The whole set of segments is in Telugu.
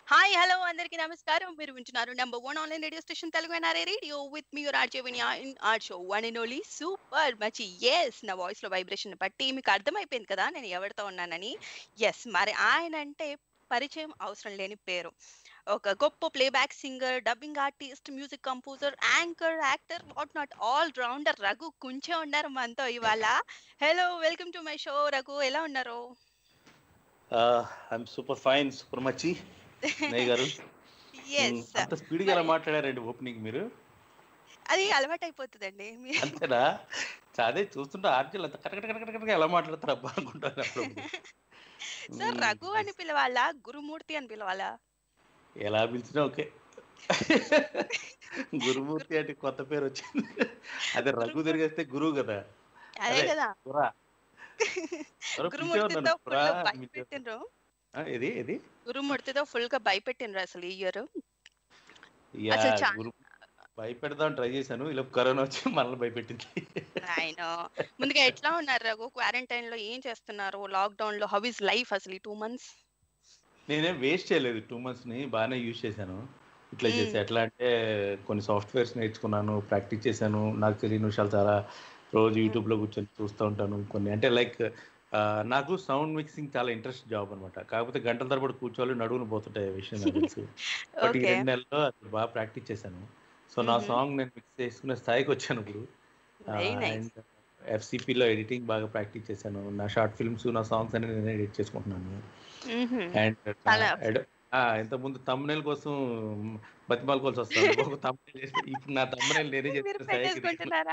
హాయ్ హలో అందరికీ నమస్కారం మీరు వింటున్నారు number one online radio station Telugu NRA radio with మీ యువర్ ఆర్జే వినియా in our show one and only super మచి ఎస్ నా వాయిస్ లో వైబ్రేషన్ బట్టి మీకు అర్థమైపోయింది కదా నేను ఎవరితో ఉన్నానని ఎస్ మరి ఆయన అంటే పరిచయం అవసరం లేని పేరు ఒక గొప్ప playback singer dubbing artist music composer anchor actor what not all rounder Raghu Kunche ఉన్నారు మనతో ఇవాళ hello welcome to my show Raghu ఎలా ఉన్నారు ఐఎమ్ సూపర్ ఫైన్ సూపర్ మచ్చి నయ్య గారు ఎస్ అంత స్పీడ్ గా ఎలా మాట్లాడారండి ఓపెనింగ్ మీరు అది అలవాటు అయిపోతుందండి మీ- అంతేనా అదే చూస్తుంటే ఆర్జీలు అంత కటకట కటకట కటకట ఎలా మాట్లాడతారు అబ్బా అనుకుంటాను అప్పుడు సార్ రఘు అని పిలవాలా గురుమూర్తి అని పిలవాలా ఎలా పిలిచినా ఓకే గురుమూర్తి అంటే కొత్త పేరు వచ్చింది అదే రఘు తిరిగేస్తే గురువు కదా అదే అదే. కదా గురా ఎవరో పిలిచే గురుమూర్తితో ఉన్నాను. ఫుల్ గురా, భయపెట్టిండ్రు ఆ, ఏది ఏది గురుమూర్తితో ఫుల్ గా భయపెట్టిండ్రు అసలు ఈ ఇయర్ యా, అసలు చా- గురు భయపెడదాం ట్రై చేశాను ఇలా కరోనా వచ్చి మనల్ని భయపెట్టింది ఆయన ముందుగా ఎట్లా ఉన్నారు రఘు క్వారంటైన్ లో ఏం చేస్తున్నారు లాక్డౌన్ లో హౌ ఇస్ లైఫ్ అసలు ఈ టూ మంత్స్ నేనేం వేస్ట్ చేయలేదు టూ మంత్స్ ని బాగానే యూజ్ చేశాను ఇట్లా చేసి మ్మ్. ఎట్లా అంటే కొన్ని సాఫ్ట్వేర్స్ నేర్చుకున్నాను ప్రాక్టీస్ చేశాను నాకు తెలియని విషయాలు చాలా రోజు యూట్యూబ్ లో కూర్చొని చూస్తూ ఉంటాను కొన్ని అంటే లైక్ నాకు సౌండ్ మిక్సింగ్ చాలా ఇంట్రెస్ట్ జాబ్ అనమాట కాకపోతే గంటల తరబడి కూర్చోవాలి నడువును పోతుంటాయి ఆ విషయం నాకు తెలుసు బట్ ఈ ఓకే రెండు నెలల్లో అది బాగా ప్రాక్టీస్ చేశాను సో నా మ్మ్. సాంగ్ నేను మిక్స్ చేసుకునే స్థాయికి వచ్చాను ఇప్పుడు వెరీ నైస్ అండ్ ఎఫ్సిపిలో ఎడిటింగ్ బాగా ప్రాక్టీస్ చేశాను నా షార్ట్ ఫిల్మ్స్ నా సాంగ్స్ అన్ని నేను ఎడిట్ చేసుకుంటున్నాను అండ్ చాలా- ఇంత ముందు తమ్మునేల్ కోసం బతిమాలుకోవాల్సి వస్తుంది ఒక తమ్మునేల్ చేసి ఇప్పుడు నా తమ్మునేల్ నేనే మీరు చేస్తున్న స్థాయికి పెట్టేసుకుంటున్నారా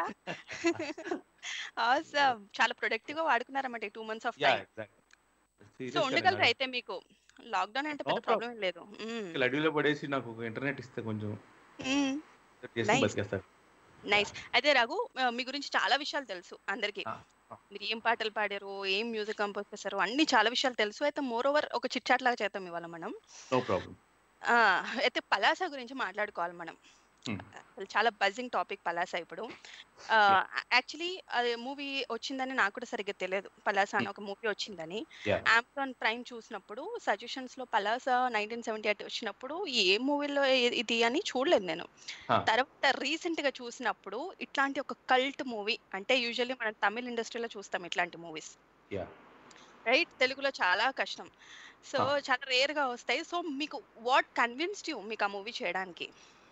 అవసరం చాలా ప్రొడక్టివ్ గా వాడుకున్నారన్నమాట two months of ya time exact so ఉండగలరు అయితే మీకు లాక్డౌన్ అంటే పెద్ద No ప్రాబ్లం లేదు మ్మ్. అడవిలో పడేసి నాకు ఒక ఇంటర్నెట్ ఇస్తే కొంచెం మ్మ్. చేసి Nice. బతికేస్తారు నైస్ అయితే రఘు ఆ, మీ గురించి చాలా విషయాలు తెలుసు అందరికి ఆ, ఆ. మీరు ఏం పాటలు పాడారు ఏం మ్యూజిక్ కంపోజ్ చేశారు అన్ని చాలా విషయాలు తెలుసు అయితే మోర్ ఓవర్ ఒక చిట్ చాట్ లాగా చేద్దాం ఇవాళ మనం నో ప్రాబ్లం ఆ, అయితే పలాస గురించి మాట్లాడుకోవాలి మనం Hmm. అసలు చాలా బజింగ్ టాపిక్ పలాస ఇప్పుడు యాక్చువల్లీ అది మూవీ వచ్చిందని నాకు కూడా సరిగ్గా తెలియదు పలాస అని ఒక మూవీ వచ్చిందని Yeah. అమెజాన్ ప్రైమ్ చూసినప్పుడు సజెషన్స్ లో పలాస నైన్టీన్ సెవెంటీ ఎయిట్ వచ్చినప్పుడు ఏ మూవీలో ఇది అని చూడలేదు నేను Huh. తర్వాత రీసెంట్ గా చూసినప్పుడు ఇట్లాంటి ఒక కల్ట్ మూవీ అంటే యూజువల్లీ మనం తమిళ ఇండస్ట్రీలో చూస్తాం ఇట్లాంటి మూవీస్ యా రైట్ తెలుగులో చాలా కష్టం సో Huh. చాలా రేర్ గా వస్తాయి సో మీకు వాట్ కన్విన్స్డ్ యూ మీకు ఆ మూవీ చేయడానికి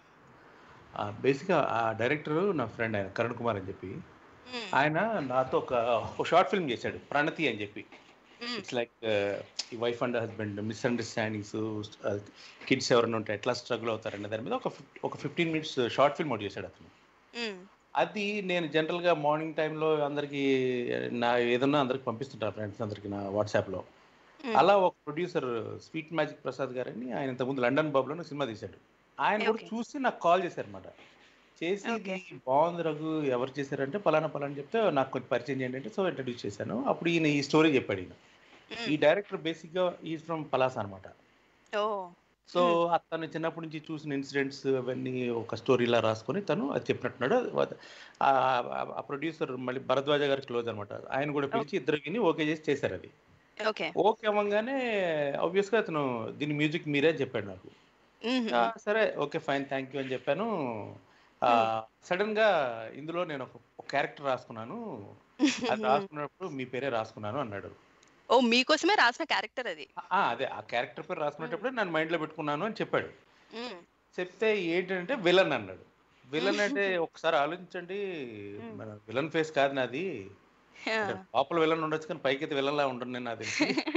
బేసిక్గా ఆ డైరెక్టర్ నా ఫ్రెండ్ ఆయన కరుణ్ కుమార్ అని చెప్పి మ్మ్. ఆయన నాతో ఒక ఒక షార్ట్ ఫిల్మ్ చేశాడు ప్రణతి అని చెప్పి మ్మ్. ఇట్స్ లైక్ ఈ wife and husband misunderstandings kids ఎవరైనా ఉంటే ఎట్లా స్ట్రగుల్ అవుతారనే దాని మీద ఒక fif- ఒక ఫిఫ్టీన్ మినిట్స్ షార్ట్ ఫిల్మ్ ఒకటి చేశాడు అతను మ్మ్. అది నేను జనరల్గా మార్నింగ్ టైంలో అందరికి నా ఏదన్నా అందరికి పంపిస్తుంటాను ఫ్రెండ్స్ అందరికి నా వాట్సాప్లో మ్మ్. అలా ఒక ప్రొడ్యూసర్ స్వీట్ మ్యాజిక్ ప్రసాద్ గారని ఆయన ఇంతకుముందు లండన్ బాబులో సినిమా తీశాడు ఆయన కూడా Okay. చూసి నాకు కాల్ చేశారు అనమాట చేసి Okay. ఇది బాగుంది రఘు ఎవరు చేశారంటే పలానా పలానా చెప్తే నాకు కొంచెం పరిచయం చేయండి అంటే సో ఇంట్రడ్యూస్ చేశాను అప్పుడు ఈయన ఈ స్టోరీ చెప్పాడు ఈయన మ్మ్. ఈ డైరెక్టర్ బేసిక్ గా ఈ ఫ్రమ్ పలాస్ అనమాట ఓ సో అతను చిన్నప్పటి నుంచి చూసిన ఇన్సిడెంట్స్ అవన్నీ ఒక స్టోరీలా రాసుకొని తను అది చెప్పినట్టున్నాడు అది- ఆ- ఆ ప్రొడ్యూసర్ మళ్ళీ భరద్వాజ గారి క్లోజ్ అనమాట ఆయన కూడా పిలిచి ఇద్దరు విని ఓకే చేసి చేశారు అది ఓకే ఓకే అవ్వగానే ఆబ్వియస్ గా అతను దీని మ్యూజిక్ మీరే అని చెప్పాడు నాకు మ్మ్. ఆ, సరే ఓకే ఫైన్ థ్యాంక్ యూ అని చెప్పాను సడన్ గా ఇందులో నేను ఒక క్యారెక్టర్ రాసుకున్నాను అది రాసుకున్నప్పుడు మీ పేరే రాసుకున్నాను అన్నాడు ఓ మీకోసమే రాసిన క్యారెక్టర్ అది ఆ, అదే ఆ క్యారెక్టర్ పేరు రాసుకునేటప్పుడు నన్ను మైండ్ లో పెట్టుకున్నాను అని చెప్పాడు మ్మ్. చెప్తే ఏంటంటే విలన్ అన్నాడు విలన్ అంటే ఒకసారి ఆలోచించండి Hmm. మన విలన్ ఫేస్ కాదు నాది అంటే లోపల విలన్ ఉండొచ్చు కానీ పైకి అయితే విలన్ లా ఉండను నేను అది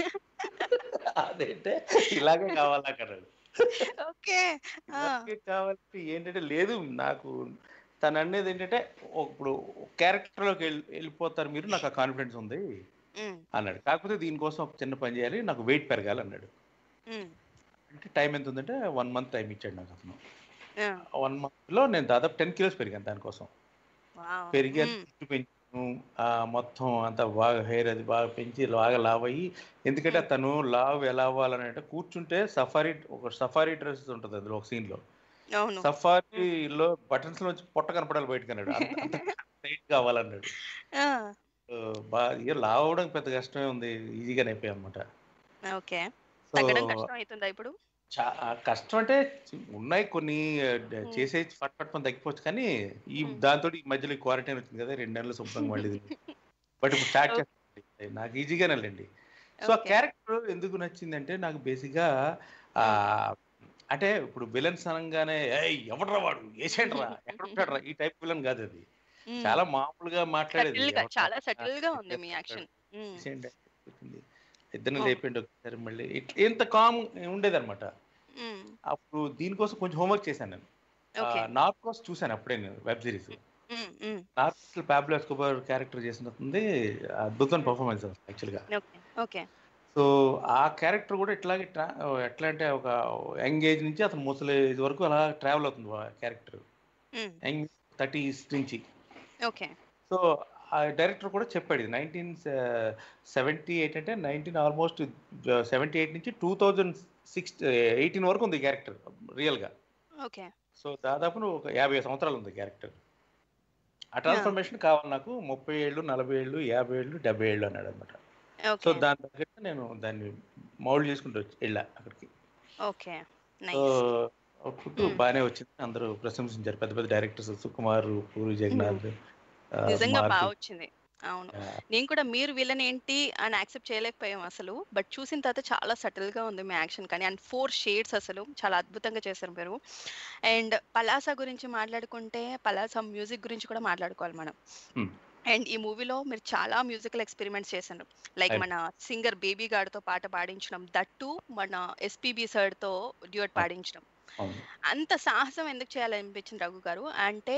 అదేంటే ఇలాగే కావాలి నాకు అన్నాడు ఓకే ఆ. ఇలాగే కావాలి ఏంటంటే లేదు నాకు తను అనేది ఏంటంటే ఓ- ఇప్పుడు క్యారెక్టర్ లోకి వెళ్ళి- వెళ్ళిపోతారు మీరు నాకు ఆ కాన్ఫిడెన్స్ ఉంది మ్మ్. అన్నాడు కాకపోతే దీనికోసం ఒక చిన్న పని చేయాలి నాకు వెయిట్ పెరగాలి అన్నాడు మ్మ్. అంటే టైం ఎంత ఉందంటే వన్ మంత్ టైం ఇచ్చాడు నాకు అతను ఆ. వన్ మంత్ లో నేను దాదాపు టెన్ కిలోస్ పెరిగాను దానికోసం వావ్. పెరిగి మ్మ్. జుట్టు పెంచాను ఆ మొత్తం అంతా బాగా హెయిర్ అది బాగా పెంచి బాగా లావ్ అయ్యి ఎందుకంటే తను లావ్ ఎలా అవ్వాలని అంటే కూర్చుంటే సఫారీ ఒక సఫారీ డ్రెస్ ఉంటుంది అందులో ఒక సీన్ లో అవును సఫారీలో బటన్స్ నుంచి పొట్ట కనపడాలి బయటకు అన్నాడు టైట్ కావాలన్నాడు ఆ. సో, బాగా ఇక లావ్ అవ్వడం పెద్ద కష్టమే ఉంది ఈజీగానే అయిపోయాయి అనమాట ఓకే సో తగ్గడం కష్టం అవుతుందా ఇప్పుడు చా- కష్టం అంటే ఉన్నాయి కొన్ని ఆ, డ- Hmm. చేసే ఫట్ ఫట్ పని తగ్గిపోవచ్చు కానీ ఈ Hmm. దాంతో ఈ మధ్యలో క్వారంటైన్ వచ్చింది కదా రెండు నెలలు శుభ్రంగా మళ్ళీ తిరిగి. బట్ ఇప్పుడు స్టార్ట్ Okay. చేస్తాను నాకు ఈజీగానే లేండి సో ఆ Okay. క్యారెక్టర్ ఎందుకు నచ్చిందంటే నాకు బేసిక్గా ఆ అంటే ఇప్పుడు విలన్స్ అనగానే ఏయ్ ఎవడ్రా వాడు ఏసేంట్రా ఎక్కడ ఉంటాడురా ఈ టైప్ విలన్ కాదు అది మ్మ్. చాలా మామూలుగా మాట్లాడేది Subtle గా, ఎవడ్రా? చాలా ఆ, సటిల్ గా ఉంది మీ చేసేంటాడు. యాక్షన్ చేసేయండి అని చెప్పింది. ఇద్దరిని Oh. లేపండి ఒకసారి మళ్ళీ ఇట్- ఇంత కామ్ ఉండేది అనమాట అప్పుడు దీనికోసం కొంచెం హోంవర్క్ చేశాను నేను ఓకే నార్కోస్ చూశాను అప్పుడే నేను web series Narcos Pablo Escobar character చేసినట్టుంది అద్భుతమైన పర్ఫార్మెన్స్ యాక్చువల్గా ఓకే ఓకే సో ఆ క్యారెక్టర్ కూడా ఇట్లాగే ట్రా ఎట్లా అంటే ఒక యంగ్ ఏజ్ నుంచి అతను ముసలి ఏజ్ వరకు అలా ట్రావెల్ అవుతుంది ఆ క్యారెక్టర్ యంగ్ థర్టీస్ నుంచి ఓకే సో ఆ డైరెక్టర్ కూడా చెప్పాడు ఇది నైన్టీన్ సెవెంటీ ఎయిట్ అంటే నైన్టీన్ ఆల్మోస్ట్ సెవెంటీ ఎయిట్ నుంచి టూ థౌజండ్ సిక్స్ ఎయిటీన్ వరకు ఉంది క్యారెక్టర్ రియల్గా ఓకే సో దాదాపు నువ్వు ఒక యాభై సంవత్సరాలు ఉంది క్యారెక్టర్ ఆ ట్రాన్స్ఫర్మేషన్ కావాలి నాకు ముప్పై ఏళ్ళు నలభై ఏళ్ళు యాభై ఏళ్ళు డెబ్బై ఏళ్ళు అన్నాడు అనమాట సో ఓకే దాని తగ్గట్టు నేను దాన్ని మౌల్డ్ చేసుకుంటూ వచ్చి వెళ్ళా అక్కడికి okay so nice output Hmm. బాగానే వచ్చింది అందరూ ప్రశంసించారు పెద్ద పెద్ద డైరెక్టర్స్ సుకుమార్ పూరి జగన్నాథ్ ఆ, నిజంగా మారుతి. బాగా వచ్చింది అవును ఆ, నేను కూడా మీరు విలన్ ఏంటి అని యాక్సెప్ట్ చేయలేకపోయాం అసలు బట్ చూసిన తర్వాత చాలా సటిల్ గా ఉంది మీ యాక్షన్ కానీ అండ్ ఫోర్ షేడ్స్ అసలు చాలా అద్భుతంగా చేశారు మీరు అండ్ పలాస గురించి మాట్లాడుకుంటే పలాస మ్యూజిక్ గురించి కూడా మాట్లాడుకోవాలి మనం Hmm. అండ్ ఈ మూవీలో మీరు చాలా మ్యూజికల్ ఎక్స్పెరిమెంట్స్ చేశారు లైక్ Right. మన సింగర్ బేబీ తో పాట పాడించడం దట్టు మన ఎస్పీబీ తో డ్యూట్ పాడించడం అవును అంత సాహసం ఎందుకు చేయాలనిపించింది రఘు గారు అంటే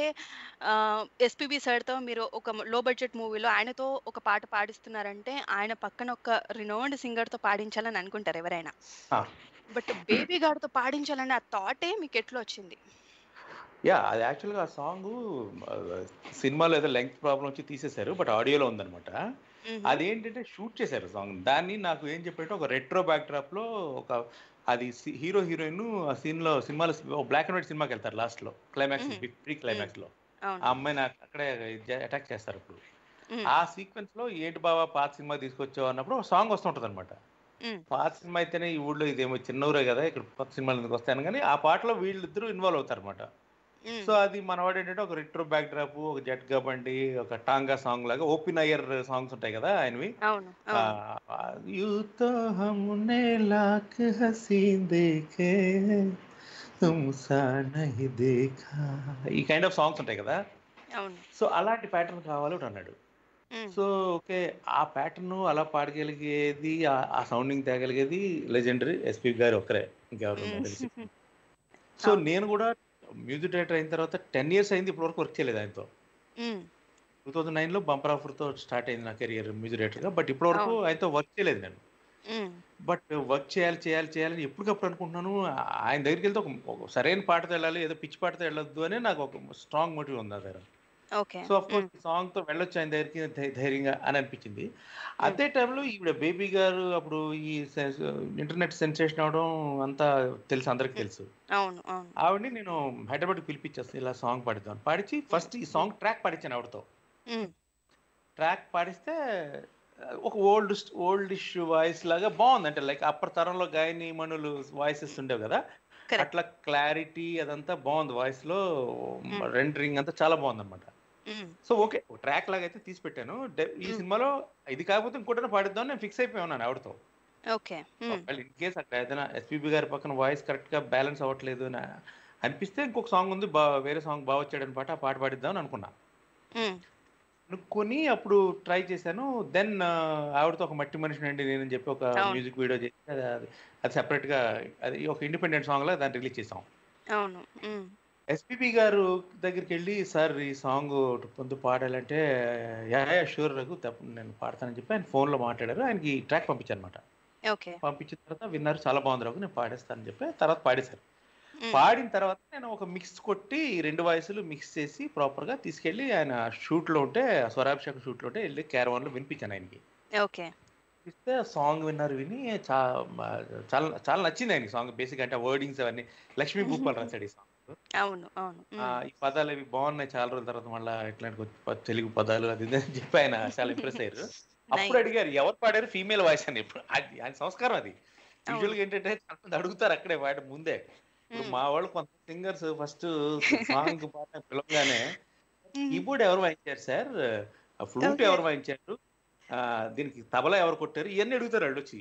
ఎస్పీబీ తో మీరు ఒక లో బడ్జెట్ మూవీలో ఆయనతో ఒక పాట పాడిస్తున్నారంటే ఆయన పక్కన ఒక రినౌండ్ సింగర్ తో పాడించాలని అనుకుంటారు ఎవరైనా ఆ. బట్ బేబీ గారితో పాడించాలని ఆ థాటే మీకు ఎట్లా వచ్చింది యా అది యాక్చువల్గా ఆ సాంగ్ సినిమాలో ఏదో లెంగ్త్ ప్రాబ్లం వచ్చి తీసేశారు బట్ ఆడియోలో ఉందన్నమాట మ్మ్. అదేంటంటే షూట్ చేశారు సాంగ్ దాన్ని నాకు ఏం చెప్పారంటే ఒక రెట్రో బ్యాక్డ్రాప్ లో ఒక అది హీరో హీరోయిన్ ఆ సీన్ లో సినిమాలో బ్లాక్ అండ్ వైట్ సినిమాకి వెళ్తారు లాస్ట్ లో క్లైమాక్స్ Mhm. ప్రీ క్లైమాక్స్ లో ఆ అవును అమ్మాయిని అక్- అక్కడే అటాక్ చేస్తారు ఇప్పుడు మ్మ్. ఆ సీక్వెన్స్ లో ఏంటి బాబా పాత సినిమా తీసుకొచ్చావు అన్నప్పుడు ఒక సాంగ్ వస్తుంటది అనమాట మ్మ్. పాత సినిమా అయితేనే ఈ ఊళ్ళో ఇదేమో చిన్న ఊరే కదా ఇక్కడ కొత్త సినిమాలు ఎందుకు వస్తాయని కానీ ఆ పాటలో వీళ్ళిద్దరూ ఇన్వాల్వ్ అవుతారు అనమాట మ్మ్. సో అది మనవాడు ఏంటంటే ఒక రిట్రో బ్యాక్ డ్రాప్ ఒక జట్గా బండి ఒక టాంగా సాంగ్ లాగా ఓపెన్ అయ్యర్ సాంగ్స్ ఉంటాయి కదా ఆయనవి అవును అవును यू तो हमने लाख हसीन देखे तुम सा नहीं देखा ఈ కైండ్ ఆఫ్ సాంగ్స్ ఉంటాయి కదా అవును సో అలాంటి ప్యాటర్న్ కావాలి ఒకటి అన్నాడు మ్మ్. సో ఓకే ఆ ప్యాటర్న్ అలా పాడగలిగేది ఆ- ఆ సౌండింగ్ తేగలిగేది లెజెండరీ ఎస్పీ గారు ఒక్కరే ఇంకెవరు మ్మ్. తెలిసి సో నేను కూడా మ్యూజిక్ డైరెక్టర్ అయిన తర్వాత టెన్ ఇయర్స్ అయింది ఇప్పటివరకు వర్క్ చేయలేదు ఆయనతో మ్మ్. టూ థౌసండ్ నైన్లో బంపర్ ఆఫర్తో స్టార్ట్ అయింది నా కెరియర్ మ్యూజిక్ డైరెక్టర్గా బట్ ఇప్పటివరకు అవును. ఆయనతో వర్క్ చేయలేదు నేను మ్మ్. బట్ వర్క్ చేయాలి చేయాలి చేయాలని ఎప్పటికప్పుడు అనుకుంటున్నాను ఆ- ఆయన దగ్గరికి వెళ్తే ఒక ఒక సరైన పాటతో వెళ్ళాలి ఏదో పిచ్చి పాటతో వెళ్ళొద్దు అని నాకు ఒక స్ట్రాంగ్ మోటివ్ ఉంది నా దగ్గర okay so of course song తో వెళ్ళొచ్చు ఆయన దగ్గరికి ధై- ధైర్యంగా అని అనిపించింది అదే టైంలో ఈవిడ బేబీ గారు అప్పుడు ఈ ఇంటర్నెట్ సెన్సేషన్ అవడం అంతా తెలుసు అందరికి తెలుసు అవును అవును ఆవిడని నేను హైదరాబాద్ పిలిపించేస్తాను ఇలా సాంగ్ పాడిద్దాం పాడించి ఫస్ట్ ఈ సాంగ్ ట్రాక్ పాడించాను ఆవిడతో మ్మ్. ట్రాక్ పాడిస్తే ఆ, ఒక ఓల్డ్ ఓల్డ్ ఇష్ వాయిస్ లాగా బాగుంది అంటే లైక్ అప్పటి తరంలో గాయని మనులు వాయిసెస్ ఉండేవి కదా Correct. అట్లా క్లారిటీ అదంతా బాగుంది వాయిస్ లో Mm. రెండరింగ్ అంతా చాలా బాగుంది అనమాట మ్మ్. సో ఓకే ట్రాక్ లాగా అయితే తీసి పెట్టాను డె- ఈ Mm. సినిమాలో ఇది కాకపోతే ఇంకోటి పాడిద్దాం నేను ఫిక్స్ అయిపోయి ఉన్నాను ఆవిడతో ఓకే మ్మ్. ఇన్ కేస్ అక్కడ ఏదైనా ఎస్పీబీ గారి పక్కన వాయిస్ కరెక్ట్ గా బ్యాలెన్స్ అవ్వట్లేదు అని అనిపిస్తే ఇంకొక సాంగ్ ఉంది బా వేరే సాంగ్ బాగా వచ్చాడు అనమాట ఆ పాట పాడిద్దాం అని అనుకున్నా మ్మ్. అనుకొని అప్పుడు ట్రై చేశాను దెన్ ఆవిడతో ఒక మట్టి మనిషిని అండి నేను చెప్పి ఒక అవును. మ్యూజిక్ వీడియో చేసి అది అది- అది separate గా అది ఒక ఇండిపెండెంట్ సాంగ్ లాగా దాన్ని రిలీజ్ చేసాం అవును మ్మ్. ఎస్పీబీ గారు దగ్గరికి వెళ్ళి సార్ ఈ సాంగ్ పొందు పాడాలంటే యా షూర్ రఘు తప్ప నేను పాడతానని చెప్పి ఆయన phone లో మాట్లాడారు ఆయనకి ట్రాక్ పంపించాను అనమాట ఓకే పంపించిన తర్వాత విన్నారు చాలా బాగుంది రఘు నేను పాడేస్తానని చెప్పి తర్వాత పాడేశారు మ్మ్. పాడిన తర్వాత నేను ఒక మిక్స్ కొట్టి ఈ రెండు వాయిస్లు మిక్స్ చేసి ప్రాపర్ గా తీసుకెళ్లి ఆయన షూట్ లో ఉంటే స్వరాభిషేకం షూట్ లో ఉంటే వెళ్ళి క్యారవాన్ లో వినిపించాను ఆయనకి ఓకే ఇస్తే సాంగ్ విన్నారు విని చా చాలా చాలా నచ్చింది ఆయనకి సాంగ్ బేసిక్ అంటే వర్డింగ్స్ అవన్నీ లక్ష్మీ భూపాల్ రాశాడు ఈ సాంగ్ అవును అవును ఈ పదాలు అవి బాగున్నాయి చాలా రోజుల తర్వాత మళ్ళీ ఇట్లాంటి కొత్త ప- తెలుగు పదాలు అది ఇది అని చెప్పి ఆయన చాలా ఇంప్రెస్ అయ్యారు అప్పుడు అడిగారు ఎవరు పాడారు ఫీమేల్ వాయిస్ అని ఇప్పుడు అది ఆయన సంస్కారం అది యూజువల్ గా ఏంటంటే చాలా మంది అడుగుతారు అక్కడే వాటి ముందే ఇప్పుడు మ్మ్. మా వాళ్ళు కొంత సింగర్స్ ఫస్ట్ సాంగ్ పాట పిలవగానే మ్మ్. కీబోర్డ్ ఎవరు వాయించారు సార్ ఫ్లూట్ Okay. ఎవరు వాయించారు ఆ, దీనికి తబలా ఎవరు కొట్టారు ఇవన్నీ అడుగుతారు వాళ్ళు వచ్చి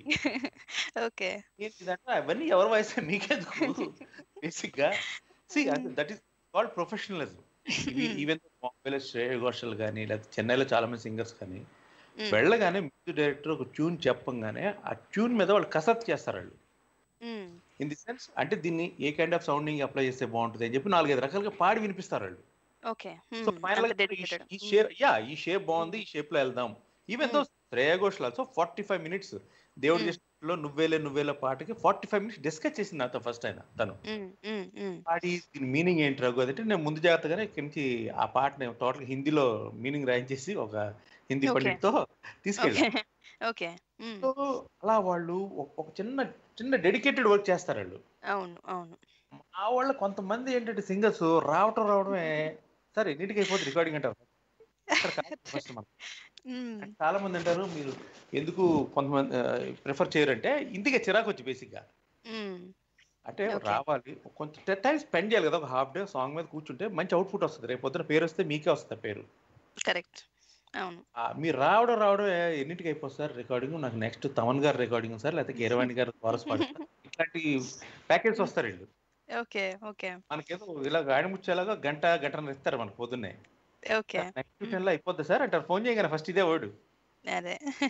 ఓకే ఏంటిదంటే అవన్నీ ఎవరు వాయిస్తారు మీకెందుకు బేసిక్ గా సి Hmm. That is called professionalism even బాంబేలో శ్రేయ ఘోషల్ కానీ లేకపోతే చెన్నైలో చాలా మంది సింగర్స్ కానీ మ్మ్. వెళ్ళగానే మ్యూజిక్ డైరెక్టర్ ఒక ట్యూన్ చెప్పంగానే ఆ ట్యూన్ మీద వాళ్ళు కసరత్ చేస్తారు వాళ్ళు మ్మ్. ఇన్ ది సెన్స్ అంటే దీన్ని a kind of sounding apply చేస్తే బాగుంటుంది అని చెప్పి నాలుగైదు రకాలుగా పాడి వినిపిస్తారు వాళ్ళు ఓకే సో మ్మ్. ఫైనల్ అంత dedicated. ఈ షేప్ యా ఈ షేప్ బాగుంది ఈ షేప్ లో వెళ్దాం even though Shreya Ghoshal also forty five minutes దేవుడి Hmm. చేసిన నువ్వేలే నువ్వేలే పాటకి ఫార్టీ ఫైవ్ మినిట్స్ డిస్కస్ చేసింది నాతో ఫస్ట్ ఆయన తను మ్మ్. మ్మ్. మ్మ్. పాడి దీని మీనింగ్ ఏంటి రఘు అదంటే నేను ముందు జాగ్రత్తగానే ఇక్కడి నుంచి ఆ పాటని టోటల్ హిందీలో మీనింగ్ రాయించేసి ఒక హిందీ Okay. పండిట్తో తీసుకెళ్ళాను ఓకే ఓకే మ్మ్. సో అలా వాళ్ళు ఒక ఒక చిన్న చిన్న డెడికేటెడ్ వర్క్ చేస్తారు వాళ్ళు అవును అవును ఆ వాళ్ళ కొంతమంది ఏంటంటే సింగర్స్ రావటం రావడమే సరే ఎన్నిటికి అయిపోతుంది రికార్డింగ్ అంటారు అక్కడ కాదు first మనం. మ్మ్. చాలా మంది అంటారు మీరు ఎందుకు కొంతమంది ప్రిఫర్ చేయరంటే ఇంటికి చిరాకు వచ్చి బేసిక్ గా మ్మ్. అంటే Okay. రావాలి కొంచెం టైం స్పెండ్ చేయాలి కదా ఒక హాఫ్ డే సాంగ్ మీద కూర్చుంటే మంచి అవుట్పుట్ వస్తుంది రేపు పొద్దున పేరు వస్తే మీకే వస్తుంది పేరు కరెక్ట్ అవును ఆ, మీరు రావడం రావడం ఏ, ఎన్నింటికి అయిపోతుంది సార్ రికార్డింగ్ నాకు నెక్స్ట్ తమన్ గారు రికార్డింగ్ సార్ లేకపోతే గీరవాణి గారు కోరస్ పాడతారు ఇట్లాంటి ప్యాకేజ్ వస్తారు వీళ్ళు ఓకే ఓకే మనకేదో ఇలా గాడిముచ్చేలాగా గంట గంటన్నర ఇస్తారు మనకు పొద్దున్నే ఓకే నెక్స్ట్ టెన్ లో అయిపోద్ది సార్ అంటారు ఫోన్ చేయగానే ఫస్ట్ ఇదే వర్డ్ అదే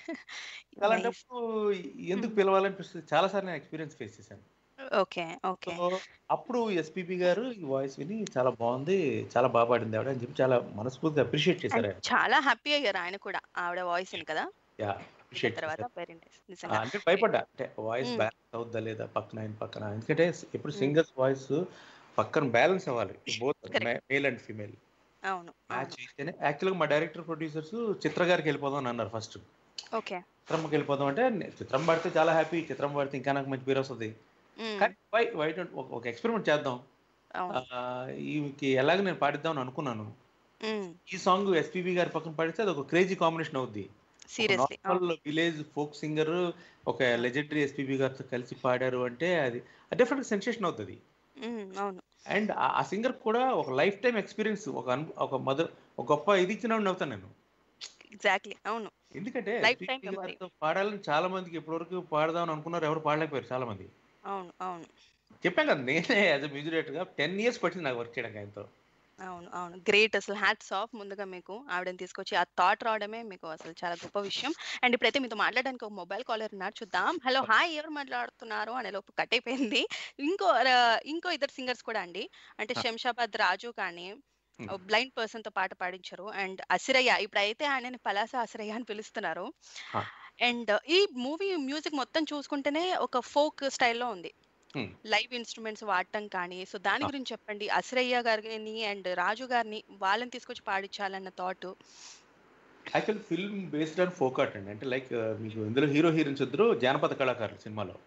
అలాంటప్పుడు ఎందుకు పిలవాలనిపిస్తుంది చాలా సార్లు నేను ఎక్స్పీరియన్స్ ఫేస్ చేశాను ఓకే ఓకే సో అప్పుడు ఎస్పీబీ గారు ఈ వాయిస్ విని చాలా బాగుంది చాలా బాగా పాడింది ఆవిడ అని చెప్పి చాలా మనస్ఫూర్తిగా అప్రిషియేట్ చేశారు ఆయన చాలా హ్యాపీ అయ్యారు ఆయన కూడా ఆవిడ వాయిస్ కదా యా అప్రిషియేట్ తర్వాత చేశారు వెరీ నైస్ ఆ, నిజంగా అంటే భయపడ్డా అంటే వాయిస్ Hmm. బ్యాలెన్స్ అవుద్దా లేదా పక్కన ఆయన పక్కన ఎందుకంటే ఎప్పుడు Hmm. సింగర్స్ వాయిస్ పక్కన బ్యాలెన్స్ అవ్వాలి both Correct. Male and female అవును మ్యాచ్ అయితేనే యాక్చువల్గా మా డైరెక్టర్ ప్రొడ్యూసర్స్ చిత్ర గారికి వెళ్ళిపోదాం అని అన్నారు ఫస్ట్ ఓకే చిత్రమ్మకి వెళ్ళిపోదాం అంటే నే- చిత్రం పడితే చాలా హ్యాపీ చిత్రం పడితే ఇంకా నాకు మంచి పేరు వస్తుంది కానీ వై వై డోంట్ ఒక ఎక్స్పెరిమెంట్ చేద్దాం అవును ఆ, ఈమెకి ఎలాగ నేను పాడిద్దాం అనుకున్నాను ఈ సాంగ్ ఎస్పీబీ గారి పక్కన పాడితే అది ఒక క్రేజీ కాంబినేషన్ అవుద్ది seriously normal village folk singer ఒక లెజెండరీ ఎస్పీబీ గారితో కలిసి పాడారు అంటే అది డిఫరెంట్ సెన్సేషన్ అవుతుంది అవును అండ్ ఆ సింగర్ కూడా ఒక లైఫ్ టైం ఎక్స్పీరియన్స్ ఒక అను- ఒక మదర్ ఒక గొప్ప ఇది ఇచ్చిన అవుతాను నేను ఎగ్జాక్ట్లీ అవును ఎందుకంటే Lifetime SPB memory. గారితో పాడాలని చాలా మందికి ఇప్పటివరకు పాడదాం అనుకున్నారు ఎవరు పాడలేకపోయారు చాలా మంది అవును అవును చెప్పాను కదా నేనే యాజ్ అ మ్యూజిక్ డైరెక్టర్ గా టెన్ ఇయర్స్ పట్టింది నాకు వర్క్ చేయడానికి ఆయనతో అవును అవును గ్రేట్ అసలు హ్యాట్స్ ఆఫ్ ముందుగా మీకు ఆవిడని తీసుకొచ్చి ఆ థాట్ రావడమే మీకు అసలు చాలా గొప్ప విషయం అండ్ ఇప్పుడైతే మీతో మాట్లాడడానికి ఒక మొబైల్ కాలర్ ఉన్నారు చూద్దాం హలో హాయ్ ఎవరు మాట్లాడుతున్నారు అనే లోపు కట్ అయిపోయింది ఇంకో ఆ, ఇంకో ఇద్దరు సింగర్స్ కూడా అండి అంటే ఆ. శంషాబాద్ రాజు కానీ Hmm. బ్లైండ్ పర్సన్ తో పాట పాడించారు అండ్ అసిరయ్య ఇప్పుడైతే ఆయనని పలాస అసిరయ్య అని పిలుస్తున్నారు ఆ. అండ్ ఈ మూవీ మ్యూజిక్ మొత్తం చూసుకుంటేనే ఒక ఫోక్ స్టైల్లో ఉంది Hmm. లైవ్ ఇన్స్ట్రుమెంట్స్ వాడటం కానీ సో దాని ఆ. గురించి చెప్పండి అసిరయ్య గారిని అండ్ రాజు గారిని వాళ్ళని తీసుకొచ్చి పాడించాలన్న thought actual film based on folk art అండి అంటే లైక్ మీకు ఇందులో హీరో హీరోయిన్స్ ఇద్దరు జానపద కళాకారులు సినిమాలో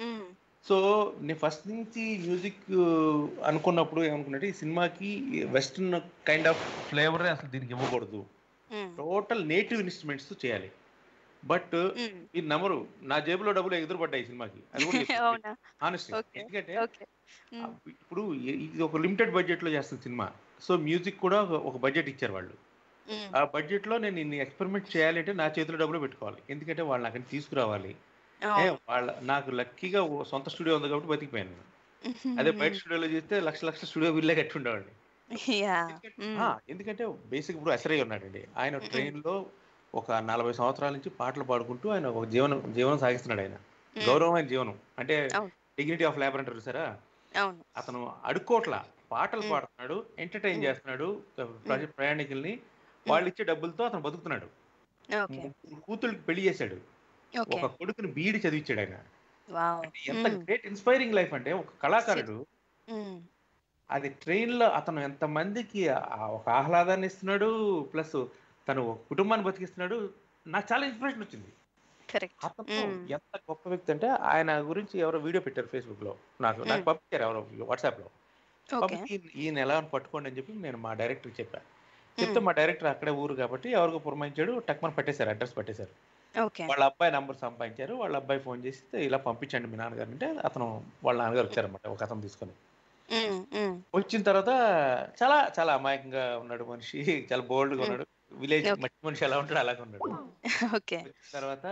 సో నేను ఫస్ట్ నుంచి మ్యూజిక్ అనుకున్నప్పుడు ఏమనుకున్నట్టు ఈ సినిమాకి వెస్ట్రన్ కైండ్ ఆఫ్ ఫ్లేవర్ అసలు దీనికి ఇవ్వకూడదు టోటల్ నేటివ్ ఇన్స్ట్రుమెంట్స్ చేయాలి బట్ ఈ నమ్మరు నా జేబులో డబ్బులు ఎదురుపడ్డాయి ఈ సినిమాకి అది కూడా అవునా ఆనెస్ట్ ఓకే ఎందుకంటే ఓకే ఆ, ఇప్పుడు ఇ- ఇది ఒక లిమిటెడ్ బడ్జెట్ లో చేస్తుంది సినిమా సో మ్యూజిక్ కూడా ఒక- ఒక బడ్జెట్ ఇచ్చారు వాళ్ళు ఆ బడ్జెట్ లో నేను ఇన్ని ఎక్స్పెరిమెంట్ చేయాలి అంటే నా చేతిలో డబ్బులు పెట్టుకోవాలి ఎందుకంటే వాళ్ళు నాకు తీసుకురావాలి ఏ, వాళ్ళ నాకు లక్కీగా ఓ సొంత స్టూడియో ఉంది కాబట్టి బతికిపోయాను నేను. అదే బయట స్టూడియోలో చేస్తే లక్ష లక్షల స్టూడియో బిల్లే కట్టి ఉండేవాడిని ఆ, ఎందుకంటే బేసిక్ ఇప్పుడు అసరై ఉన్నాడండి ఆయన మ్మ్. ట్రైన్ లో ఒక నలభై సంవత్సరాల నుంచి పాటలు పాడుకుంటూ ఆయన ఒక జీవనం జీవనం సాగిస్తున్నాడు ఆయన గౌరవమైన జీవనం అంటే అవును. డిగ్నిటీ ఆఫ్ లేబర్ అంటారు సరే అవును అతను అడుక్కోట్ల పాటలు మ్మ్. పాడుతున్నాడు ఎంటర్టైన్ మ్మ్. చేస్తున్నాడు ప్రజ- ప్రయాణికుల్ని వాళ్ళు ఇచ్చే డబ్బులతో అతను బతుకుతున్నాడు ఓకే ముగ్గురు కూతుళ్ళకి పెళ్లి చేశాడు ఓకే ఒక కొడుకుని బీఈడి చదివించాడు ఆయన వావ్ అంటే ఎంత గ్రేట్ ఇన్స్పైరింగ్ లైఫ్ అంటే ఒక కళాకారుడు అది ట్రైన్ లో అతను ఎంత మందికి ఆ ఒక ఆహ్లాదాన్ని ఇస్తున్నాడు ప్లస్ తను ఒక కుటుంబాన్ని బతికిస్తున్నాడు నాకు చాలా ఇన్స్పిరేషన్ వచ్చింది కరెక్ట్ అతను ఎంత గొప్ప వ్యక్తి అంటే ఆయన గురించి ఎవరో వీడియో పెట్టారు ఫేస్బుక్ లో నాకు నాకు మ్మ్. పంపించారు ఎవరో వాట్సాప్ లో ఓకే పంపించి ఈయన- ఈయన ఎలా పట్టుకోండి అని చెప్పి నేను మా డైరెక్టర్ చెప్పా చెప్తే మా డైరెక్టర్ అక్కడే ఊరు కాబట్టి ఎవరికో పురమాయించాడు టక్మని పట్టేశారు అడ్రస్ పట్టేశారు ఓకే వాళ్ళ అబ్బాయి నంబర్ సంపాదించారు వాళ్ళ అబ్బాయి ఫోన్ చేసి ఇలా పంపించండి మీ నాన్నగారు అంటే అతను వాళ్ళ నాన్నగారు వచ్చారన్నమాట ఒక అతను తీసుకొని వచ్చిన తర్వాత చాలా చాలా అమాయకంగా ఉన్నాడు మనిషి చాలా బోల్డ్ గా ఉన్నాడు విలేజ్ Okay. మట్టి మనిషి ఎలా ఉంటాడు అలాగే ఉన్నాడు ఓకే వచ్చిన తర్వాత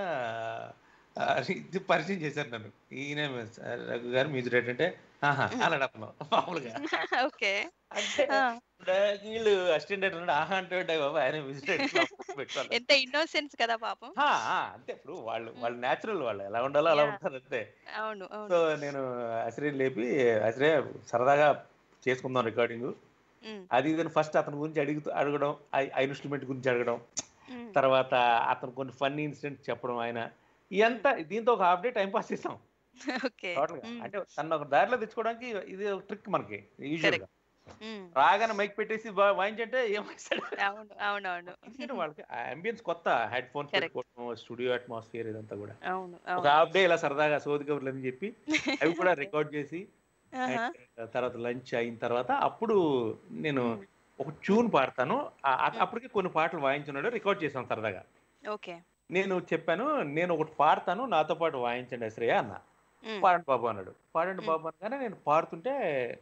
ఆ, ఇది పరిచయం చేశారు నన్ను ఈయన రఘు గారు మ్యూజిక్ డైరెక్టర్ అంటే ఆహా అన్నాడు అతను మామూలుగా ఓకే అంటే ఇప్పుడు వీళ్ళు అసిస్టెంట్ డైరెక్టర్ ఉన్నాడు ఆహా అంటే బాబా ఆయన మ్యూజిక్ డైరెక్టర్ పెట్టుకోవాలి ఎంత ఇన్నోసెన్స్ కదా పాపం ఆ, ఆ, అంతే ఇప్పుడు వాళ్ళు వాళ్ళు నేచురల్ వాళ్ళు ఎలా ఉండాలో అలా Yeah. ఉంటారు అంతే అవును అవును సో నేను అసరే లేపి అసరే సరదాగా చేసుకుందాం రికార్డింగ్ ఉమ్, అది ఇది ఫస్ట్ అతని గురించి అడుగుతూ అడగడం ఆ- ఆ ఇన్స్ట్రుమెంట్ గురించి అడగడం ఉమ్. తర్వాత అతను కొన్ని ఫన్నీ ఇన్సిడెంట్ చెప్పడం ఆయన ఇదంతా దీంతో ఒక హాఫ్ డే టైం పాస్ చేసాం ఓకే టోటల్ గా ఉమ్, అంటే తను ఒక దారిలో తెచ్చుకోవడానికి ఇది ఒక ట్రిక్ మనకి యూజువల్ గా ఉమ్. రాగానే మైక్ పెట్టేసి వా- వాయించంటే ఏమైస్తాడు అవును అవునవును ఎందుకంటే వాళ్ళకి అంబియన్స్ కొత్త హెడ్ ఫోన్స్ Correct. పెట్టుకోవడం స్టూడియో అట్మాస్ఫియర్ ఇదంతా కూడా అవును ఒక అవును హాఫ్ డే ఇలా సరదాగా సోది కబుర్లు అని చెప్పి అవి కూడా రికార్డ్ చేసి ఆహా. and తర్వాత లంచ్ అయిన తర్వాత అప్పుడు నేను ఉమ్, ఒక ట్యూన్ పాడతాను ఆ- ఆ- అప్పటికే కొన్ని పాటలు వాయించున్నాడు రికార్డ్ చేసాం సరదాగా ఓకే నేను చెప్పాను నేను ఒకటి పాడతాను నాతో పాటు వాయించండి అశ్రయ అన్న ఉమ్, పాడండి బాబు అన్నాడు పాడండి మ్. బాబు అనగానే నేను పాడుతుంటే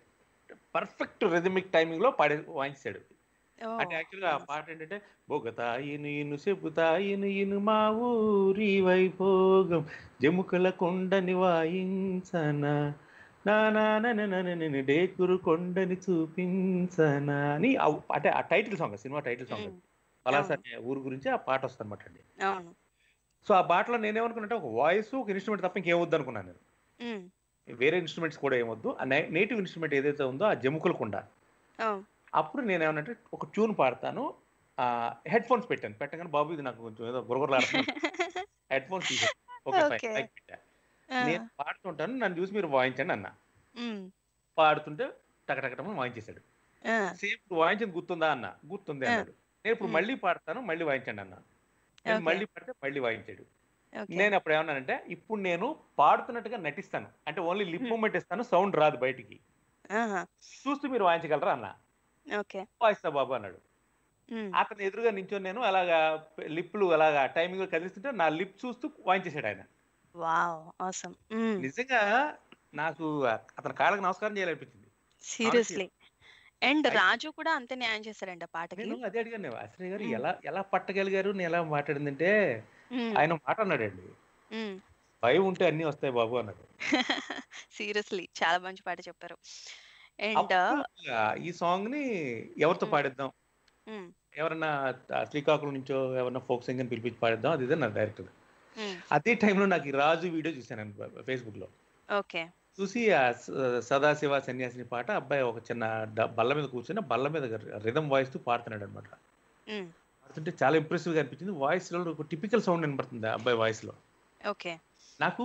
పర్ఫెక్ట్ రిథమిక్ టైమింగ్ లో పాడే వాయించాడు ఓ, అంటే యాక్చువల్గా ఆ nice. పాట ఏంటంటే బొగతాయిను ఇను చెబుతాయిను ఇను మా ఊరి వైభోగం జముకల కొండని వాయించనా నా నా నా నా నా నా నా నా డేకురు కొండని చూపించనా అని ఆ- అంటే ఆ టైటిల్ సాంగ్ సినిమా టైటిల్ సాంగ్ ఉమ్, పలాస అవును. అనే ఊరు గురించి ఆ పాట వస్తుంది అనమాట అండి అవును సో ఆ పాటలో నేనేమనుకున్నట్టే ఒక వాయిస్ ఒక ఇన్స్ట్రుమెంట్ తప్ప ఇంకేమొద్దు అనుకున్నాను నేను ఉమ్, వేరే ఇన్స్ట్రుమెంట్స్ కూడా ఏమొద్దు ఆ నేటివ్ ఇన్స్ట్రుమెంట్ ఏదైతే ఉందో ఆ జముకుల కొండ ఓ, అప్పుడు నేను ఏమన్నంటే ఒక ట్యూన్ పాడతాను హెడ్ ఫోన్స్ పెట్టాను పెట్టగానే బాబు ఇది నాకు కొంచెం ఏదో గురగురలాడుతుంది హెడ్ ఫోన్స్ తీసాను ఓకే Okay. ఫైన్ మైక్ పెట్టా ఆ, నేను పాడుతుంటాను నన్ను చూసి మీరు వాయించండి అన్న ఉమ్, పాడుతుంటే టకటకటమని వాయించేశాడు ఆ, సేమ్ ఇప్పుడు వాయించింది గుర్తుందా అన్న గుర్తుంది ఆ. అన్నాడు నేను ఇప్పుడు మ్. మళ్ళీ పాడతాను మళ్ళీ వాయించండి అన్న నేను Okay. మళ్ళీ పాడితే మళ్ళీ వాయించాడు ఓకే. నేను అప్పుడు ఏమన్నానంటే ఇప్పుడు నేను పాడుతున్నట్టుగా నటిస్తాను అంటే ఓన్లీ లిప్ Hmm. మూమెంట్ ఇస్తాను సౌండ్ రాదు బయటికి ఆహా, చూస్తూ మీరు వాయించగలరా అన్న ఓకే వాయిస్తా బాబు అన్నాడు ఉమ్, అతను ఎదురుగా నించొని నేను అలాగా లిప్లు అలాగా టైమింగ్ కదిలిస్తుంటే నా లిప్ చూస్తూ వాయించేశాడు ఆయన వావ్ ఆసమ్ ఉమ్, నిజంగా నాకు అతని కాళ్ళకి నమస్కారం చేయాలనిపించింది సీరియస్లీ అండ్ అయితే- రాజు కూడా అంతే న్యాయం చేశారండి ఆ పాటకి నేను అదే అడిగాను అశ్రయ్ గారు మ్. ఎలా ఎలా పట్టగలిగారు నేను ఎలా మాట్లాడిందంటే ఉమ్, ఆయన మాట అన్నాడండి ఉమ్. భయం ఉంటే అన్ని వస్తాయి బాబు అన్నాడు సీరియస్లీ చాలా మంచి పాట చెప్పారు అండ్ అప్పుడు ఈ సాంగ్ ని ఎవరితో మ్. పాడిద్దాం ఎవరన్నా ఆ శ్రీకాకుళం నుంచో ఎవరన్నా ఫోక్ సింగర్ పిలిపించి పాడిద్దాం అది ఇదే నా డైరెక్టర్ అదే టైంలో నాకు ఈ రాజు వీడియో చూశాను ఫేస్బుక్ లో ఓకే చూసి ఆ స- సదాశివ సన్యాసిని పాట అబ్బాయి ఒక చిన్న డ- బల్ల మీద కూర్చొని ఆ బల్ల మీద రిధం వాయిస్తూ పాడుతున్నాడు అనమాట పాడుతుంటే చాలా ఇంప్రెసివ్ గా అనిపించింది వాయిస్ లో ఒక టిపికల్ సౌండ్ వినపడుతుంది ఆ అబ్బాయి వాయిస్ లో ఓకే నాకు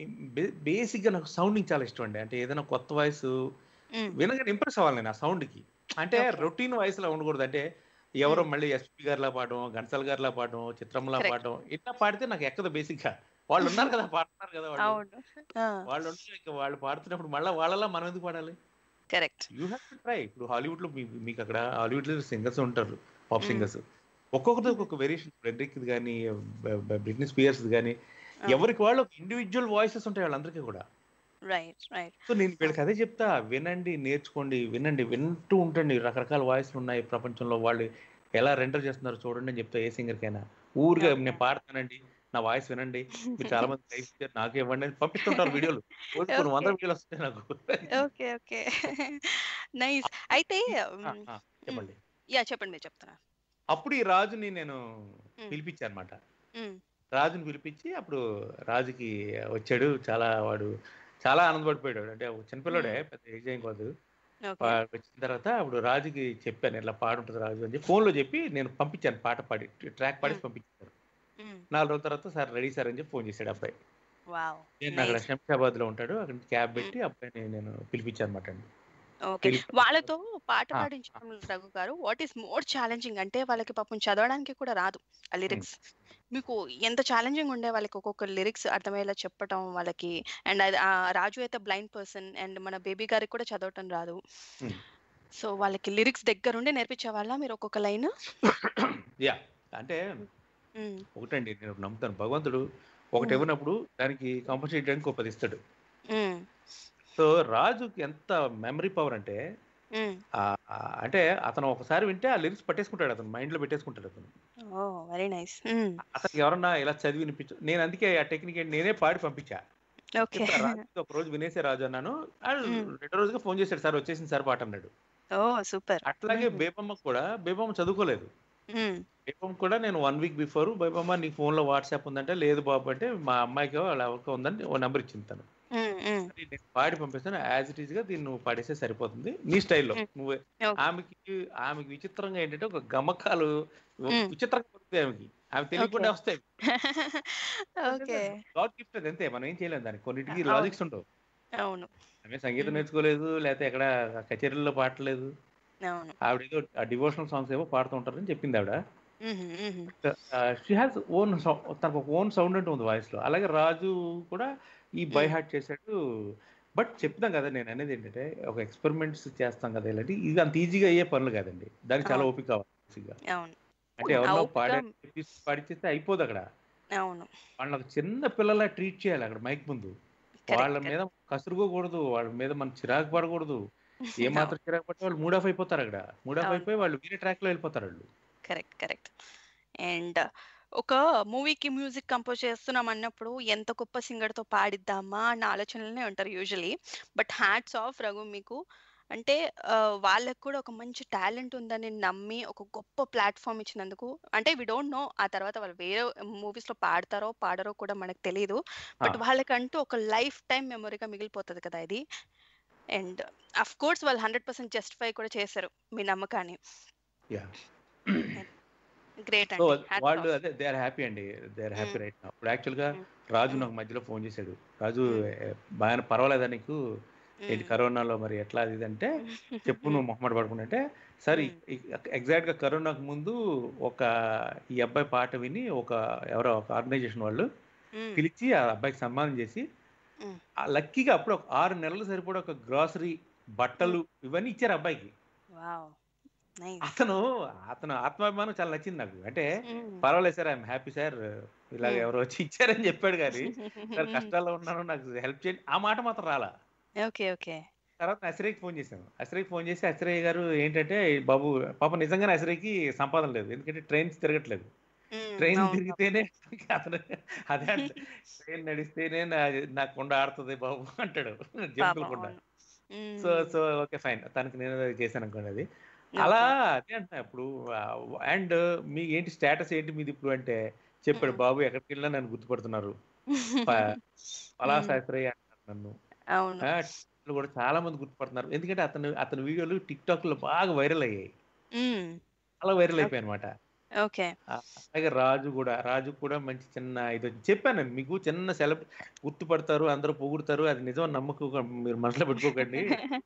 బేసిక్ గా నాకు సౌండింగ్ చాలా ఇష్టం అండి అంటే ఏదైనా కొత్త వాయిస్ వినగానే ఇంప్రెస్ అవ్వాలి నేను ఆ సౌండ్ కి అంటే Okay. రొటీన్ వాయిస్ లా ఉండకూడదు అంటే ఎవరో మళ్ళీ ఎస్పీ గారిలా పాడడం ఘంటసాల గారిలా పాడడం చిత్రంలా Correct. పాడడం ఇట్లా పాడితే నాకు ఎక్కదు బేసిక్ గా వాళ్ళు ఉన్నారు కదా పాడుతున్నారు కదా వాళ్ళు అవును వాళ్ళు ఉంటే ఇంకా వాళ్ళు పాడుతున్నప్పుడు మళ్ళీ వాళ్ళలా మనం ఎందుకు పాడాలి correct you have to try ఇప్పుడు హాలీవుడ్ లో మీ- మీకు అక్కడ హాలీవుడ్ లో సింగర్స్ ఉంటారు పాప్ Mm. సింగర్స్ ఒక్కొక్కరిది ఒక్కొక్క వేరియేషన్ ఫ్రెడ్రిక్ కానీ బ్రిట్నీ స్పియర్స్ కానీ ఎవరికి వాళ్ళు ఇండివిజువల్ వాయిసెస్ ఉంటాయి వాళ్ళందరికీ కూడా రైట్ రైట్ సో నేను వీళ్ళకి అదే చెప్తా వినండి నేర్చుకోండి వినండి వింటూ ఉంటండి రకరకాల వాయిస్లు ఉన్నాయి ప్రపంచంలో వాళ్ళు ఎలా రెండర్ చేస్తున్నారు చూడండి అని చెప్తా ఏ సింగర్ కైనా ఊరిగా Okay. నేను పాడతానండి నా వాయిస్ వినండి మీరు చాలా మంది లైఫ్ ఇచ్చారు నాకు ఇవ్వండి అని పంపిస్తుంటారు వీడియోలు రోజు కొన్ని వందల Okay. వీడియోలు వస్తాయి నాకు ఓకే ఓకే నైస్ అయితే ఆ, ఆ, చెప్పండి యా చెప్పండి మీరు చెప్తున్నా అప్పుడు ఈ రాజుని నేను Mm. పిలిపించాను అనమాట Mm. రాజుని పిలిపించి అప్పుడు రాజుకి వచ్చాడు చాలా వాడు చాలా ఆనందపడిపోయాడు అంటే ఒక చిన్నపిల్లడే పెద్ద ఏజ్ ఏం కాదు ఓకే వా- వచ్చిన తర్వాత అప్పుడు రాజుకి చెప్పాను ఇట్లా పాడుంటుంది రాజు అని చెప్పి ఫోన్లో చెప్పి నేను పంపించాను పాట పాడి ట్రాక్ పాడి Mm. పంపించాను నాలుగు రోజుల తర్వాత సార్ రెడీ సార్ అని చెప్పి ఫోన్ చేశాడు అబ్బాయి వావ్ నేను అక్కడ శంషాబాద్ లో ఉంటాడు అక్కడ క్యాబ్ పెట్టి అబ్బాయిని నేను పిలిపించాను అనమాట అండి ఓకే పిలిపి- వాళ్ళతో పాట ఆ, పాడించడం రఘు గారు వాట్ ఈస్ మోర్ ఛాలెంజింగ్ అంటే వాళ్ళకి పాపం చదవడానికి కూడా రాదు ఆ లిరిక్స్ మీకు ఎంత ఛాలెంజింగ్ ఉండే వాళ్ళకి ఒక్కొక్క లిరిక్స్ అర్థమయ్యేలా చెప్పటం వాళ్ళకి అండ్ అది ఆ రాజు అయితే బ్లైండ్ పర్సన్ అండ్ మన బేబీ గారికి కూడా చదవటం రాదు Hmm. సో వాళ్ళకి లిరిక్స్ దగ్గరుండి నేర్పించే వాళ్ళ మీరు ఒక్కొక్క లైన్ యా అంటే ఉమ్, ఒకటండి నేను ఒకటి నమ్ముతాను భగవంతుడు ఒకటి ఉమ్. ఇవ్వనప్పుడు దానికి కాంపన్సేట్ చేయడానికి ఒక పది ఇస్తాడు ఉమ్, సో రాజుకి ఎంత మెమరీ పవర్ అంటే ఉమ్. ఆ, ఆ, అంటే అతను ఒకసారి వింటే ఆ లిరిక్స్ పట్టేసుకుంటాడు అతను మైండ్ లో పెట్టేసుకుంటాడు అతను ఓ వెరీ నైస్ అతనికి ఎవరన్నా ఇలా చదివి వినిపించు నేను అందుకే ఆ టెక్నిక్ నేనే పాడి పంపించా ఓకే చెప్తా, రాజుకి ఒక రోజు వినేసే రాజు అన్నాను వాళ్ళు మ్మ్. రెండో రోజుగా ఫోన్ చేశాడు సార్ వచ్చేసింది సార్ పాట అన్నాడు ఓ సూపర్ అట్లాగే మ్మ్. బేబమ్మ కూడా బేబమ్మ చదువుకోలేదు ఉమ్, బేబమ్మ కూడా నేను వన్ వీక్ బిఫోర్ బేబమ్మ నీ ఫోన్ లో వాట్సాప్ ఉందంటే లేదు బాబు అంటే మా అమ్మాయికి వాళ్ళ ఎవరికో ఉందని ఓ నెంబర్ ఇచ్చింది తను ఉమ్, ఉమ్. అది నేను పాడి పంపిస్తాను యాజ్ ఇట్ ఈస్ గా దీన్ని నువ్వు పాడేస్తే సరిపోతుంది నీ స్టైల్లో మ్మ్. నువ్వు ఓకే. ఆమెకి ఆమెకి విచిత్రంగా ఏంటంటే ఒక గమకాలు మ్మ్. విచిత్రంగా వస్తుంది ఆమెకి ఆమె తెలియకుండా ఓకే. వస్తాయి ఓకే గాడ్ గిఫ్ట్ అది అంతే మనం ఏం చేయలేం దానికి కొన్నిటికి అవును. లాజిక్స్ ఉండవు అవును ఆమె సంగీతం మ్మ్. నేర్చుకోలేదు లేకపోతే ఎక్కడ కచేరీల్లో పాడలేదు అవును ఆవిడ ఏదో ఆ డివోషనల్ సాంగ్స్ ఏవో పాడుతూ ఉంటారని చెప్పింది ఆవిడ ఉహు, ఉహు. షీ హాస్ ఓన్ తనకు ఒక ఓన్ సౌండ్ అంటూ ఉంది వాయిస్ లో అలాగే రాజు కూడా ఈ బై మ్మ్. హార్ట్ చేశాడు బట్ చెప్తాం కదా నేను అనేది ఏంటంటే ఒక ఎక్స్పెరిమెంట్స్ చేస్తాం కదా ఇలాంటి ఇది అంత ఈజీగా అయ్యే పనులు కాదండి దానికి చాలా అవును. ఓపిక కావాలి basic గా. అవును అంటే ఆ ఎవరినో ఓపిక పాడే పాడిచేస్తే అయిపోదు అక్కడ అవును వాళ్ళని ఒక చిన్న పిల్లలా ట్రీట్ చేయాలి అక్కడ మైక్ ముందు వాళ్ళ కరెక్ట్ మీద కసురుకోకూడదు వాళ్ళ మీద మనం చిరాకు పడకూడదు ఏ మాత్రం చిరాకు పడితే వాళ్ళు మూడ్ ఆఫ్ అయిపోతారు అక్కడ మూడ్ ఆఫ్ అవును. అయిపోయి వాళ్ళు వేరే ట్రాక్ లో వెళ్ళిపోతారు వాళ్ళు కరెక్ట్ కరెక్ట్ అండ్ ఒక మూవీకి మ్యూజిక్ కంపోజ్ చేస్తున్నాం అన్నప్పుడు ఎంత గొప్ప singer తో పాడిద్దామా అన్న ఆలోచనలోనే ఉంటారు usually but hats off Raghu మీకు అంటే ఆ, వాళ్ళకు కూడా ఒక మంచి టాలెంట్ ఉందని నమ్మి ఒక గొప్ప ప్లాట్ఫామ్ ఇచ్చినందుకు అంటే వి డోంట్ నో ఆ తర్వాత వాళ్ళు వేరే మూవీస్ లో పాడతారో పాడరో కూడా మనకు తెలియదు బట్ ఆ. వాళ్ళకంటూ ఒక లైఫ్ టైం మెమొరీగా మిగిలిపోతుంది కదా ఇది అండ్ అఫ్ కోర్స్ వాళ్ళు హండ్రెడ్ పర్సెంట్ జస్టిఫై కూడా చేశారు మీ నమ్మకాన్ని యా గ్రేట్ సో అండి Hats వాళ్ళు off. అదే దే ఆర్ హ్యాపీ అండి they are happy Mm. Right ఇప్పుడు యాక్చువల్ గా Mm. రాజు Mm. నాకు మధ్యలో ఫోన్ చేశాడు రాజు Mm. ఏ, బాగా పర్వాలేదా నీకు ఏంటి మ్మ్. కరోనాలో మరి ఎట్లా అది ఇది అంటే చెప్పు నువ్వు మొహమాట పడుకుంటే అంటే సరే ఎగ్జాక్ట్ గా కరోనాకు ముందు ఒక ఈ అబ్బాయి పాట విని ఒక ఎవరో ఒక ఆర్గనైజేషన్ వాళ్ళు మ్మ్. పిలిచి ఆ అబ్బాయికి సన్మానం చేసి మ్మ్. ఆ లక్కీగా అప్పుడు ఒక ఆరు నెలలు సరిపడా ఒక గ్రాసరీ బట్టలు ఇవన్నీ ఇచ్చారు అబ్బాయికి వావ్ నైస్ అతను అతను ఆత్మాభిమానం చాలా నచ్చింది నాకు అంటే మ్మ్. పర్వాలేదు సార్ ఐఎమ్ హ్యాపీ సార్ ఇలాగ మ్మ్. ఎవరో వచ్చి ఇచ్చారని చెప్పాడు కానీ సార్ కష్టాల్లో ఉన్నాను నాకు హెల్ప్ చేయండి ఆ మాట మాత్రం రాలా ఓకే ఓకే తర్వాత అసరేకి ఫోన్ చేశాను అసరేకి ఫోన్ చేసి అసరయ్య గారు ఏంటంటే బాబు పాప నిజంగానే అసరేకి సంపాదన లేదు ఎందుకంటే ట్రైన్స్ తిరగట్లేదు మ్మ్. ట్రైన్ అవును. తిరిగితేనే అతను అదే అంట ట్రైన్ నడిస్తేనే నా నా కొండ ఆడుతుంది బాబు అంటాడు జంతువుల పాపం, కొండ అవును. మ్మ్. సో సో ఓకే ఫైన్ తనకి నేను చేశాను అనుకోండి అది అలా అదే అంటున్నా ఇప్పుడు అండ్ మీ ఏంటి స్టేటస్ ఏంటి మీది ఇప్పుడు అంటే చెప్పాడు మ్మ్. బాబు ఎక్కడికి వెళ్ళినా నన్ను గుర్తుపడుతున్నారు ప- పలా మ్మ్. శాస్త్రయ్య అంటారు నన్ను అవును ఆ, టిక్టాక్లో కూడా చాలా మంది గుర్తుపడుతున్నారు ఎందుకంటే అతను అతని వీడియోలు టిక్ టాక్ లో బాగా వైరల్ అయ్యాయి మ్మ్. చాలా వైరల్ అయిపోయాయి అనమాట ఓకే అలాగే రాజు కూడా రాజు కూడా మంచి చిన్న ఇది వచ్చి- చెప్పాను నేను మీకు చిన్న సెలబ్ గుర్తుపడతారు అందరూ పొగుడుతారు అది నిజం నమ్మకం మీరు మనసులో పెట్టుకోకండి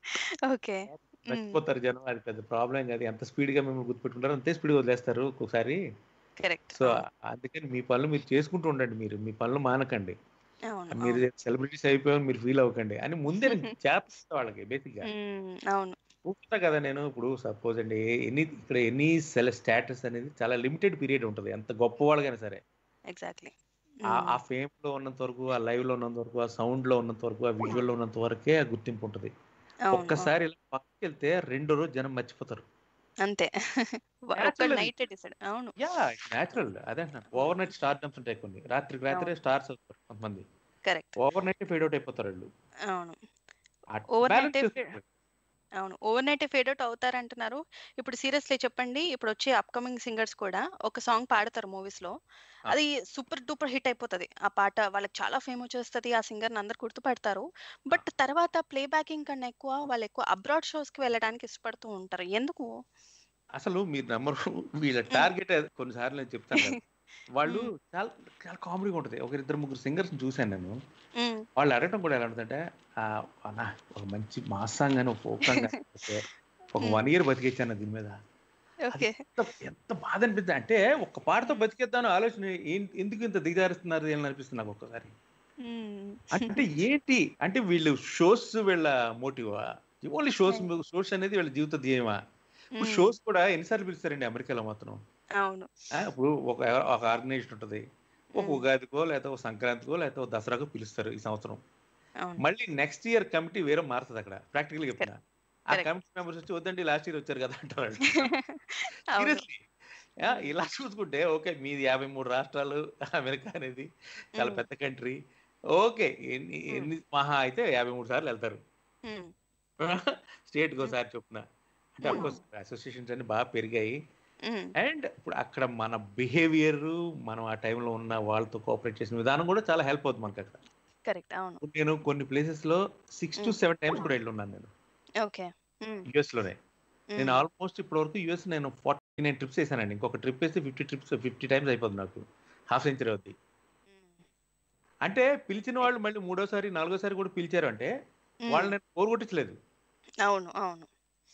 ఓకే మర్చిపోతారు జనం అది పెద్ద ప్రాబ్లం కాదు ఎంత స్పీడ్ గా మిమ్మల్ని గుర్తుపెట్టుకుంటారు అంతే స్పీడ్ వదిలేస్తారు ఒక్కొక్కసారి కరెక్ట్ సో అందుకని మీ పనులు మీరు చేసుకుంటూ ఉండండి మీరు మీ పనులు మానకండి అవును మీరు సెలబ్రిటీస్ అయిపోయామని మీరు ఫీల్ అవ్వకండి అని ముందే నేను చేస్తా వాళ్ళకి బేసిక్ గా మ్మ్. అవును చూస్తా కదా నేను ఇప్పుడు సపోజ్ అండి ఎన్ని ఇక్కడ ఎన్ని సెల స్టేటస్ అనేది చాలా లిమిటెడ్ పీరియడ్ ఉంటుంది ఎంత గొప్ప వాళ్ళకైనా సరే ఎగ్జాక్ట్లీ ఆ- ఆ ఫేమ్ లో ఉన్నంత వరకు ఆ లైవ్ లో ఉన్నంత వరకు ఆ సౌండ్ లో ఉన్నంత వరకు ఆ విజువల్ లో ఉన్నంత వరకే ఆ గుర్తింపు ఉంటుంది ఒక్కసారి ఇలా పక్కకి వెళ్తే రెండో రోజు జనం మర్చిపోతారు అంతే ఒక్క Natural అది. నైట్ డిసైడ్ అవును యా న్యాచురల్ అదే అంటున్నాను ఓవర్ నైట్ స్టార్ డమ్స్ ఉంటాయి కొన్ని రాత్రికి రాత్రే స్టార్స్ అవుతారు కొంతమంది correct over night fade out అయిపోతారు వాళ్ళు అవును అట్- Overnight balance ఏ చేసుకోవాలి. అవును ఓవర్ నైట్ ఫేడ్ అవుట్ అవుతారంటున్నారు ఇప్పుడు సీరియస్లీ చెప్పండి ఇప్పుడు వచ్చే అప్కమింగ్ సింగర్స్ కూడా ఒక సాంగ్ పాడతారు మూవీస్ లో ఆ. అది సూపర్ డూపర్ హిట్ అయిపోతది ఆ పాట వాళ్ళకి చాలా ఫేమ్ వచ్చేస్తుంది ఆ సింగర్ అందరు గుర్తుపడతారు బట్ తర్వాత ప్లే బ్యాకింగ్ కన్నా ఎక్కువ వాళ్ళు ఎక్కువ అబ్రాడ్ షోస్ కి వెళ్ళడానికి ఇష్టపడుతూ ఉంటారు ఎందుకు అసలు మీరు నమ్మరు వీళ్ళ టార్గెట్ కొన్నిసార్లు నేను చెప్తాను కదా. వాళ్ళు చాలా చాలా కామెడీగా ఉంటుంది ఒక ఇద్దరు ముగ్గురు సింగర్స్ చూశాను నేను మ్మ్. వాళ్ళు అడగటం కూడా ఎలా ఉంటుందంటే "ఆ, అన్నా ఒక మంచి మాస్ సాంగ్ అని ఒక ఫోక్ సాంగ్ అని వస్తే ఒక వన్ ఇయర్ బతికేచ్చాను దీని మీద ఓకే ఎంత ఎంత బాధ అనిపిస్తుంది అంటే ఒక్క పాటతో బతికేద్దాం ఆలోచన ఏం- ఎందుకు ఇంత దిగజారుస్తున్నారు అని అనిపిస్తుంది నాకు ఒక్కసారి మ్మ్. అంటే ఏంటి అంటే వీళ్ళు షోస్ వీళ్ళ మోటివా ఓన్లీ షోస్ షోస్ అనేది వీళ్ళ జీవిత ధ్యేయమా ఇప్పుడు మ్మ్. షోస్ కూడా ఎన్నిసార్లు పిలుస్తారండి అమెరికాలో మాత్రం అవును ఆ, ఇప్పుడు ఒక ఒక ఆర్గనైజేషన్ ఉంటుంది ఒక ఉమ్, ఉగాదికో లేకపోతే ఒక సంక్రాంతికో లేకపోతే ఒక దసరాకో పిలుస్తారు ఈ సంవత్సరం అవును మళ్ళీ నెక్స్ట్ ఇయర్ కమిటీ వేరే మారుతుంది అక్కడ ప్రాక్టికల్ చెప్తున్నా ఆ Correct. కమిటీ మెంబర్స్ వచ్చి వద్దండి లాస్ట్ ఇయర్ వచ్చారు కదా అంటారు అవును సీరియస్లీ ఇలా చూసుకుంటే ఓకే మీది యాభై మూడు రాష్ట్రాలు అమెరికా అనేది చాలా ఉమ్, పెద్ద కంట్రీ ఓకే ఎన్ని ఉమ్, ఎన్ని మహా అయితే యాభై మూడు సార్లు వెళ్తారు ఉమ్, స్టేట్ ఉమ్, ఒకసారి చొప్పున అంటే ఉమ్, అఫ్కోర్స్ అసోసియేషన్స్ అన్ని బాగా పెరిగాయి ఉమ్, అండ్ ఇప్పుడు అక్కడ మన బిహేవియర్ మనం ఆ టైంలో ఉన్న వాళ్ళతో కోఆపరేట్ చేసిన విధానం కూడా చాలా హెల్ప్ అవుతుంది మనకి అక్కడ కరెక్ట్ అవును ఇప్పుడు నేను కొన్ని ప్లేసెస్ లో six to um, seven times కూడా వెళ్ళి ఉన్నాను నేను ఓకే ఉమ్, యుఎస్ లోనే నేను ఉమ్, ఆల్మోస్ట్ ఇప్పటి వరకు యుఎస్ నేను ఫార్టీ నైన్ ట్రిప్స్ వేసానండి ఇంకొక ట్రిప్ వేస్తే ఫిఫ్టీ ట్రిప్స్ ఫిఫ్టీ టైమ్స్ అయిపోతుంది నాకు హాఫ్ సెంచరీ అవుద్ది ఉమ్, అంటే పిలిచిన వాళ్ళు మళ్ళీ మూడోసారి నాలుగోసారి కూడా పిలిచారు అంటే వాళ్ళు ఉమ్, నేను బోర్ కొట్టించలేదు అవును అవును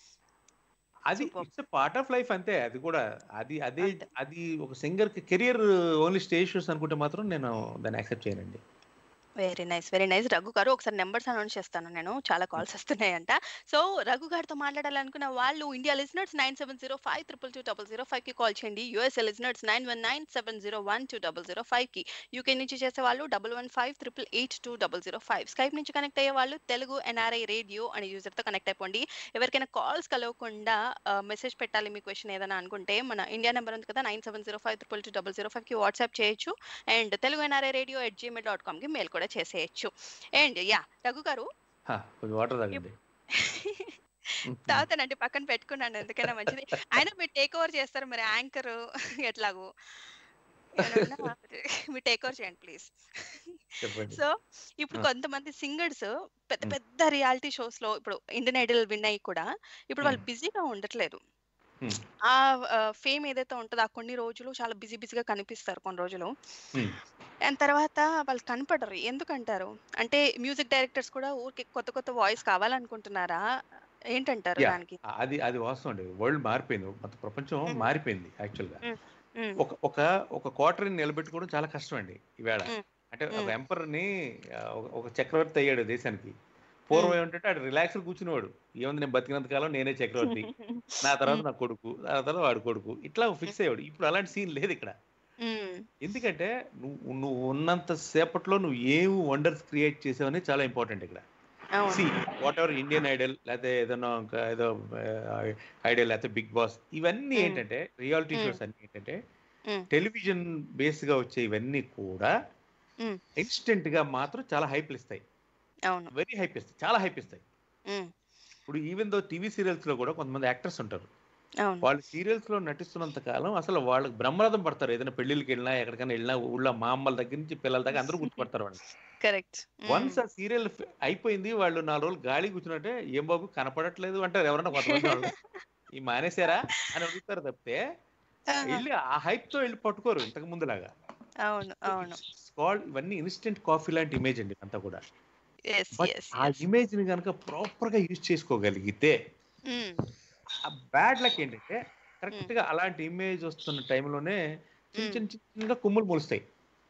అది super it's part of life అంతే అది కూడా అది అదే అంతే అది ఒక singer career only stage shows అనుకుంటే మాత్రం నేను దాన్ని యాక్సెప్ట్ చేయనండి very nice very nice Raghu గారు ఒకసారి నెంబర్స్ అనౌన్స్ చేస్తాను నేను చాలా కాల్స్ వస్తున్నాయంట సో రఘు గారితో మాట్లాడాలనుకున్న వాళ్ళు India listeners nine seven zero five triple two double zero five కి కాల్ చేయండి USA listeners nine one nine seven zero one two double zero five కి యూకే నుంచి చేసే వాళ్ళు double one five triple eight two double zero five Skype నుంచి కనెక్ట్ అయ్యే వాళ్ళు తెలుగు ఎన్ఆర్ఐ రేడియో అనే user తో కనెక్ట్ అయిపోండి ఎవరికైనా కాల్స్ కలవకుండా మెసేజ్ పెట్టాలి మీ క్వశ్చన్ ఏదైనా అనుకుంటే మన ఇండియా నెంబర్ ఉంది కదా nine seven zero five triple two double zero five కి వాట్సాప్ చేయొచ్చు and Telugu NRI radio at Gmail dot కామ్కి మెయిల్ కూడా చేసేయచ్చు అండ్ యా రఘు గారు హా, కొంచెం వాటర్ ఇప్- తాగండి తాగుతానండి పక్కన పెట్టుకున్నాను ఎందుకైనా మంచిది అయినా మీరు టేక్ ఓవర్ చేస్తారు మరి యాంకర్ ఎట్లాగో ఏమన్నా మీరు టేక్ ఓవర్ చేయండి ప్లీజ్ చెప్పండి సో ఇప్పుడు ఆ, కొంతమంది సింగర్స్ పెద్ద ఉమ్, పెద్ద రియాలిటీ షోస్ లో ఇప్పుడు ఇండియన్ ఐడల్ విన్ అయ్యి కూడా ఇప్పుడు వాళ్ళు ఉమ్, బిజీగా ఉండట్లేదు ఉమ్, ఆ ఫేమ్ ఏదైతే ఉంటుందో ఆ కొన్ని రోజులు చాలా బిజీ బిజీగా కనిపిస్తారు కొన్ని రోజులు ఉమ్. అండ్ తర్వాత వాళ్ళు కనపడరు ఎందుకంటారు అంటే మ్యూజిక్ డైరెక్టర్స్ కూడా ఊరికి కొత్త కొత్త వాయిస్ కావాలనుకుంటున్నారా ఏంటంటారు యా దానికి అది అది వాస్తవం అండి వరల్డ్ మారిపోయింది మొత్తం ప్రపంచం ఉమ్, మారిపోయింది యాక్చువల్గా ఉమ్, ఉమ్, ఒక ఒక ఒక క్వార్టర్ని నిలబెట్టుకోవడం చాలా కష్టం అండి ఈవేళ ఉమ్, అంటే ఒక ఉమ్, ఎంపర్ని ఒక చక్రవర్తి అయ్యాడు దేశానికి పూర్వం ఉమ్. ఏమిటంటే ఆడు రిలాక్స్ కూర్చునేవాడు ఏముంది నేను బతికినంత కాలం నేనే చక్రవర్తి నా తర్వాత ఉమ్, నా కొడుకు నా తర్వాత వాడు కొడుకు ఇట్లా ఫిక్స్ అయ్యాడు ఇప్పుడు అలాంటి సీన్ లేదు ఇక్కడ ఉమ్, ఎందుకంటే నువ్వు నువ్వు ఉన్నంత సేపట్లో నువ్వు ఏమి వండర్స్ క్రియేట్ చేసావని చాలా ఇంపార్టెంట్ ఇక్కడ సి అవును వాట్ ఎవర్ ఇండియన్ ఐడల్ లేకపోతే ఏదైనా ఇంకా ఏదో ఐడల్ లేకపోతే బిగ్ బాస్ ఇవన్నీ ఉమ్, ఏంటంటే రియాలిటీ ఉమ్, షోస్ అన్ని ఏంటంటే ఉమ్, టెలివిజన్ బేస్గా వచ్చే ఇవన్నీ కూడా ఉమ్, ఇన్స్టెంట్ గా మాత్రం చాలా హైప్ ఇస్తాయి అవును వెరీ హైప్ ఇస్తాయి చాలా హైప్ ఇస్తాయి ఉమ్, ఇప్పుడు ఈవెన్ దో టీవీ సీరియల్స్ లో కూడా కొంతమంది యాక్టర్స్ ఉంటారు అవును వాళ్ళు సీరియల్స్ లో నటిస్తున్నంత కాలం అసలు వాళ్ళకి బ్రహ్మరథం పడతారు ఏదైనా పెళ్లిళ్ళకి వెళ్ళినా ఎక్కడికైనా వెళ్ళినా ఊళ్ళో మా అమ్మల దగ్గర నుంచి పిల్లల దాకా అందరూ గుర్తుపడతారు వాళ్ళు కరెక్ట్ వన్స్ ఆ సీరియల్ అయిపోయింది వాళ్ళు నాలుగు రోజులు గాలి కూర్చున్నట్టే ఏం బాబు కనపడట్లేదు అంటారు ఎవరన్నా కొంతమంది వాళ్ళు ఈ మానేశారా అని అడుగుతారు తప్పితే వెళ్ళి ఆ హైప్ తో వెళ్ళి పట్టుకోరు ఇంతకు ముందులాగా అవును అవును కాల్డ్ ఇవన్నీ ఇన్స్టెంట్ కాఫీ లాంటి ఇమేజ్ అండి అంతా కూడా ఎస్ బట్ ఎస్ ఆ ఎస్ ఇమేజ్ ని కనుక ప్రాపర్ గా యూజ్ చేసుకోగలిగితే ఆ బ్యాడ్ లక్ ఏంటంటే కరెక్ట్ గా అలాంటి ఇమేజ్ వస్తున్న టైంలోనే చిన్న చిన్న చిన్నగా కొమ్ములు మొలుస్తాయి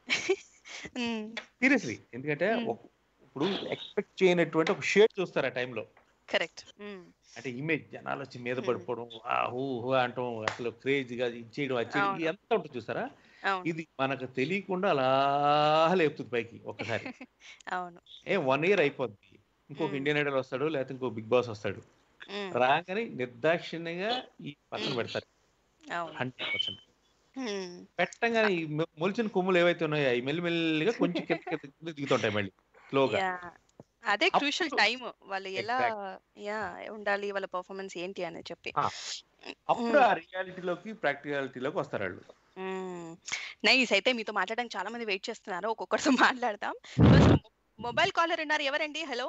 సీరియస్లీ ఎందుకంటే Mm. ఒక- ఇప్పుడు ఎక్స్పెక్ట్ చేయనటువంటి ఒక షేడ్ చూస్తారు ఆ టైంలో కరెక్ట్ అంటే ఇమేజ్ జనాలు వచ్చి మీద Mm. పడిపోవడం ఆ హూ హూ అంటాం అసలు క్రేజీగా ఇచ్చేయడం అది చేయడం అవును. ఎంత ఉంటుంది చూసారా అవును ఇది మనకు తెలియకుండా అలా లేపుతుంది పైకి ఒక్కసారి అవును ఏ వన్ ఇయర్ అయిపోద్ది ఇంకొక Mm. ఇండియన్ ఐడల్ వస్తాడు లేకపోతే ఇంకో బిగ్ బాస్ వస్తాడు Mm. రాగానే నిర్దాక్షిణ్యంగా ఈ పక్కన Mm. పెడతారు అవును హండ్రెడ్ పర్సెంట్ Mm. పెట్టంగానే ఈ మొ- మొలిచిన కొమ్ములు ఏవైతే ఉన్నాయో అవి మెల్లిమెల్లిగా కొంచెం కింద కింద కింద దిగుతుంటాయి మళ్ళీ స్లోగా Yeah. అదే క్రూషల్ అప్పుడు- టైం వాళ్ళు ఎలా Exactly. యా ఉండాలి వాళ్ళ పర్ఫార్మెన్స్ ఏంటి అని చెప్పి ఆ, అప్పుడు ఆ రియాలిటీలోకి ప్రాక్టికాలిటీలోకి వస్తారు వాళ్ళు నైస్ అయితే మీతో మాట్లాడడానికి చాలా మంది వెయిట్ చేస్తున్నారు ఒక్కొక్కరితో మాట్లాడదాం ఫస్ట్ మొబైల్ కాలర్ ఉన్నారు ఎవరండి హలో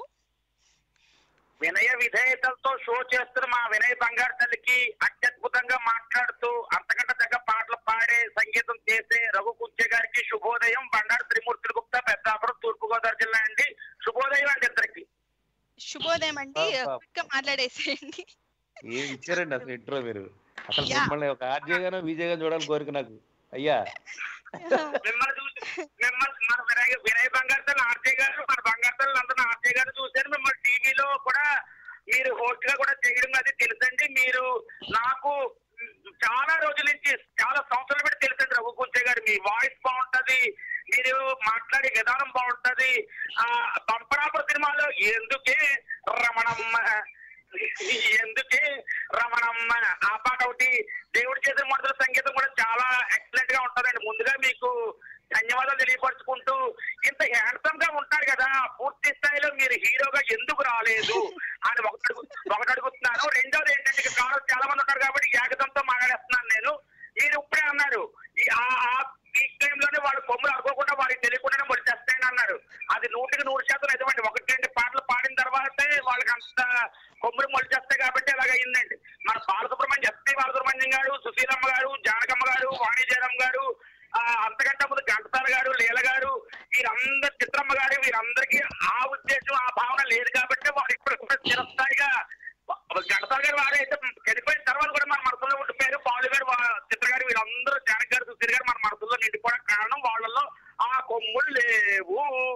వినయ విధేయతలతో షో చేస్తున్న మా వినయ్ బంగారు తల్లికి అత్యద్భుతంగా మాట్లాడుతూ అంతకంటే తగ్గ పాటలు పాడే సంగీతం చేసే రఘు కుంచె గారికి శుభోదయం బండారు త్రిమూర్తులు గుప్తా పెద్దాపురం తూర్పుగోదావరి జిల్లా అండి శుభోదయం అండి ఇద్దరికి శుభోదయం అండి పాప. క్విక్ గా మాట్లాడేసేయండి ఏం ఇచ్చారండి అసలు ఇంట్రో మీరు అసలు Yeah. మిమ్మల్ని ఒక ఆర్జే గానో విజయ్ గానో చూడాలని కోరిక నాకు అయ్యా మిమ్మల్ని చూసి మిమ్మల్ని మన వినయ్ వినయ్ బంగారు తల్లి ఆర్జే గారు మన బంగారు తల్లి అందరూ ఆర్జే గారు చూశారు మిమ్మల్ని టీవీలో కూడా మీరు హోస్ట్ గా కూడా చేయడం అది తెలుసండి మీరు నాకు చాలా రోజుల నుంచి చాలా సంవత్సరాలు పెట్టి తెలుసండి రఘు కుంచే గారు మీ వాయిస్ బాగుంటది మీరు మాట్లాడే విధానం బాగుంటది ఆ బంపరాపుర సినిమాలో ఎందుకే రమణమ్మ ఎందుకే రమణమ్మ ఆ పాట ఒకటి దేవుడి చేసిన మొదటి సంగీతం కూడా చాలా ఎక్సలెంట్ గా ఉంటదండి ముందుగా మీకు ధన్యవాదాలు తెలియపరుచుకుంటూ ఇంత హ్యాండ్సమ్ గా ఉంటారు కదా పూర్తి స్థాయిలో మీరు హీరోగా ఎందుకు రాలేదు అని ఒకటి అడుగు- ఒకటి అడుగుతున్నాను రెండోది ఏంటంటే ఇక్కడ కావాలి చాలా మంది ఉంటారు కాబట్టి ఏకదంతో మాట్లాడేస్తున్నాను నేను మీరు ఇప్పుడే అన్నారు ఈ ఆ- ఆ పీక్ టైంలోనే వాళ్ళు కొమ్ములు అనుకోకుండా వారికి తెలియకుండానే మొదలు చేస్తాయని అన్నారు అది నూటికి నూరు శాతం నిజమండి ఒకటి రెండు పాటలు పాడిన తర్వాతే వాళ్ళకి అంత కొమ్ములు మొదలు చేస్తాయి కాబట్టి అలాగ అయిందండి మన బాలసుబ్రహ్మణ్యం ఎస్పీ బాలసుబ్రహ్మణ్యం గారు సుశీలమ్మ గారు జానకమ్మ గారు వాణి జయరామ్ గారు ఆ, అంతకంటే ముందు ఘంటసాల గారు లీల గారు వీరందరు చిత్రమ్మ గారు వీరందరికీ ఆ ఉద్దేశం ఆ భావన లేదు కాబట్టి వారు ఇప్పుడు కూడా చిరస్థాయిగా ఘంటసాల గారు వారు అయితే చనిపోయిన తర్వాత కూడా మన మనసులో ఉండిపోయారు పాలు గారు వా- చిత్ర గారు వీరందరూ జానక్ గారు సుశీల్ గారు మన మనసులో నిండిపోవడం కారణం వాళ్ళలో ఆ కొమ్ములు లేవు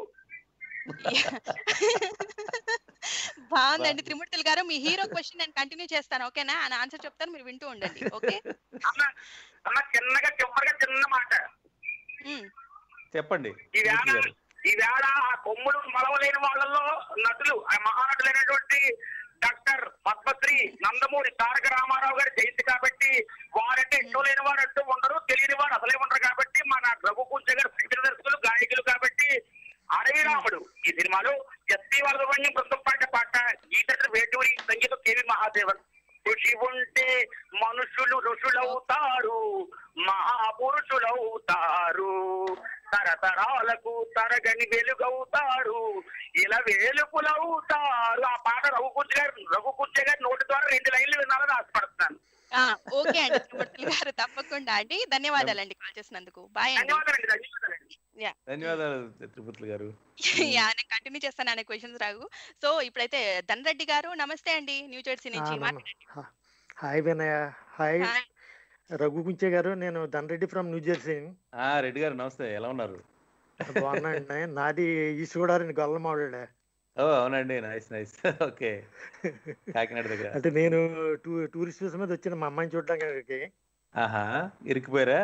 బాగుందండి త్రిమూర్తులు గారు మీ హీరో క్వశ్చన్ నేను కంటిన్యూ చేస్తాను ఓకేనా అని ఆన్సర్ చెప్తాను మీరు వింటూ ఉండండి ఓకే అన్న అన్న చిన్నగా చివరిగా చిన్న మాట ఉమ్, చెప్పండి ఈవేళ మూర్తి గారు ఈవేళ ఆ కొమ్ముడు మలవలేని వాళ్ళల్లో నటులు ఆ మహానటులైనటువంటి డాక్టర్ పద్మశ్రీ నందమూరి తారక రామారావు గారి జయంతి కాబట్టి వారంటే ఇష్టం లేని వారు అంటూ ఉండరు తెలియని వారు అసలే ఉండరు కాబట్టి మన రఘు కుంచ గారు సంగీత దర్శకులు గాయకులు కాబట్టి అడవి రాముడు ఈ సినిమాలో ఎస్పీ వరదవణ్యం బృందం పాట పాట గీత వేటూరి సంగీతం కేవి మహాదేవన్ ఋషి ఉంటే మనుషులు ఋషులవుతారు మహాపురుషులవుతారు తరతరాలకు తరగని వెలుగవుతారు ఇలా వేలుపులవుతారు ఆ పాట రఘుకుంజ గారు రఘుకుంజ గారి నోటి ద్వారా రెండు లైన్లు వినాలని ఆశపడుతున్నాను ఆ, ఓకే అండి త్రిమూర్తులు గారు తప్పకుండా అండి ధన్యవాదాలండి కాల్ చేసినందుకు బాయ్ అండి ధన్యవాదాలండి ధన్యవాదాలండి ధన్యవాదాలు త్రిపుత్రులు గారు యా నేను కంటిన్యూ చేస్తాను అనే క్వశ్చన్స్ రాగు సో ఇప్పుడైతే ధనరెడ్డి గారు నమస్తే అండి న్యూ జెర్సీ నుంచి ఆ, నమ- మాట్లాడండి హ- హాయ్ వినయ హాయ్ హాయ్. రఘు కుంచే గారు నేను ధనరెడ్డి ఫ్రమ్ న్యూ జెర్సీ ఆ రెడ్డి గారు నమస్తే ఎలా ఉన్నారు బాగున్నా అండి నాది ఈస్ట్ గోదావరి గొల్లమావిడ ఓ అవునండి నైస్ నైస్ ఓకే కాకినాడ దగ్గర అంటే నేను టూ టూరిస్ట్ వీసా మీద వచ్చిన మా అమ్మాయిని చూడడానికి ఆహా ఇరికిపోయారా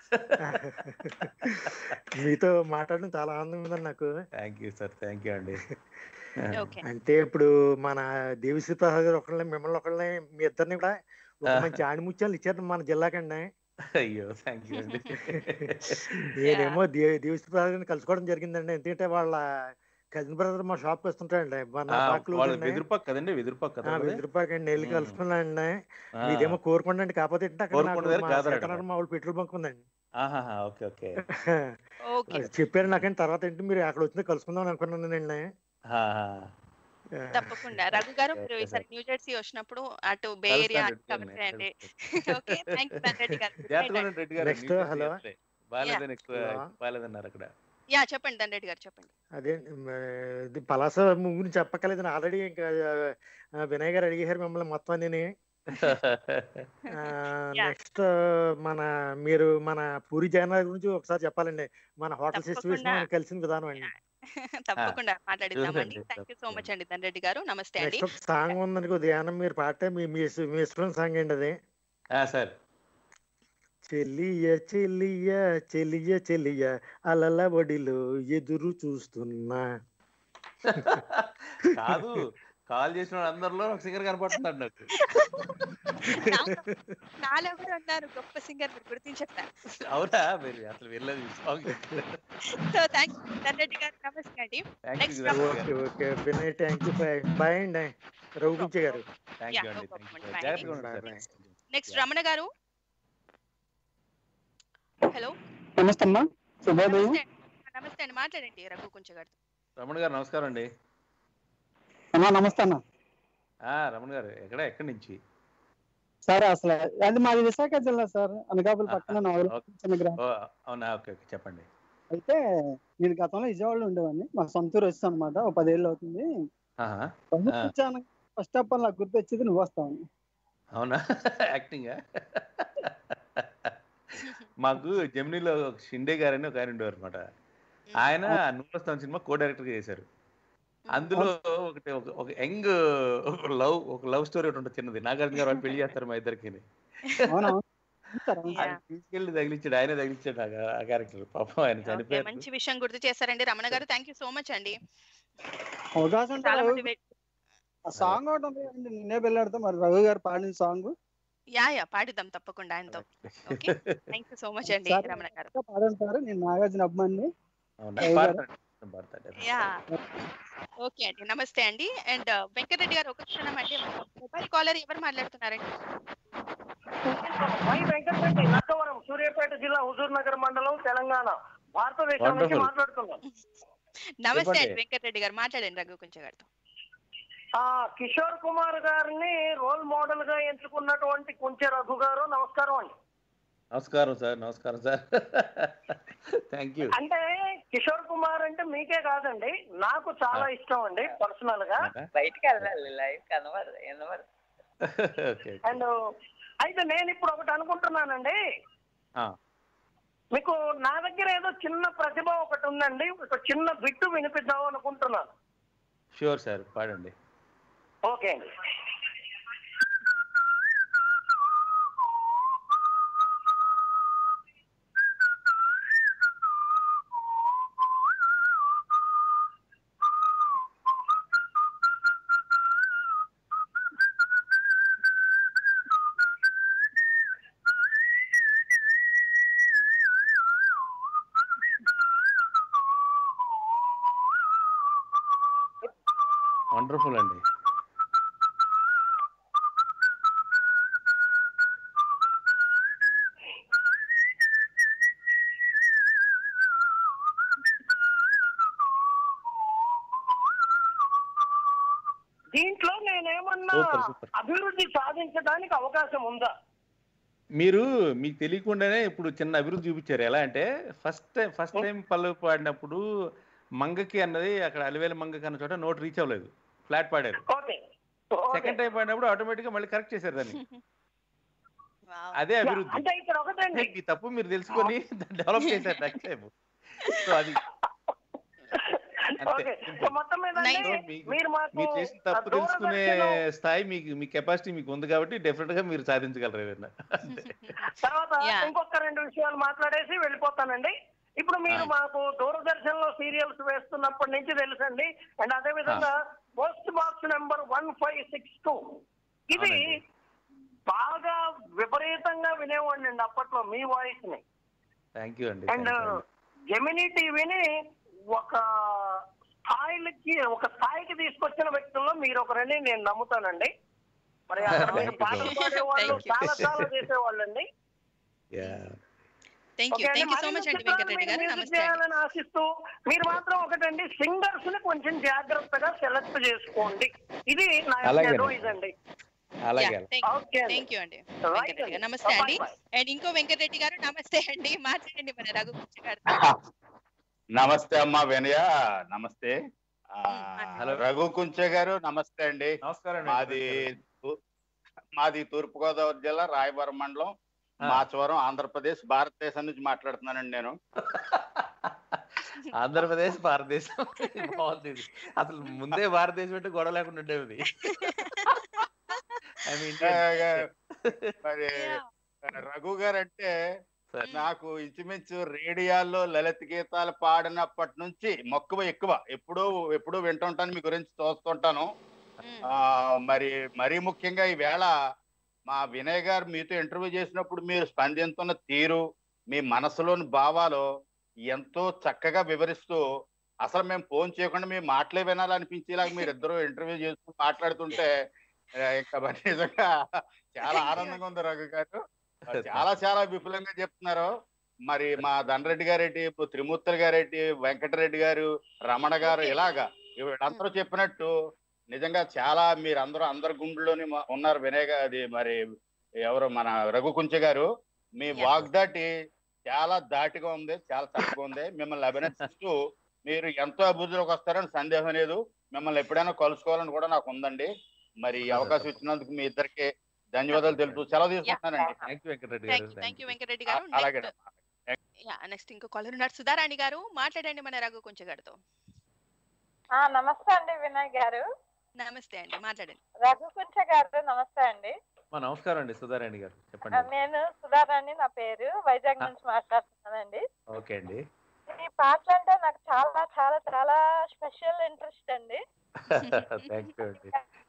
మీతో మాట్లాడడం చాలా ఆనందంగా ఉందండి నాకు thank you sir thank you అండి ఓకే అంటే ఇప్పుడు మన దేవిశ్రీ ప్రసాద్ గారు ఒకళ్ళని మిమ్మల్ని ఒకళ్ళని మీ ఇద్దరిని కూడా ఒక మంచి ఆణిముత్యాలు ఇచ్చారు మన జిల్లాకండి అయ్యో థ్యాంక్ యూ అండి నేనేమో దే దేవిశ్రీ ప్రసాద్ గారిని కలుసుకోవడం జరిగిందండి ఎందుకంటే వాళ్ళ కజిన్ బ్రదర్ మా షాప్ వస్తుంటాయండి మన ఆ, పాకలో వాళ్ళ వెదురుపాక్ కదండి వెదురుపాక్ కదా వాళ్ళది? వెదురుపాకండి వెళ్ళి మ్మ్. కలుసుకున్నాండి ఆ, మీదేమో కోరుకోండి కాకపోతే ఏంటంటే అక్కడ కోరుకొండ నాకు దగ్గర మా కాదరట. సీతారామ మా వాళ్ళు పెట్రోల్ బంక్ ఉందండి ఆహాహా, ఓకే ఓకే ఓకే అది చెప్పారు నాకండి తర్వాత ఏంటి మీరు అక్కడ వచ్చింది కలుసుకుందాం అనుకున్నానండి ఆహా. తప్పకుండా రఘు గారు మీరు ఓకే, ఈసారి న్యూ జెర్సీ వచ్చినప్పుడు అటు బే ఏరియా కలుస్తాను కవర్ రెడ్డి చేయండి గారిని, ఓకే థ్యాంక్ యూ ధనరెడ్డి గారు జాగ్రత్తగా ఉండండి రెడ్డి గారు Next, న్యూ జెర్సీ hello. అసలే. బాగాలేదని ఎక్కువ Hello. బాగాలేదన్నారు అక్కడ యా చెప్పండి ధనరెడ్డి గారు చెప్పండి అదే మ, ఇది పలాస మూవీ గురించి చెప్పక్కర్లేదు ఆల్రెడీ ఇంకా ఆ, వినయ్ గారు అడిగారు మిమ్మల్ని మొత్తం నేను Yeah. నెక్స్ట్ మన మీరు మన పూరి జగన్నాథ్ గురించి ఒకసారి చెప్పాలండి మన హోటల్ సిచ్యువేషన్ తప్పకుండా. కలిసిన విధానం అండి తప్పకుండా మాట్లాడిద్దామండి చూడండి, థ్యాంక్ యూ సో తప్పకుండా. మచ్ అండి ధనరెడ్డి గారు నమస్తే అండి నెక్స్ట్ ఒక సాంగ్ ఉందండి కొద్దిగా ఏమన్నా మీరు పాడితే మీ మీ ఇష్ట- మీ ఇష్టమైన సాంగ్ అండి అది ఆ, సార్ చెల్లియ చెల్లియ చెల్లియ చెల్లియ అలల ఒడిలో ఎదురు చూస్తున్నా కాదు కాల్ చేసిన అందరిలో ఒక సింగర్ కనపడుతున్నాడు నాకు నాలో కూడా ఉన్నారు గొప్ప సింగర్ మీరు గుర్తించట్లా అవునా మీరు అసలు వెళ్ళలేదు song so thank you Dhanareddy గారు నమస్తే అండి thank Next you number. Okay okay Vinay thank you bye అండి రఘుకుంచే గారు థ్యాంక్ యూ Yeah, అండి no thank problem. You Bye. జాగ్రత్తగా ఉండండి Bye, సార్ నెక్స్ట్ రమణ గారు హలో నమస్తే అమ్మా శుభోదయం నమస్తే అండి. నమస్తే అండి మాట్లాడండి రఘు కొంచెం గారు రమణ గారు నమస్కారం అండి అమ్మా నమస్తే అన్న ఆ రమణ గారు ఎక్కడ ఎక్కడి నుంచి సార్ అసలు అది మాది విశాఖ జిల్లా సార్ అనకాపల్లి పక్కన నావల్ ఓకే. చిన్న గ్రామం ఓ అవునా ఓకే ఓకే చెప్పండి అయితే నేను గతంలో విజయవాడలో ఉండేవాడిని మా సొంత ఊరు వచ్చాను అనమాట ఒక పదేళ్ళు అవుతుంది ఆహా, వచ్చాను ఫస్ట్ ఆఫ్ ఆల్ నాకు గుర్తు వచ్చేది నువ్వు వస్తావు అవునా యాక్టింగ్ మాకు జమినీలో షిండే గారు అని ఒక ఆయన ఉండేవారు అనమాట ఆయన నూరస్థాన్ సినిమా కో డైరెక్టర్ గా చేశారు అందులో ఒకటి ఒక- ఒక యంగ్ లవ్ ఒక లవ్ స్టోరీ ఒకటి ఉంటుంది చిన్నది నాగార్జున గారు వాళ్ళు పెళ్లి చేస్తారు మా ఇద్దరికి అవునా చూస్తారా? Yeah. ఆయన తీసుకెళ్లి తగిలించాడు ఆయన తగిలించాడు ఆ- ఆ క్యారెక్టర్ పాపం ఆయన ఓకే చనిపోయారు మంచి విషయం గుర్తు చేశారండి రమణ గారు థ్యాంక్ యూ సో మచ్ అండి అవకాశం ఉంటే చాలా రఘు- మంది వెయిట్ ఆ సాంగ్ ఒకటి ఉంది కదండి, నిన్నే పెళ్ళాడుతా మరి రఘు గారు పాడిన సాంగ్ యా యా పాడిద్దాం తప్పకుండా ఆయనతో okay thank you so much అండి ఒకసారి రమణ గారు పాడండి సార్ నేను నాగార్జున అభిమాని అవునా రఘు గారు. పాడతాడు పాడతాడు యా ఓకే అండి నమస్తే అండి అండ్ వెంకటరెడ్డి గారు ఒక క్షణం అండి మొబైల్ కాలర్ ఎవరు మాట్లాడుతున్నారండి వై వెంకటరెడ్డి నక్కవరం సూర్యాపేట జిల్లా హుజూర్ నగర్ మండలం తెలంగాణ భారతదేశం నుంచి Wonderful. మాట్లాడుతున్నాం నమస్తే అండి చెప్పండి. వెంకటరెడ్డి గారు మాట్లాడండి రఘు కొంచెం గారితో ఆ కిషోర్ కుమార్ గారిని రోల్ మోడల్ గా ఎంచుకున్నటువంటి కుంచె రఘు గారు నమస్కారం అండి నమస్కారం సార్ నమస్కారం సార్ థ్యాంక్ యూ అంటే కిషోర్ కుమార్ అంటే మీకే కాదండి నాకు చాలా ఇష్టం అండి పర్సనల్ గా బయటికి వెళ్ళాలి లైవ్ కనబడదు వినబడదు ఓకే అండ్ అయితే నేను ఇప్పుడు ఒకటి అనుకుంటున్నానండి మీకు నా దగ్గర ఏదో చిన్న ప్రతిభ ఒకటి ఉందండి ఒక చిన్న బిట్టు వినిపిద్దాం అనుకుంటున్నాను షూర్ సార్ పాడండి ఓకే అండి వండర్ఫుల్ అండి దీంట్లో నేనేమన్నా Super, super. అభివృద్ధి సాధించడానికి అవకాశం ఉందా మీరు మీకు తెలియకుండానే ఇప్పుడు చిన్న అభివృద్ధి చూపించారు ఎలా అంటే ఫస్ట్ టైం ఫస్ట్ టైం పళ్ళు పాడినప్పుడు మంగకి అన్నది అక్కడ అలివేల మంగకి అన్న చోట నోట్ రీచ్ అవ్వలేదు ఫ్లాట్ పాడారు ఓకే సెకండ్ టైం పాడినప్పుడు ఆటోమేటిక్ గా మళ్ళీ కరెక్ట్ చేశారు దాన్ని Wow. అదే అభివృద్ధి అంటే ఇక్కడ ఒకటండి మీ తప్పు మీరు తెలుసుకొని డెవలప్ చేశారు నెక్స్ట్ టైం సో అది అంతే, ఓకే simple. సో మొత్తం మీద Nice. అండి, మీకు- మీరు మాకు మీరు చేసిన తప్పు ఆ తెలుసుకునే దూరదర్శన్ స్థాయి మీకు మీ కెపాసిటీ మీకు ఉంది కాబట్టి డెఫినెట్ గా మీరు సాధించగలరు ఏదైనా అంతే. తర్వాత Yeah. ఇంకొక రెండు విషయాలు మాట్లాడేసి వెళ్ళిపోతానండి ఇప్పుడు మీరు Ah. మాకు దూరదర్శన్ లో సీరియల్స్ వేస్తున్నప్పటి నుంచి తెలుసండి అండ్ అదే విధంగా post box number one five six two ఇది అవునండి. బాగా విపరీతంగా వినేవాడిని అండి అప్పట్లో మీ వాయిస్ ని థ్యాంక్ యూ అండి అండ్ థాంక్యూ అండి. జెమినీ టీవీని ఒక స్థాయికి ఒక స్థాయికి తీసుకొచ్చిన వ్యక్తుల్లో మీరు ఒకరని నేను నమ్ముతానండి మరి అక్కడ మీరు Thank you. పాటలు పాడేవాళ్ళు Thank you. చాలా చాలా చేసేవాళ్ళండి Yeah. Thank you okay thank you so మరిన్ని మచ్ అండి చిత్రాలు వెంకటరెడ్డి గారు మీరు మ్యూజిక్ నమస్తే అండి చేయాలని ఆశిస్తూ మీరు మాత్రం ఒకటండి సింగర్స్ ని కొంచెం జాగ్రత్తగా సెలెక్ట్ చేసుకోండి ఇది నా అలాగే. అడ్వైజ్ అండి అలాగే ఓకే అండి. థ్యాంక్ యూ అండి Right వెంకటరెడ్డి గారు అండి. నమస్తే అండి Bye bye. అండ్ ఇంకో వెంకటరెడ్డి గారు నమస్తే అండి మాట్లాడండి మన రఘు గురించి గారు నమస్తే అమ్మా వినయ నమస్తే ఆ, హలో. రఘు కుంచె గారు నమస్తే అండి నమస్కారం మాది తూ- మాది తూర్పు గోదావరి జిల్లా రాయవరం మండలం ఆ. మాచవరం ఆంధ్రప్రదేశ్ భారతదేశం నుంచి మాట్లాడుతున్నానండి నేను ఆంధ్రప్రదేశ్ భారతదేశం బాగుంది ఇది. అసలు ముందే భారతదేశం అంటే గొడవ లేకుండా ఉండేది I mean, మరి Yeah. రఘు గారు అంటే సరే. నాకు ఇంచుమించు రేడియోల్లో లలిత గీతాలు పాడినప్పటి నుంచి మక్కువ ఎక్కువ ఎప్పుడూ ఎప్పుడూ వింటుంటాను మీ గురించి చూస్తుంటాను మ్మ్. ఆ మరి మరీ ముఖ్యంగా ఈ వేళ మా వినయ్ గారు మీతో ఇంటర్వ్యూ చేసినప్పుడు మీరు స్పందిస్తున్న తీరు మీ మనసులోని భావాలు ఎంతో చక్కగా వివరిస్తూ అసలు మేము ఫోన్ చేయకుండా మీ మాటలే వినాలనిపించేలాగా మీరు ఇద్దరు ఇంటర్వ్యూ చేస్తూ మాట్లాడుతుంటే ఆ, ఇంకా మరి నిజంగా చాలా ఆనందంగా ఉంది రఘు గారు చాలా చాలా విపులంగా చెప్తున్నారు మరి మా ధనరెడ్డి గారెడ్డి ఇప్పుడు త్రిమూర్తులు గారెడ్డి వెంకటరెడ్డి గారు రమణ గారు Okay. ఇలాగా వీళ్ళందరూ చెప్పినట్టు నిజంగా చాలా మీరు అందరూ అందరి గుండెల్లోని మ- ఉన్నారు వినయ్ గా- అది మరి ఎవరు మన రఘు కుంచె గారు మీ Yeah. వాగ్దాటి చాలా దాటిగా ఉంది చాలా చక్కగా ఉంది మిమ్మల్ని అభినందిస్తూ మీరు ఎంతో అభివృద్ధిలోకి వస్తారని సందేహం లేదు మిమ్మల్ని ఎప్పుడైనా కలుసుకోవాలని కూడా నాకు ఉందండి మరి ఈ అవకాశం ఇచ్చినందుకు మీ ఇద్దరికి ధన్యవాదాలు తెలుపుతూ సెలవు తీసుకుంటున్నానండి థ్యాంక్ యూ వెంకటరెడ్డి థ్యాంక్ గారు యూ థ్యాంక్ యూ వెంకటరెడ్డి గారు అలాగే నెక్స్ట్ నెక్స్ట్ ఇంకో కాలర్ ఉన్నారు సుధారాణి గారు మాట్లాడండి మన రఘు కొంచెం గారితో ఆ, నమస్తే అండి వినయ్ గారు నమస్తే అండి మాట్లాడండి రఘుకుంచ గారు నమస్తే అండి మా నమస్కారం అండి సుధారాణి గారు ఆ, చెప్పండి నేను సుధారాణి అని నా పేరు వైజాగ్ నుంచి మాట్లాడుతున్నానండి ఓకే అండి ఈ పాటలు అంటే నాకు చాలా చాలా చాలా స్పెషల్ ఇంట్రెస్ట్ అండి థ్యాంక్ యూ అండి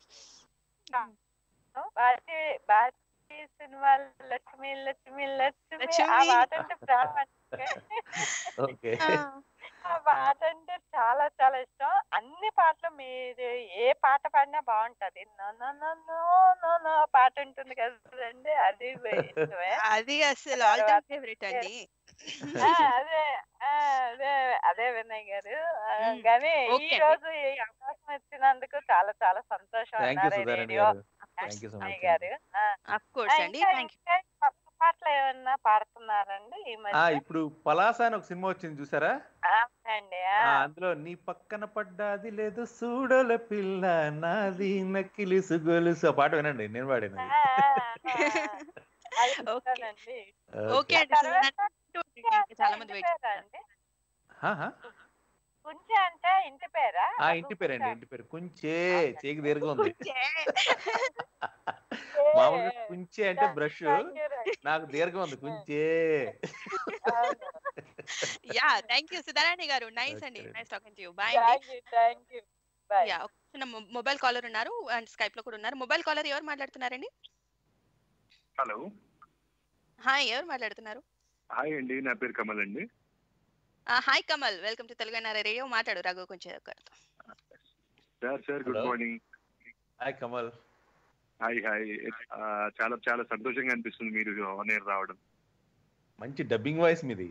భారతి భారతి సినిమాలు లక్ష్మి లక్ష్మి లక్ష్మి ఆ లక్ష్మి. పాట అంటే ప్రాణం అండి. ఓకే ఆ పాట అంటే చాలా చాలా ఇష్టం అన్ని పాటలు మీరు ఏ పాట పాడినా బాగుంటది no no no no no no పాట ఉంటుంది కదండి అది ఇష్టమే అది అసలు ఆల్ టైమ్ ఫేవరెట్ అండి ఆ, అదే ఆ, అదే అదే వినయ్ గారు ఆ, మ్మ్. కానీ ఓకే ఈ అండి. రోజు ఈ అవకాశం ఇచ్చినందుకు చాలా చాలా సంతోషం థ్యాంక్ యూ అన్నారు ఈ సుధారాణి రేడియో గారు thank you so Vinay much గారు ఆ, అఫ్ కోర్స్ ఆ, అండి ఇంకా థ్యాంక్ యూ ఇంకా కొత్త పాటలు ఏమన్నా పాడుతున్నారండి ఈ ఆ మధ్య ఇప్పుడు పలాస అని ఒక సినిమా వచ్చింది చూసారా ఆ, అండి ఆ. ఆ, అందులో నీ పక్కన పడ్డాది లేదు సూడల పిల్ల నాది నక్కిలిసు గొలుసు ఆ పాట వినండి నేను పాడాను ఆ, ఆ, ఆ. అది ఓకే. విన్నానండి. ఓకే అండి తర్వాత సుధారాణి ఇంకా చాలా మంది వెయిట్ ఇంటి పేరా అండి కుంచె అంటే ఇంటి పేరా ఆ ఇంటి పేరండి ఇంటి పేరు కుంచే చేకి దీర్ఘం ఉంది మామూలుగా కుంచే అంటే బ్రష్ నాకు దీర్ఘం ఉంది కుంచే యా థ్యాంక్ యూ సుధారాణి గారు నైస్ అండి Okay. Nice talking to you bye అండి thank you thank you bye yeah ఒక చిన్న మొబైల్ కాలర్ ఉన్నారు అండ్ స్కైప్ లో కూడా ఉన్నారు మొబైల్ కాలర్ ఎవరు మాట్లాడుతున్నారండి హలో హాయ్ ఎవరు మాట్లాడుతున్నారు హాయ్ అండి నా పేరు కమల్ అండి hi Kamal welcome to Telugu radio మాట్లాడు రఘు కొంచెం గారితో sir sir good Hello. Morning hi Kamal hi hi ఆ, చాలా చాలా సంతోషంగా అనిపిస్తుంది మీరు ఆన్ ఎయిర్ రావడం మంచి డబ్బింగ్ వాయిస్ మీది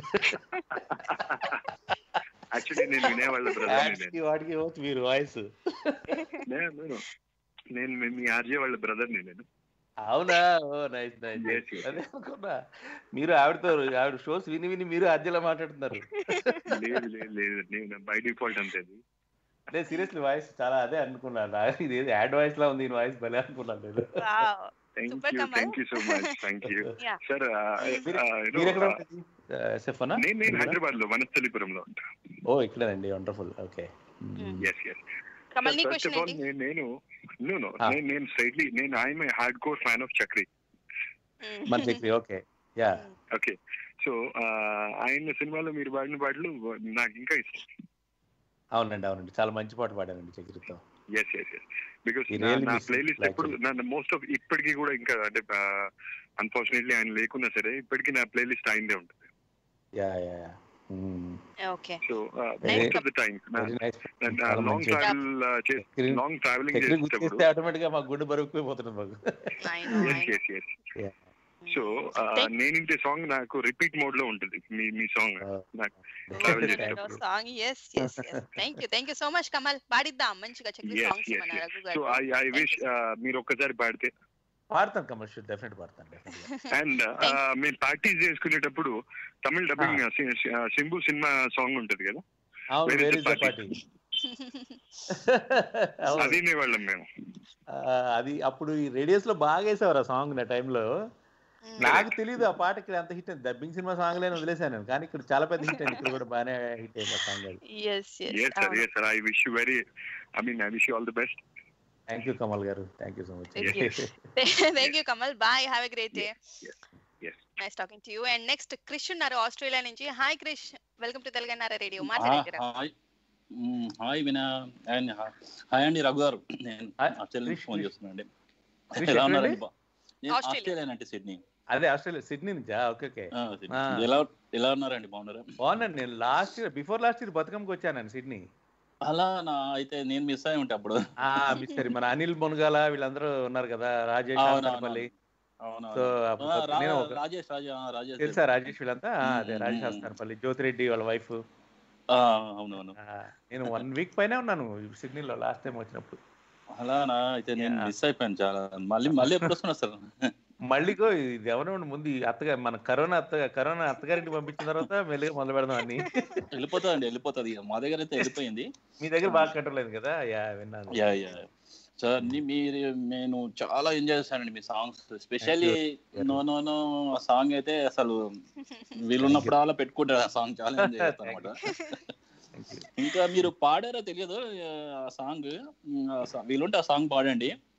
యాక్చువల్లీ నేను వినేవాళ్ళ బ్రదర్ Ads కి వాటికి ఇవ్వచ్చు మీరు వాయిస్ నేను నేను మీ- మీ ఆర్జే వాళ్ళ బ్రదర్ నేను అవునా oh nice nice Yes, yes. అదే అనుకున్నా మీరు ఆవిడతో ఆవిడ షోస్ విని విని మీరు అర్జెంట్ మాట్లాడుతున్నారు లేదు లేదు లేదు నేను బై డిఫాల్ట్ అంతే అది. అదే సీరియస్లీ వాయిస్ చాలా అదే అనుకున్నా నా- ఇది యాడ్ వాయిస్ లా ఉంది ఈ వాయిస్ భలే అనుకున్నాను నేను wow thank Super you Kamal. Thank you so much thank you Yeah. Sir మీరు- మీరు ఎక్కడ ఉంటుంది ఎస్ఎఫ్ అన్నా నేను నేను హైదరాబాద్ లో వనస్థలిపురంలో ఉంటా ఓ ఇక్కడేనండి wonderful okay yes yes Kamal నీ ఫస్ట్ క్వశ్చన్ ఆఫ్ ఆల్ ఏంటి నేను నేను no, no, Ah. నేను నేను స్ట్రైట్లీ నేను I'm hard core fan of Chakri మన Chakri okay yeah okay so ఆయన సినిమాలో మీరు పాడిన పాటలు నాకు ఇంకా ఇష్టం అవునండి అవునండి చాలా మంచి పాట పాడానండి చక్రితో yes yes yes because We really నా miss ప్లేలిస్ట్ it, ఎప్పుడు నా మోస్ట్ ఆఫ్ ఇప్పటికీ కూడా ఇంకా అంటే అన్ఫార్చునేట్లీ ఆయన లేకున్నా సరే ఇప్పటికీ నా ప్లేలిస్ట్ ఆయనదే ఉంటుంది yeah yeah yeah okay so Very- most of the time very nice చాలా లాంగ్ మంచి travel Chakri long traveling Chakri చేసేటప్పుడు గుర్తిస్తే ఆటోమేటిక్ గా మా గుండె బరువుకుపోతుంది మాకు yes yes yes Yeah. So నేనింటే సాంగ్ నాకు రిపీట్ మోడ్ లో ఉంటుంది మీ మీ సాంగ్ నాకు travel చేసేటప్పుడు song yes yes yes thank you thank you so much Kamal పాడిద్దాం మంచిగా చక్రి Yes, సాంగ్స్ yes, మన yes. రఘు సో గారు ఐ ఐ విష్ మీరు ఒక్కసారి పాడితే పాడతాను కమర్షియల్ డెఫినెట్ పాడతాను డెఫినెట్ అండ్ మేము ప్రాక్టీస్ చేసుకునేటప్పుడు తమిళ డబ్బింగ్ సింబు సినిమా సాంగ్ ఉంటది కదా అవును Where is where the is the party? Party అవును. అది వినేవాళ్ళం మేము ఆ, అది అప్పుడు ఈ రేడియోస్ లో బాగా వేసేవారు ఆ సాంగ్ నా టైంలో నాకు తెలియదు ఆ పాట ఇక్కడ ఎంత హిట్ అయింది డబ్బింగ్ సినిమా సాంగ్ లేని వదిలేసాను నేను కానీ ఇక్కడ చాలా పెద్ద హిట్ అయింది ఇక్కడ కూడా బాగానే హిట్ అయింది ఆ సాంగ్ అది yes yes yes sir yes sir I wish you very I mean I wish you all the best thank you Kamal గారు thank you so much Thank you. Thank you Kamal bye have a great day yes nice talking to you and next Krish ఉన్నారు ఆస్ట్రేలియా నుంచి hi Krish welcome to Telangana radio మాట్లాడండి హాయ్ మ్, హాయ్ వినా అండ్ హాయ్ అండి రఘు గారు నేను హాయ్, ఆస్ట్రేలియా నుంచి క్రిష్, ఫోన్ క్రిష్. చేస్తున్నానండి క్రిష్ ఎలా ఎక్కడండి? ఉన్నారండి బా- నేను ఆస్ట్రేలియా. ఆస్ట్రేలియా అంటే సిడ్నీ అదే ఆస్ట్రేలియా సిడ్నీ నుంచా ఓకే ఓకే ఆ, సిడ్నీ. ఆ. ఎలా ఎలా ఉన్నారండి బాగున్నారా బాగున్నాను నేను last year before last year బతుకమ్మకి వచ్చాను సిడ్నీ అలా నా అయితే నేను మిస్ అయి ఉంటే అప్పుడు ఆ మిస్టరీ మన అనిల్ మునగాల వీళ్ళందరూ ఉన్నారు కదా రాజేష్ అవును, ఆస్తారపల్లి అవును సో అప్పుడు ఆ, రా- నేను ఒక రాజేష్ రాజా ఆ, రాజేష్ తెలుసా రాజేష్ వీళ్ళంతా ఆ, మ్మ్, అదే మ్మ్, రాజేష్ మ్మ్. ఆస్తారపల్లి జ్యోతిరెడ్డి వాళ్ళ వైఫ్ ఆ, అవునవును నేను వన్ వీక్ పైనే ఉన్నాను సిడ్నీలో లాస్ట్ టైం వచ్చినప్పుడు అలా నా అయితే నేను Yeah. మిస్ అయిపోయాను చాలా మళ్ళీ మళ్ళీ ఎప్పుడు వస్తున్నా సార్ మళ్ళీగో ఇది ఎవరో ముందు ఈ అత్తగారు మన కరోనా అత్త కరోనా అత్తగారింటి పంపించిన తర్వాత మెల్లిగా మొదలు పెడదాం అన్ని వెళ్ళిపోతుందండి వెళ్ళిపోతుంది ఇక. మా దగ్గర అయితే వెళ్ళిపోయింది మీ దగ్గర బాగా కంట్రోల్ అయింది కదా యా విన్నాను యా యా సార్ అన్ని మీరు నేను చాలా ఎంజాయ్ చేశానండి మీ songs specially no no no ఆ సాంగ్ అయితే అసలు వీళ్ళున్నప్పుడు అలా పెట్టుకుంటారు ఆ సాంగ్ చాలా ఎంజాయ్ చేస్తాను అనమాట Thank you. ఇంకా మీరు పాడారో తెలియదు ఆ సాంగ్ వీళ్ళుంటే ఆ సాంగ్ పాడండి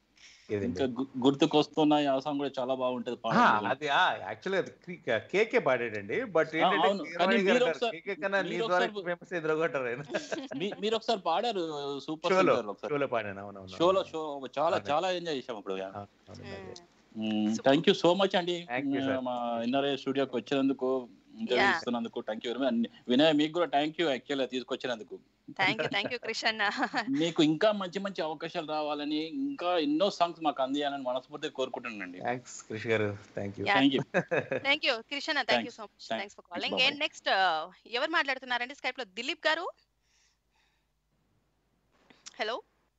ఏదండి ఇంకా గు- గుర్తుకొస్తున్నాయి ఆ సాంగ్ కూడా చాలా బాగుంటది ఆ, పాడండి అది యాక్చువల్లీ అది క్రీ- కేకే పాడాడండి బట్ ఆ, ఏంటంటే అవును. కీరవాణి కానీ గారు మీరు అంటారు, ఒకసారి- కేకే కన్నా నీ మీరు ద్వారా ఒకసారి- ఫేమస్ ఎదురు కొట్టారు ఆయన మీ- మీరు ఒకసారి పాడారు సూపర్ షోలో సింగర్ ఒకసారి షోలో పాడాను అవునవును షోలో షో చాలా అదే. చాలా ఎంజాయ్ చేసాం ఇప్పుడు మ్మ్. థ్యాంక్ యూ సో మచ్ అండి Thank you, sir. మా ఎన్ఆర్ఐ స్టూడియోకి వచ్చినందుకు ఇంటర్వ్యూ Yeah. ఇస్తున్నందుకు thank you very much Vinay మీకు కూడా థ్యాంక్ యూ యాక్చువల్ తీసుకొచ్చినందుకు thank you thank you Krishna మీకు ఇంకా మంచి మంచి అవకాశాలు రావాలని ఇంకా ఎన్నో సాంగ్స్ మాకు అందియాలని మనస్ఫూర్తిగా కోరుకుంటున్నానండి థ్యాంక్స్ కృషి గారు thank you Yeah. Thank you thank you Krishna thank you so much Thanks. Thanks for calling Bye-bye. And next ఎవరు మాట్లాడుతున్నారండి స్కైప్ లో దిలీప్ గారు హలో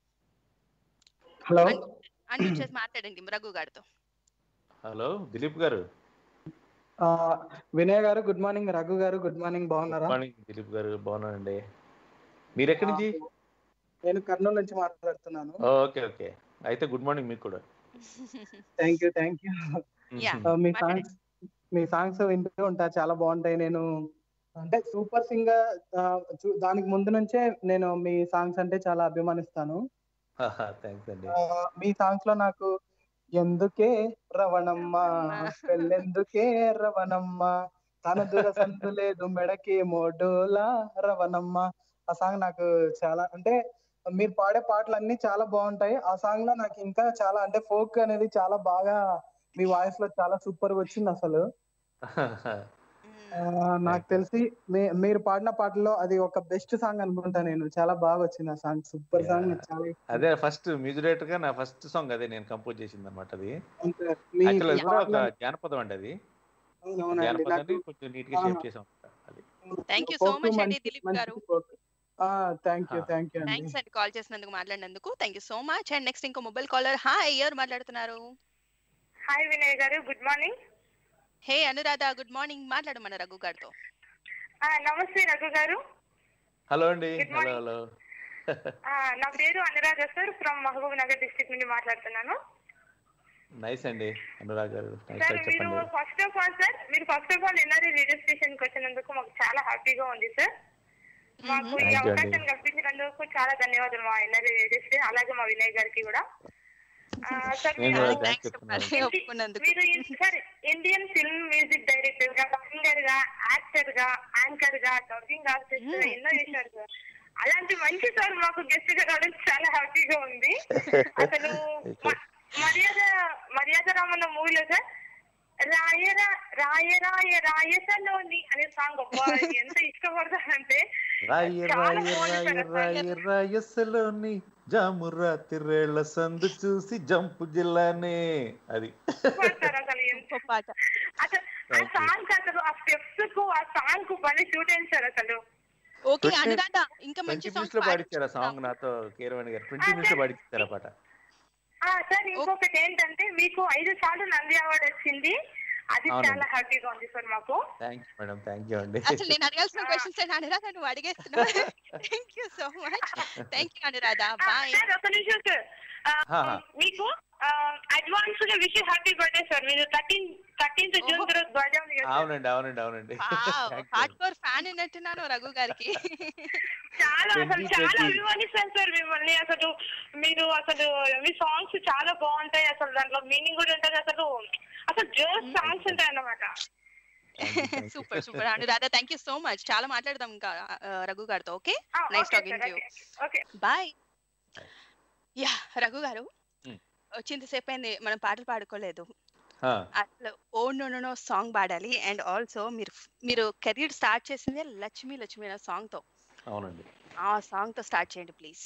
హలో అన్మ్యూట్ చేసి మాట్లాడండి రఘు గారితో హలో దిలీప్ గారు ఆ, వినయ్ గారు గుడ్ మార్నింగ్ రఘు గారు గుడ్ మార్నింగ్ గుడ్ బాగున్నారా మార్నింగ్ దిలీప్ గారు బాగున్నానండి మీరు ఎక్కడి నుంచి నేను కర్నూలు నుంచి మాట్లాడుతున్నాను ఓకే ఓకే అయితే గుడ్ మార్నింగ్ మీకు కూడా thank you thank you Yeah. మీ మాట్లాడండి. సాంగ్స్ మీ సాంగ్స్ వింటూ ఉంటా చాలా బాగుంటాయి నేను అంటే సూపర్ సింగర్ దానికి ముందు నుంచే నేను మీ సాంగ్స్ అంటే చాలా అభిమానిస్తాను థ్యాంక్స్ అండి ఆ, మీ సాంగ్స్ లో నాకు ఎందుకే రవణమ్మ పెళ్ళెందుకే రవణమ్మ తన దూర సందు లేదు మెడకి మోడోలా రవణమ్మ ఆ సాంగ్ నాకు చాలా అంటే మీరు పాడే పాటలు అన్ని చాలా బాగుంటాయి ఆ సాంగ్ లో నాకు ఇంకా చాలా అంటే ఫోక్ అనేది చాలా బాగా మీ వాయిస్ లో చాలా సూపర్ గా వచ్చింది అసలు ఆ, నాకు తెలిసి మీ- మీరు పాడిన పాటల్లో అది ఒక బెస్ట్ సాంగ్ అనుకుంటా నేను చాలా బాగా వచ్చింది ఆ సాంగ్ సూపర్ సాంగ్ నాకు చాలా ఇష్టం. అదే ఫస్ట్ మ్యూజిక్ డైరెక్టర్ గా నా ఫస్ట్ సాంగ్ అదే నేను కంపోజ్ చేసింది అనమాట అది అంటే మీ యాక్చువల్ అది కూడా ఒక పాటలు- జానపదం అండి అది అవునవునండి జానపదాన్ని నాకు కొంచెం నీట్ గా షేప్ చేసాం అన్నమాట. అది thank you so folk much అండి మంచి- దిలీప్ మంచి గారు folk. ఆ థ్యాంక్ యూ ఆ. థ్యాంక్ యూ అండి థ్యాంక్స్ అండి కాల్ చేసినందుకు మాట్లాడినందుకు thank you so much and next ఇంకో మొబైల్ కాలర్ హాయ్ ఎవరు మాట్లాడుతున్నారు హాయ్ వినయ్ గారు good morning hey Anuradha good morning మాట్లాడు మన రఘు గారితో నమస్తే రఘు గారు హలో అండి Good హలో morning. హలో ఆ, నా పేరు Anuradha sir from Mahabubnagar district నుండి మాట్లాడుతున్నాను నైస్ అండి అనురాగ్ గారు నైస్ సార్ మీరు చెప్పండి ఫస్ట్ ఆఫ్ ఆల్ సార్ మీరు first of all NRI radio station కి వచ్చినందుకు మాకు చాలా హ్యాపీగా ఉంది సార్ మాకు ఈ Thank you అవకాశం అండి. కల్పించినందుకు చాలా ధన్యవాదాలు మా ఎన్ఆర్ఐ రేడియో స్టేషన్ అలాగే మా వినయ్ గారికి కూడా ఆ, సార్ నేను మీరు కూడా థ్యాంక్స్ థ్యాంక్స్ చెప్తున్నాను చెప్పాలి ఒప్పుకున్నందుకు మీరు ఇన్- sir Indian film music director గా సింగర్ గా యాక్టర్ గా యాంకర్ గా డబ్బింగ్ ఆర్టిస్ట్ గా ఎన్నో చేశారు సార్ అలాంటి మంచి సార్ మాకు గెస్ట్ గా రావడం చాలా హ్యాపీగా ఉంది అసలు మ- మర్యాద మర్యాద రామన్న మూవీలో సార్ రాయరా రాయ రాయ రాయసలోని అనే సాంగ్ అబ్బా ఎంత ఇష్టపడతానంటే రాయ చాలా రాయ బాగుంది రాయ సార్ రాయ రాయసలోని జాము రాత్రిరేళ్ల సందు చూసి జంపు జిల్లానే అది ఇష్టపడతారు అసలు ఎంత గొప్ప పాట అసలు ఆ Thank you. సాంగ్ అసలు ఆ స్టెప్స్ కు ఆ సాంగ్ కు పని షూట్ అయింది సార్ అసలు ఓకే Twenty- అనురాధ ఇంకా మంచి ట్వంటీ మినిట్స్ సాంగ్స్ లో పాడించారు ఆ సాంగ్ నాతో కీరవాణి గారు ట్వంటీ మినిట్స్ లో పాడించారు ఆ పాట ఆ సార్ ఇంకొకటి ఏంటంటే మీకు ఐదు సార్లు నంది అవార్డు వచ్చింది అది అవునండి. చాలా హ్యాపీగా ఉంది సార్ మాకు thank you madam thank you అండి అసలు నేను అడగాల్సిన క్వశ్చన్స్ అని అనురాధ నువ్వు అడిగేస్తున్నావు thank you so much thank you Anuradha ఆ, బాయ్ సార్ ఒక నిమిషం సార్ ఆ, హా, హా. మీకు అడ్వాన్స్ గా విష్ హ్యాపీ బర్త్డే సార్ మీరు థర్టీన్ థర్టీన్త్ జూన్ ఓహో. రోజు బర్త్డే ఉంది కదా సార్. అవునండి అవునండి అవునండి Thank you. Hard core fan ఉన్నట్టున్నాను రఘు గారికి చాలా అసలు 20, చాలా 20. అభిమానిస్తాను సార్ మిమ్మల్ని అసలు మీరు అసలు మీ సాంగ్స్ చాలా బాగుంటాయి అసలు దాంట్లో మీనింగ్ కూడా ఉంటుంది అసలు అసలు జోస్ సాంగ్స్ ఉంటాయి అన్నమాట Thank you, thank you. Super super Anuradha thank you so much చాలా మాట్లాడదాం ఇంకా ఆ, రఘు గారితో ఓకే ఆ, nice okay talking sir, to okay. Okay bye yeah Raghu గారు Hmm. వచ్చింతసేపు అయింది మనం పాటలు పాడుకోలేదు హా, అసలు oh no no no song పాడాలి అండ్ ఆల్సో మీరు మీరు కెరీర్ స్టార్ట్ చేసిందే లక్ష్మి లక్ష్మి అనే సాంగ్ తో అవునండి ఆ సాంగ్ తో స్టార్ట్ చేయండి ప్లీజ్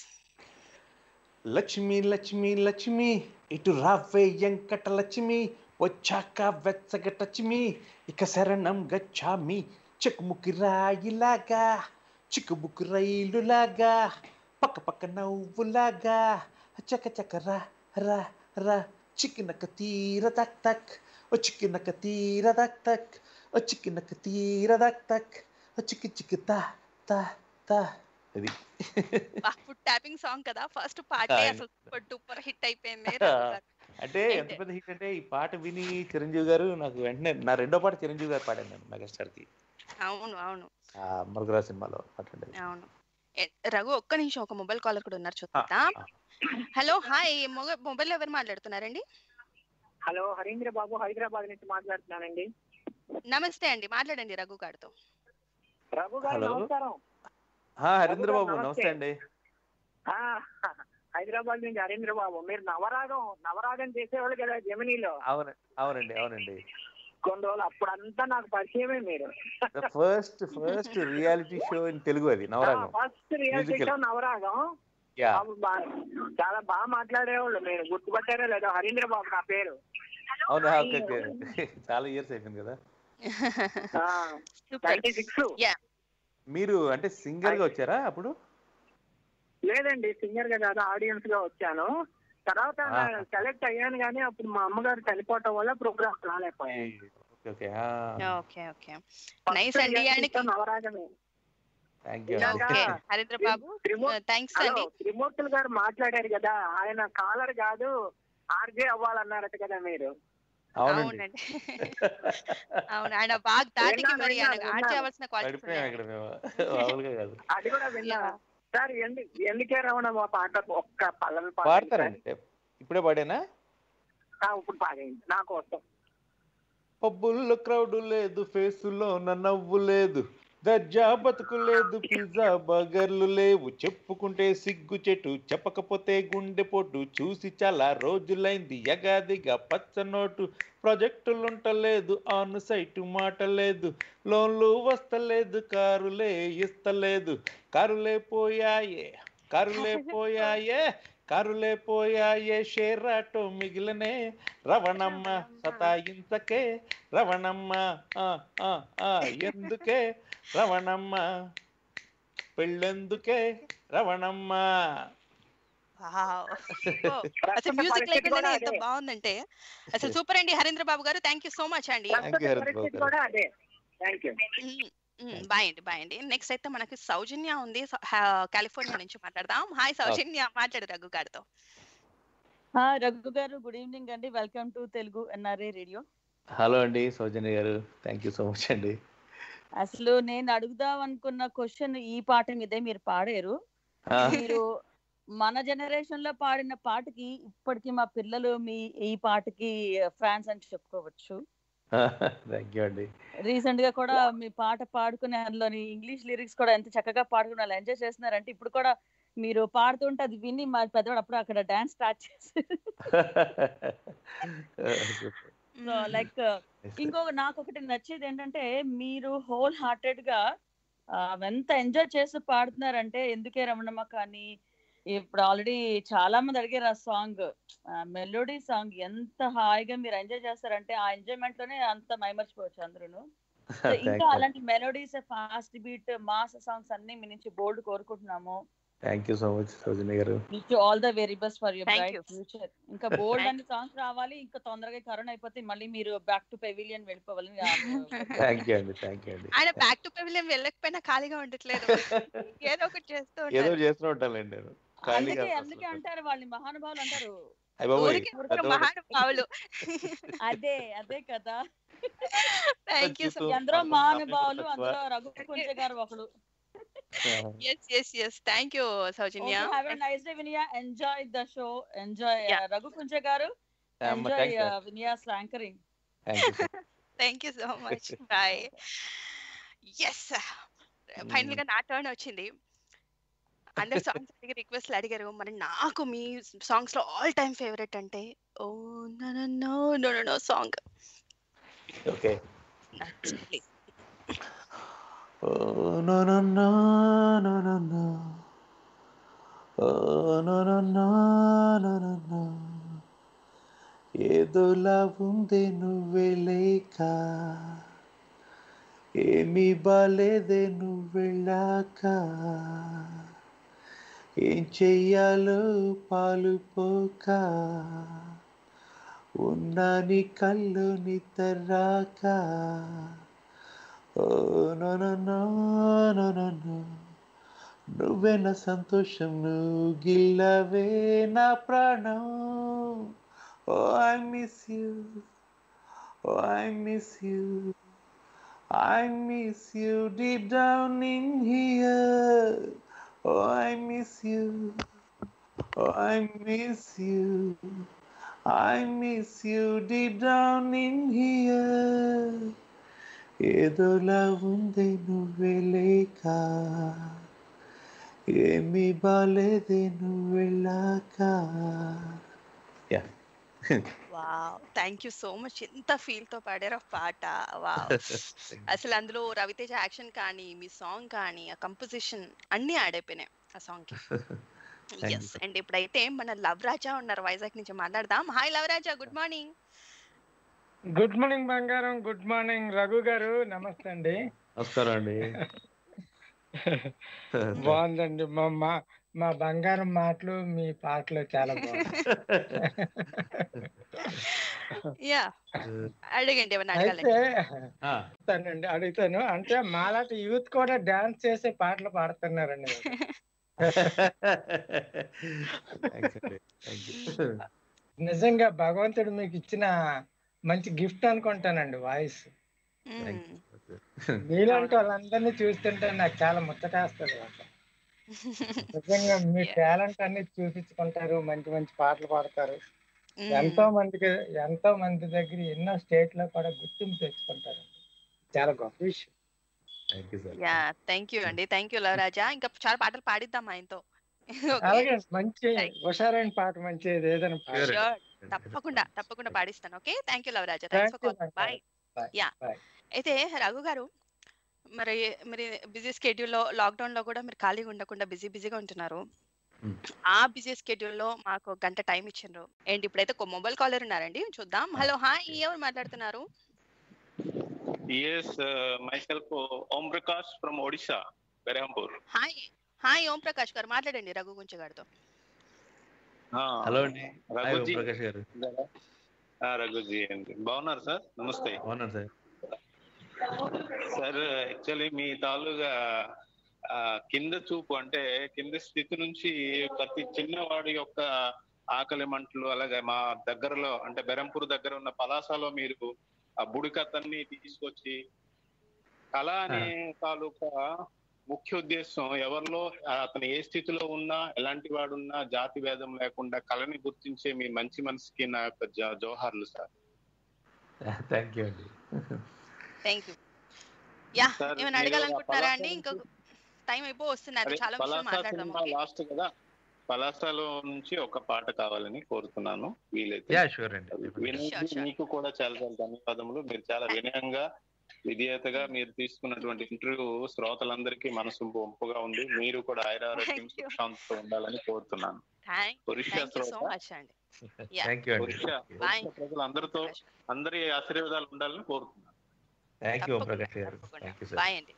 లక్ష్మి లక్ష్మి లక్ష్మి ఇటు రావే వెంకట లక్ష్మి వచ్చాక వెచ్చగటచ్మి ఇక శరణం గచ్చామి చెక్కుముక్కి రాయిలాగా చిక్కుముక్కు రైలులాగా పక్క పక్క నవ్వులాగా చక చక రా రా రా చిక్కినక తీర తక్ తక్ ఓ చిక్కినక తీర తక్ తక్ ఓ చిక్కినక తీర తక్ తక్ ఓ చిక్కి చిక్కి తా తా తా ఇది ఫుడ్ ట్యాపింగ్ సాంగ్ కదా ఫస్ట్ పాటే అవును. అసలు సూపర్ డూపర్ హిట్ అయిపోయింది రఘు గారు. అంటే అయితే- ఎంత పెద్ద హిట్ అంటే ఈ పాట విని చిరంజీవి గారు నాకు వెంటనే నా రెండో పాట చిరంజీవి గారు పాడాను నేను మెగాస్టార్ కి అవును అవును ఆ మరుగురా సినిమాలో పాట ఉండేది అవును ఎ- రఘు ఒక్క నిమిషం ఒక మొబైల్ కాలర్ కూడా ఉన్నారు చూద్దాం హలో హాయ్ మొబైల్ ఎవరు మాట్లాడుతున్నారండి హలో హరీంద్ర బాబు హైదరాబాద్ నుంచి మాట్లాడుతున్నానండి నమస్తే అండి మాట్లాడండి రఘు గారితో రఘు గారు హలో. నమస్కారం ఆ, హరీంద్ర రఘు గారు, బాబు నమస్తే అండి ఆ, హైదరాబాద్ నుంచి హరీంద్ర బాబు మీరు నవరాగం నవరాగం చేసేవాళ్ళు కదా జమినీలో అవును అవునండి అవునండి కొన్ని రోజులు అప్పుడంతా నాకు పరిచయమే మీరు first first reality show in Telugu అది Navaragam first reality Musical. Show Navaragam yeah అప్పుడు బా- చాలా బాగా మాట్లాడేవాళ్ళు మీరు గుర్తుపట్టారో లేదో హరీంద్ర బాబు నా పేరు అవునా ఓకే ఓకే చాలా ఇయర్స్ అయిపోయింది కదా నైన్టీ సిక్స్ మీరు అంటే సింగర్ గా వచ్చారా అప్పుడు లేదండి సింగర్ గా కాదు ఆడియన్స్ గా వచ్చాను తర్వాత ఆ. సెలెక్ట్ అయ్యాను కానీ అప్పుడు మా అమ్మగారు చనిపోవటం వల్ల ప్రోగ్రామ్ రాలేకపోయాను okay okay okay okay nice అండి ఆయనకి నవరాగమే థ్యాంక్ యూ ఇందాక okay Harindra Babu thanks hello, అండి త్రిమూర్తులు గారు మాట్లాడారు కదా ఆయన కాలర్ కాదు ఆర్జే అవ్వాలన్నారట కదా మీరు అవునండి అవునండి అవును ఆయన బాగా దాటికి విన్నాను, మరి ఆయన విన్నాను, ఆర్చే విన్నాను. అవ్వాల్సిన క్వాలిటీస్ పడిపోయాం ఇక్కడ మేము మామూలుగా కాదు అది కూడా విన్నా సార్ ఎందు ఎందుకే రమణ మా పాట ఒక్క పల్లవి పాట పాడతారండి ఇప్పుడే పాడేనా ఇప్పుడు పాడేయండి నా కోసం పబ్బుల్లో క్రౌడ్ లేదు ఫేసులో నవ్వు లేదు దర్జా బతుకు లేదు పిజ్జా బర్గర్లు లేవు చెప్పుకుంటే సిగ్గు చెట్టు చెప్పకపోతే గుండె పొట్టు చూసి చాలా రోజులైంది యగాదిగా పచ్చ నోటు ప్రాజెక్టులుంటలేదు ఆన్ సైట్ మాట లేదు లోన్లు వస్తలేదు కారులే ఇస్తలేదు కారులే పోయాయే కారులే పోయాయే కారులే పోయాయే షేర్ ఆటో మిగిలనే రవణమ్మ సతాయించకే రవణమ్మ ఆ, ఆ, ఆ, ఎందుకే రవణమ్మ పెళ్ళెందుకే రవణమ్మ వావ్. ఓ, అసలు మ్యూజిక్ లేకుండానే ఎంత బాగుందంటే అసలు సూపర్ అండి Harindra Babu garu thank you so much అండి Thank you, హరీంద్ర బాబు పరిస్థితి గారు. కూడా అదే థ్యాంక్ యూ బాయ్ అండి బాయ్ అండి నెక్స్ట్ అయితే మనకి సౌజన్య ఉంది స- హా- కాలిఫోర్నియా నుంచి మాట్లాడదాం హాయ్ సౌజన్య మాట్లాడు రఘు గారితో ఆ, రఘు గారు గుడ్ ఈవినింగ్ అండి welcome to Telugu NRA radio hello అండి సౌజన్య గారు థ్యాంక్ యూ సో మచ్ అండి అసలు నేను అడుగుదాం అనుకున్న క్వశ్చన్ ఈ పాట మీదే మీరు పాడారు ఆ. మీరు మన జనరేషన్ లో పాడిన పాటకి ఇప్పటికి మా పిల్లలు మీ ఈ పాటకి ఫ్యాన్స్ అని చెప్పుకోవచ్చు థ్యాంక్ యూ అండి రీసెంట్ గా కూడా మీ పాట పాడుకునే అందులోని ఇంగ్లీష్ లిరిక్స్ కూడా ఎంత చక్కగా పాడుకుని వాళ్ళు ఎంజాయ్ చేస్తున్నారంటే ఇప్పుడు కూడా మీరు పాడుతుంటే అది విని మా పెద్దవాడు అప్పుడు అక్కడ డాన్స్ స్టార్ట్ చేశారు సో లైక్ ఇంకొక నాకు ఒకటి నచ్చేది ఏంటంటే మీరు హోల్ హార్టెడ్ గా ఆ, ఎంత ఎంజాయ్ చేస్తూ పాడుతున్నారంటే ఎందుకే రమణమ్మ కానీ ఇప్పుడు ఆల్రెడీ చాలా మంది అడిగారు ఆ సాంగ్ మెలోడీ సాంగ్ ఎంత హాయిగా మీరు ఎంజాయ్ చేస్తారంటే ఆ ఎంజాయ్మెంట్ లోనే అంత మైమర్చిపోవచ్చు అందరూ ఇంకా అలాంటి melodies fast beat mass songs అన్ని మీ నుంచి బోల్డ్ కోరుకుంటున్నాము thank you so much Soujanya garu wish all the very best for your Thank bright you. Future ఇంకా బోల్డ్ Thank అన్ని సాంగ్స్ రావాలి ఇంకా తొందరగా కరోనా అయిపోతే మళ్ళీ మీరు బ్యాక్ టు పెవిలియన్ వెళ్ళిపోవాలని థ్యాంక్ యూ అండి థ్యాంక్ యూ అండి ఆయన బ్యాక్ టు పెవిలియన్ వెళ్ళకపోయినా ఖాళీగా ఉండట్లేదు ఏదో ఒకటి చేస్తూ ఏదో ఉంటారు చేస్తూ ఉంటానులేండి నేను ఖాళీగా అందుకే అందుకే అంటారు వాళ్ళు మహానుభావులు అంటారు అయ్య బాబోయ్ ఊరికి ఊరికి పెద్దవాడు. మహానుభావులు అదే అదే కదా థ్యాంక్ యూ సో చూస్తూ అందరూ అందరూ మహానుభావులు తక్కువ. అందులో రఘు కుంచ గారు ఒకడు yes yes yes thank you Soujanya have a nice day Vinaya enjoy the show enjoy Yeah. Raghu Kuncha garu అమ్మ, enjoy thank you. Vinaya's anchoring thank you thank you so much bye yes final గా నా టర్న్ వచ్చింది అందరు సాంగ్స్ అడిగి రిక్వెస్ట్లు అడిగారు మరి నాకు మీ సాంగ్స్ లో ఆల్ టైమ్ ఫేవరెట్ అంటే oh no no no no no song okay Oh no no no no no no. Oh no no no no no no. ఏదోలా ఉంది నువ్వే లేక ఏమీ బాలేదే నువ్వెళ్ళాక ఏం చెయ్యాలో పాలు పోక ఉన్నా నీ కళ్ళు నిద్రాక oh no no no no no no నువ్వే నా సంతోషం నువ్వు గిల్లవే నా ప్రాణం oh I miss you oh I miss you I miss you deep down in here Oh, I miss you. Oh, I miss you. I miss you deep down in here. ఏదోలా ఉంది నువ్వే లేక ఏమి బాలేదే నువ్వు వెళ్ళాక yeah wow thank you so much ఎంత ఫీల్ తో పాడారో పాట వావ్ అసలు అందులో రవితేజ యాక్షన్ కానీ మీ సాంగ్ కానీ ఆ కంపోజిషన్ అన్ని యాడ్ అయిపోయినాయి ఆ సాంగ్ కి Thank you, yes sir. And ఇప్పుడైతే మన లవ్ రాజా ఉన్నారు వైజాగ్ నుంచి మాట్లాడదాం hi Love Raja good morning good morning బంగారం గుడ్ మార్నింగ్ రఘు గారు నమస్తే అండి నమస్కారం అండి బాగుందండి మా మా మా బంగారం మాటలు మీ పాటలు చాలా బాగుంది యా అడగండి ఏమన్నా అయితే అడగాలండి అడుగుతానండి అడుగుతాను అంటే మాలాంటి యూత్ కూడా డాన్స్ చేసే పాటలు పాడుతున్నారండి థ్యాంక్స్ అండి థ్యాంక్ యూ నిజంగా భగవంతుడు మీకు ఇచ్చిన మంచి గిఫ్ట్ అనుకుంటానండి వాయిస్ మీలాంటి వాళ్ళందరినీ చూస్తుంటే నాకు చాలా ముచ్చటేస్తుంది అసలు నిజంగా మీ టాలెంట్ అన్ని చూపించుకుంటారు మంచి మంచి పాటలు పాడతారు ఎంతో మందికి ఎంతో మంది దగ్గర ఎన్నో స్టేట్ లో కూడా గుర్తింపు తెచ్చుకుంటారు చాలా గొప్ప విషయం thank you sir yeah thank you అండి థ్యాంక్ యూ లవ్ రాజా ఇంకా చాలా పాటలు పాడిద్దాం ఆయనతో అలాగే మంచి హుషారైన పాట మంచిది ఏదైనా పాట Sure. తప్పకుండా తప్పకుండా పాడిస్తాను okay thank you Love Raja thanks for call bye yeah అయితే రఘు గారు మరి మరి బిజీ స్కెడ్యూల్లో లాక్డౌన్ లో కూడా మీరు ఖాళీగా ఉండకుండా బిజీ బిజీగా ఉంటున్నారు ఆ బిజీ స్కెడ్యూల్ లో మాకు ఒక గంట టైం ఇచ్చిండ్రు అండ్ ఇప్పుడైతే ఒక మొబైల్ కాలర్ ఉన్నారండి చూద్దాం హలో హాయ్ ఎవరు మాట్లాడుతున్నారు Yes, uh, myself, uh, Om Prakash from Odisha, Berhampur. Hi hi Om Prakash garu మాట్లాడండి రఘు గుంచె గారితో హలో అండి హాయ్ ఓం రఘుజీ ప్రకాష్ గారు ఆ, రఘుజీ అండి బాగున్నారు సార్ నమస్తే బాగున్నాను సార్ సార్ యాక్చువల్లీ మీ తాలూగా ఆ, కింద చూపు అంటే కింద స్థితి నుంచి ప్రతి చిన్నవాడి యొక్క ఆకలి మంటలు అలాగే మా దగ్గరలో అంటే బెరంపూర్ దగ్గర ఉన్న పలాసలో మీరు ఆ బుడికత్తన్ని తీసుకొచ్చి కళ అనే తాలూకా ముఖ్య ఉద్దేశం ఎవరిలో ఆ, అతను ఏ స్థితిలో ఉన్నా ఎలాంటి వాడున్నా జాతి భేదం లేకుండా కళని గుర్తించే మీ మంచి మనసుకి నా యొక్క జో- జోహార్లు సార్ థ్యాంక్ యూ అండి థ్యాంక్ యూ యా సార్, ఏమైనా మీరు అడగాలనుకుంటున్నారా ఆ అండి పలాస ఇంకొక టైం అయిపో వస్తున్నారు అదే చాలా విషయాలు పలాస మాట్లాడదాం సినిమా ఓకే లాస్ట్ కదా పలాసలో నుంచి ఒక పాట కావాలని కోరుతున్నాను వీలైతే యా షూర్ అండి వినయ్ Sure, sure. మీకు కూడా చాలా చాలా ధన్యవాదములు మీరు చాలా వినయంగా విధేయతగా మీరు తీసుకున్నటువంటి ఇంటర్వ్యూ శ్రోతలందరికీ మనసు వంపుగా ఉంది మీరు కూడా ఆయురారోగ్యం సుఖశాంతితో ఉండాలని కోరుతున్నాను thank Orissa thank you so శ్రోత మచ్ అండి యా థ్యాంక్ యూ అండి ఒరిస్సా Bye. ఒరిస్సా ప్రజలందరితో అందరి ఆశీర్వాదాలు ఉండాలని కోరుతున్నాను thank you Om Prakash garu thank you sir bye అండి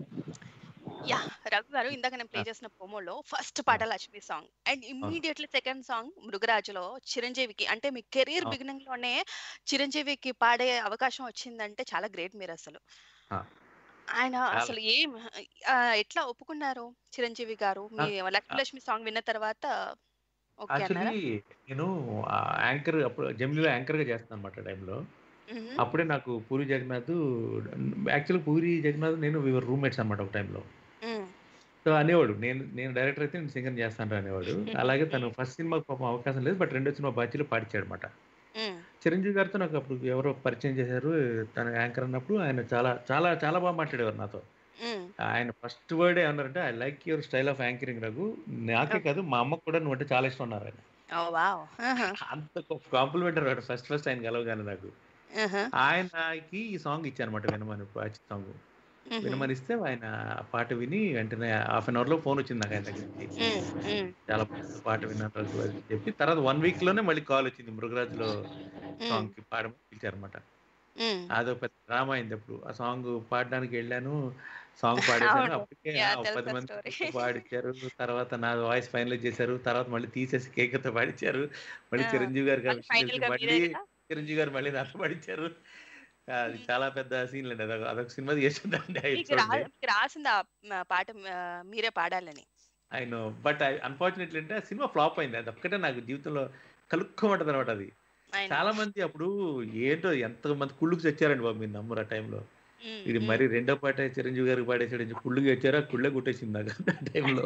యా రఘు గారు ఇందాక నేను ప్లే చేసిన ప్రోమోలో ఫస్ట్ పాట Lakshmi song and immediately second song మృగరాజులో చిరంజీవికి అంటే మీ కెరీర్ ఆ. బిగినింగ్ లోనే చిరంజీవికి పాడే అవకాశం వచ్చిందంటే చాలా గ్రేట్ మీరు అసలు ఆ. ఆయన చాలా. అసలు ఏం ఆ, ఎట్లా ఒప్పుకున్నారు చిరంజీవి గారు మీ లక్ష్మి లక్ష్మి సాంగ్ విన్న తర్వాత ఓకే అన్నారా యాక్చువల్లీ నేను యాంకర్ అప్పుడు జమిలీలో యాంకర్ గా చేస్తాను అనమాట టైంలో మ్మ్. అప్పుడే నాకు పూరి జగన్నాథ్ యాక్చువల్లీ పూరి జగన్నాథ్ నేను వివర్ రూమ్మేట్స్ అనమాట ఒక టైంలో మ్మ్. సో అనేవాడు నేను నేను డైరెక్టర్ అయితే నేను సింగర్ చేస్తాను అనేవాడు అలాగే తను ఫస్ట్ సినిమాకి పాపం అవకాశం లేదు బట్ రెండో సినిమా బాధ్యలో పాడించాడు అనమాట మ్మ్. చిరంజీవి గారితో నాకు అప్పుడు ఎవరో పరిచయం చేశారు తన యాంకర్ అన్నప్పుడు ఆయన చాలా చాలా చాలా బాగా మాట్లాడేవారు నాతో మ్మ్. ఆయన ఫస్ట్ వర్డ్ ఏమన్నారంటే I like your style of anchoring Raghu నాకే కాదు మా అమ్మకు కూడా నువ్వు అంటే చాలా ఇష్టం ఉన్నారు ఆయన ఓ వావ్ ఆహా. అంత కాంప్లిమెంట్ అన్నాడు ఫస్ట్ ఫస్ట్ ఆయన కలవగానే నాకు ఆహా. ఆయనకి ఈ సాంగ్ ఇచ్చానమాట వినమని పాచి సాంగ్ మ్మ్. వినమని ఇస్తే ఆయన ఆ పాట విని వెంటనే హాఫ్ అన్ అవర్ లో ఫోన్ వచ్చింది నాకు ఆయన దగ్గర నుంచి మ్మ్. మ్మ్. చాలా బాగుంది పాట విన్నాను రఘు అని చెప్పి తర్వాత వన్ వీక్ లోనే మళ్ళీ కాల్ వచ్చింది మృగరాజులో సాంగ్ కి పాడమని పిలిచారనమాట మ్మ్. అదో పెద్ద డ్రామా అయింది అప్పుడు ఆ సాంగ్ పాడడానికి వెళ్ళాను సాంగ్ పాడేశాను అవును. అప్పటికే యా, ఆ తెలుసు పది ఆ మంది story. కూర్చొని పాడించారు తర్వాత నా వాయిస్ ఫైనలైజ్ చేశారు తర్వాత మళ్ళీ తీసేసి కేకతో పాడించారు మళ్ళీ ఆ, చిరంజీవి గారికి ఆ మళ్ళీ విషయం final తెలిసి గా మళ్ళీ మీరే కదా? చిరంజీవి గారు మళ్ళీ నాతో పాడించారు అది చాలా పెద్ద సీన్లు అండి అదొక అదొక సినిమా చేసిందండి మీకు రా మీకు రాసింది ఆ మ- పాట ఆ, మీరే పాడాలని ఆయన బట్ అన్ఫార్చునేట్లీ అంటే ఆ సినిమా ఫ్లాప్ అయింది అది ఒక్కటే నాకు జీవితంలో కలుక్కోమంటది అనమాట అది I know. చాలా మంది అప్పుడు ఏంటో ఎంత మంది కుళ్ళుకు తెచ్చారండి బాబు మీరు నమ్మరు ఆ టైంలో ఇది మరి రెండో పాట చిరంజీవి గారికి పాడేసాడు అని చెప్పి కుళ్ళుగా వచ్చారా కుళ్ళే కొట్టేసింది నాకు ఆ టైంలో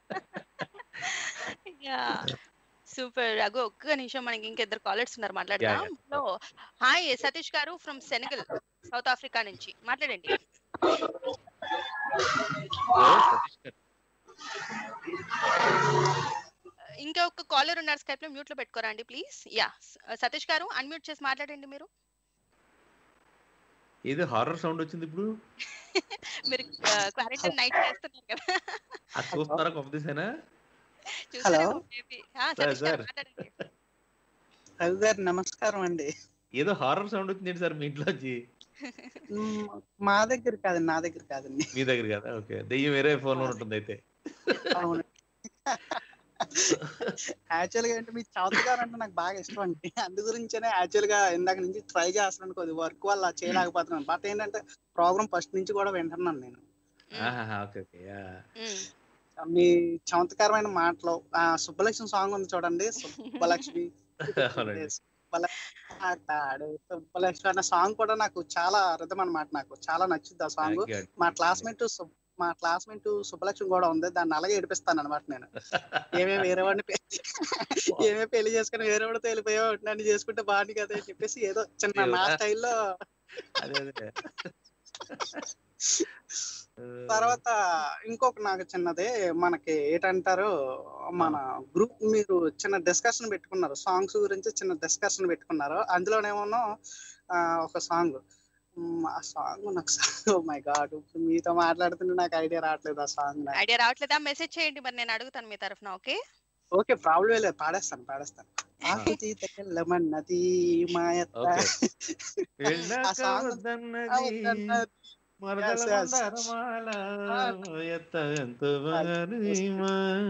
సూపర్ రఘు ఒక్క నిమిషం మనకి ఇంకిద్దరు కాలర్స్ ఉన్నారు మాట్లాడదాం yeah. హలో హాయ్ సతీష్ గారు ఫ్రమ్ సెనగల్ సౌత్ ఆఫ్రికా నుంచి మాట్లాడండి ఇంకా ఒక కాలర్ ఉన్నారు స్కైప్ లో మ్యూట్ లో పెట్టుకోరా అండి ప్లీజ్ యా సతీష్ గారు అన్మ్యూట్ చేసి మాట్లాడండి మీరు ఏదో హారర్ సౌండ్ వచ్చింది ఇప్పుడు మీరు క్వారంటైన్ నైట్ చేస్తున్నారు కదా అది చూస్తున్నారా కొంపదీసేనా చూసారేమో maybe. ఆ, సార్ సతీష్ గారు సార్ మాట్లాడండి రవి గారు నమస్కారం అండి ఏదో హారర్ సౌండ్ వచ్చింది సార్ మీ ఇంట్లో వచ్చి మ్, మా దగ్గర కాదండి నా దగ్గర కాదండి మీ దగ్గర కదా ఓకే దెయ్యం వేరే ఫోన్ లో ఉంటుంది అయితే అవును యాక్చువల్ గా అంటే మీ చౌదరి గారు అంటే నాకు బాగా ఇష్టం అండి అందు గురించేనే యాక్చువల్ గా ఇందాక నుంచి ట్రై చేస్తున్నాను కొద్ది వర్క్ వల్ల చేయలేకపోతున్నాను బట్ ఏంటంటే ప్రోగ్రామ్ ఫస్ట్ నుంచి కూడా వింటున్నాను నేను ఆహాహా, ఓకే ఓకే యా. మీ చమత్కారమైన మాటలు ఆ సుబ్బలక్ష్మి సాంగ్ ఉంది చూడండి సుబ్బలక్ష్మి అవునండి సుబ్బల- ఆటాడు సుబ్బలక్ష్మి అన్న సాంగ్ కూడా నాకు చాలా రిధం అన్నమాట నాకు చాలా నచ్చుద్ది ఆ సాంగ్ Thank you అండి. మా క్లాస్మేట్ మా క్లాస్మేట్ సుబ్బలక్ష్మి కూడా ఉంది దాన్ని అలాగే ఏడిపిస్తాను అనమాట నేను ఏమేమి వేరే వాడిని పె- ఏమేమి పెళ్లి చేసుకుని వేరే వాడితో వెళ్ళిపోయావు నన్ను చేసుకుంటే బాగుంది కదా అని చెప్పేసి ఏదో చిన్న నా దేవుడా. స్టైల్లో అదే అదే తర్వాత ఇంకొక నాకు చిన్నదే మనకి ఏంటంటారు మన గ్రూప్ మీరు చిన్న డిస్కషన్ పెట్టుకున్నారు సాంగ్స్ గురించి చిన్న డిస్కషన్ పెట్టుకున్నారు అందులోనేమో ఆ, ఒక సాంగ్ ఆ సాంగ్ నాకు ఓ మై గాడ్ ఇప్పుడు మీతో మాట్లాడుతుంటే నాకు ఐడియా రావట్లేదు ఆ సాంగ్ ఐడియా రావట్లేదా మెసేజ్ చేయండి మరి నేను అడుగుతాను మీ తరఫున ఓకే ఓకే ప్రాబ్లం లేదు పాడేస్తాను పాడేస్తాను ఆకు తీత తెల్లమన్నది మాయత్త ఓకే ఆ వెళ్ళాక సాంగ్ వద్దన్నది మరదల Yes, yes. మందారమాల ఎత్త ఎంతో బంగారుమా.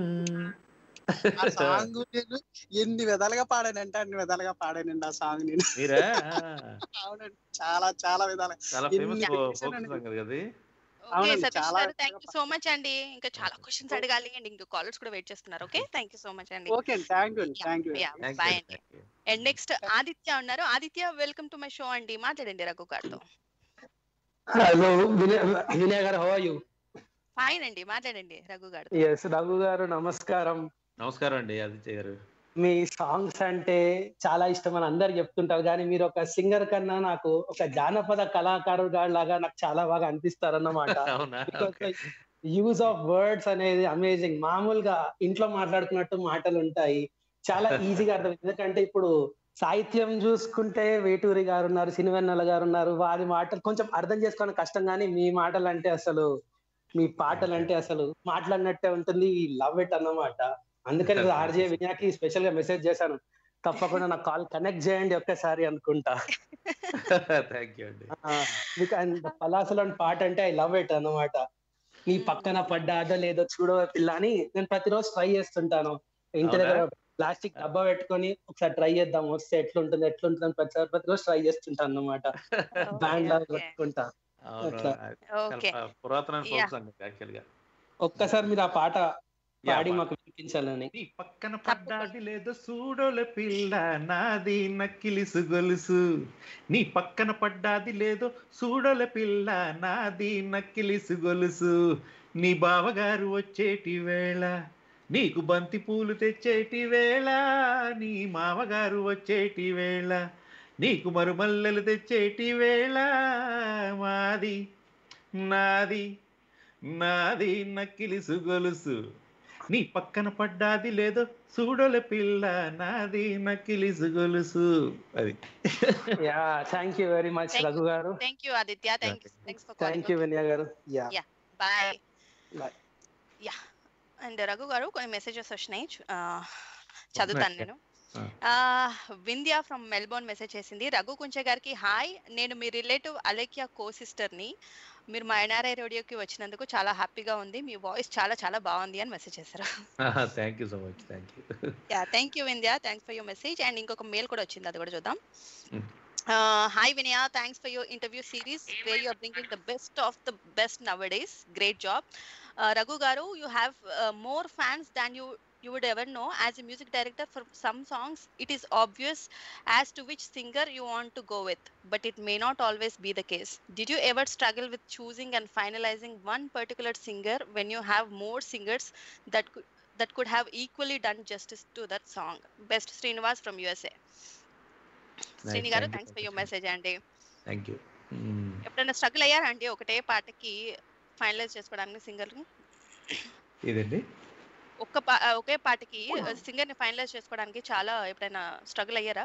ఆ సాంగ్ నేను ఎన్ని విధాలుగా పాడానంటే అన్ని విధాలుగా పాడానండి ఆ సాంగ్ నేను మీరా అవునండి చాలా చాలా విధాలుగా చాలా ఎన్ని ఫేమస్ ఫోక్ చేశానండి. సాంగ్ కదా అది ఓకే అవునండి, సతీష్ చాలా గారు థ్యాంక్ యూ సో మచ్ అండి ఇంకా చాలా క్వశ్చన్స్ అడగాలి అండ్ ఇంకా కాలర్స్ కూడా వెయిట్ చేస్తున్నారు okay thank you so much అండి ఓకే అండి థ్యాంక్ యూ అండి thank you Thank bye you, అండి thank you. And next Aditya ఉన్నారు Aditya welcome to my show అండి మాట్లాడండి రఘు గారితో హలో వినయ్ వినయ్ గారు హౌ ఆర్ యూ ఫైన్ అండి మాట్లాడండి రఘు గారు ఎస్ రఘు గారు నమస్కారం నమస్కారం అండి ఆదిత్య గారు మీ సాంగ్స్ అంటే చాలా ఇష్టం అని అందరు చెప్తుంటారు కానీ మీరు ఒక సింగర్ కన్నా నాకు ఒక జానపద కళాకారుడు లాగా నాకు చాలా బాగా అనిపిస్తారు అన్నమాట అవునా ఓకే యూజ్ ఆఫ్ వర్డ్స్ అనేది అమేజింగ్ మామూలుగా ఇంట్లో మాట్లాడుకున్నట్టు మాటలు ఉంటాయి చాలా ఈజీగా అర్థం ఎందుకంటే ఇప్పుడు సాహిత్యం చూసుకుంటే వేటూరి గారు ఉన్నారు సినివెన్నెల గారు ఉన్నారు వారి మాటలు కొంచెం అర్థం చేసుకోవడం కష్టం కానీ మీ మాటలు అంటే అసలు మీ పాటలు అంటే అసలు మాట్లాడినట్టే ఉంటుంది లవ్ ఇట్ అన్నమాట అందుకని ఆర్జే వినాకి స్పెషల్ గా మెసేజ్ చేశాను తప్పకుండా నాకు కాల్ కనెక్ట్ చేయండి ఒక్కసారి అనుకుంటా థ్యాంక్ యూ అండి ఆ, మీకు అంత పలాసలోని పాట అంటే ఐ లవ్ ఇట్ అన్నమాట నీ పక్కన పడ్డాదో లేదో చూడవ పిల్ల అని నేను ప్రతిరోజు ట్రై చేస్తుంటాను ఇంటి అవునా? దగ్గర ప్లాస్టిక్ డబ్బా పెట్టుకొని ఒకసారి ట్రై చేద్దాం వస్తే ఎట్లుంటుంది ఎట్లుంటుంది అని ప్రతిసారి ప్రతిరోజు ట్రై చేస్తుంటాను అన్నమాట బ్యాండ్ లాగా పెట్టుకుంటా అవును అట్లా ఓకే చాలా పురాతన Yeah. ఫోక్ సాంగ్ యాక్చువల్ గా ఒక్కసారి మీరు ఆ పాట పాడి పాడు. మాకు వినిపించాలని నీ పక్కన పడ్డాది లేదో సూడోల పిల్ల నాది నక్కిలిసు గొలుసు నీ పక్కన పడ్డాది లేదో సూడోల పిల్ల నాది నక్కిలిసు గొలుసు నీ బావగారు వచ్చేటి వేళ నీకు బంతి పూలు తెచ్చేటి వేళ నీ మామగారు వచ్చేటి వేళ నీకు మరుమల్లెలు తెచ్చేటి వేళ మాది నాది నాది నక్కిలిసు గొలుసు నీ పక్కన పడ్డాది లేదో చూడల పిల్ల నాది నక్కిలిసు గొలుసు అది yeah thank you very much Raghu garu thank you Aditya thank you thanks for thank you Vinaya garu yeah yeah bye bye yeah and Raghu garu కొన్ని మెసేజెస్ వచ్చినాయి చు- ఆ, చదువుతాను నేను ఆ. వింధ్య ఫ్రమ్ మెల్బోర్న్ మెసేజ్ చేసింది రఘు కుంచె గారికి హాయ్ నేను మీ రిలేటివ్ అలేఖ్య కో సిస్టర్ని మీరు మా ఎన్ఆర్ఐ రేడియోకి వచ్చినందుకు చాలా హ్యాపీగా ఉంది మీ వాయిస్ చాలా చాలా బాగుంది అని మెసేజ్ చేశారు thank you so much thank you yeah thank you Vindhya thanks for your message and ఇంకొక మెయిల్ కూడా వచ్చింది అది కూడా చూద్దాం Mm. Hi Vinaya thanks for your interview series where you are bringing the best of the best now days great job Raghu garu you have more fans than you you would ever know as a music director for some songs it is obvious as to which singer you want to go with but it may not always be the case did you ever struggle with choosing and finalizing one particular singer when you have more singers that could that could have equally done justice to that song best srinivas from usa Srini garu thanks for your message అండి థ్యాంక్ యూ ఎప్పుడైనా స్ట్రగుల్ అయ్యారా అండి ఒకటే పాటకి ఫైనలైజ్ చేసుకోవడానికి సింగర్ ని ఇదండి ఒక్క పా ఆ, ఒకే పాటకి సింగర్ ని ఫైనలైజ్ చేసుకోవడానికి చాలా ఎప్పుడైనా స్ట్రగుల్ అయ్యారా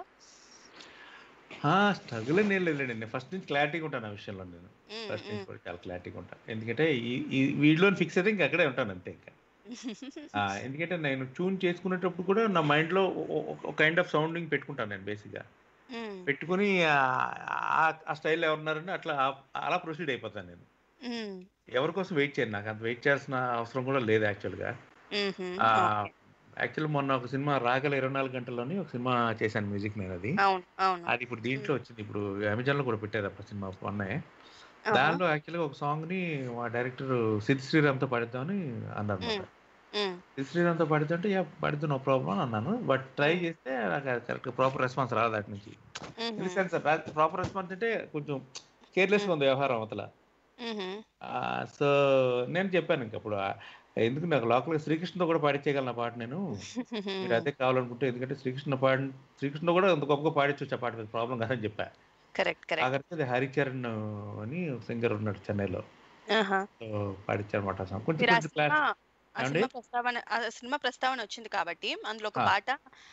స్ట్రగుల్ అని ఏం లేదండి నేను ఫస్ట్ నుంచి క్లారిటీగా ఉంటాను ఆ విషయంలో నేను మ్మ్, ఫస్ట్ నుంచి మ్మ్. కూడా చాలా క్లారిటీగా ఉంటాను ఎందుకంటే ఈ ఈ వీడిలో ఫిక్స్ అయితే ఇంకా అక్కడే ఉంటాను అంతే ఇంకా ఆ, ఎందుకంటే నేను ట్యూన్ చేసుకునేటప్పుడు కూడా నా మైండ్లో ఒక కైండ్ ఆఫ్ సౌండింగ్ పెట్టుకుంటాను నేను బేసిక్గా మ్మ్. పెట్టుకుని ఆ- ఆ- ఆ స్టైల్లో ఎవరున్నారని అట్లా ఆ- అలా ప్రొసీడ్ అయిపోతాను నేను మ్మ్. ఎవరి కోసం వెయిట్ చేయను నాకు అంత వెయిట్ చేయాల్సిన అవసరం కూడా లేదు యాక్చువల్గా మ్మ్హ్మ్. ఓకే. యాక్చువల్ మొన్న ఒక సినిమా రాగల ఇరవై నాలుగు గంటల్లోని ఒక సినిమా చేశాను మ్యూజిక్ నేను అది అవును అవును అది ఇప్పుడు దీంట్లో వచ్చింది ఇప్పుడు అమెజాన్ లో కూడా పెట్టారు అప్పుడు సినిమా మొన్నే ఆహా. దానిలో యాక్చువల్గా ఒక సాంగ్ ని మా డైరెక్టర్ సిద్ శ్రీరామ్తో పాడిద్దామని అన్నారు మ్మ్. మ్మ్. సిద్ శ్రీరామ్తో పాడిద్దాం యా పాడిద్దు నో ప్రాబ్లం అన్నాను బట్ ట్రై చేస్తే నాకు కరెక్ట్ ప్రాపర్ రెస్పాన్స్ రాదు అటు నుంచి ఇన్ మ్మ్హ్మ్. సెన్స్ ప్రాపర్ రెస్పాన్స్ అంటే కొంచెం కేర్లెస్గా ఉంది వ్యవహారం అవతల మ్మ్హ్మ్. సో నేను చెప్పాను ఇంక అప్పుడు ఆ, ఎందుకు నాకు లోకల్గా శ్రీకృష్ణతో కూడా పాడించేయగలను ఆ పాట నేను మీరు అదే కావాలనుకుంటే ఎందుకంటే శ్రీకృష్ణ పాడి శ్రీకృష్ణ కూడా అంత గొప్పగా పాడించవచ్చు ఆ పాట మీద ప్రాబ్లం కాదని చెప్పా కరెక్ట్ కరెక్ట్ ఆఖరికి అది హరిచరణ్ అని సింగర్ ఉన్నాడు చెన్నైలో ఆహా. సో పాడించారన్నమాట ఆ సాంగ్ కొంచెం మీరు ఆ కొంచెం సినిమా క్లాస్ ఆ ఏమండి సినిమా ప్రస్తావన ఆ సినిమా ప్రస్తావన వచ్చింది కాబట్టి అందులో ఒక ఆ. పాట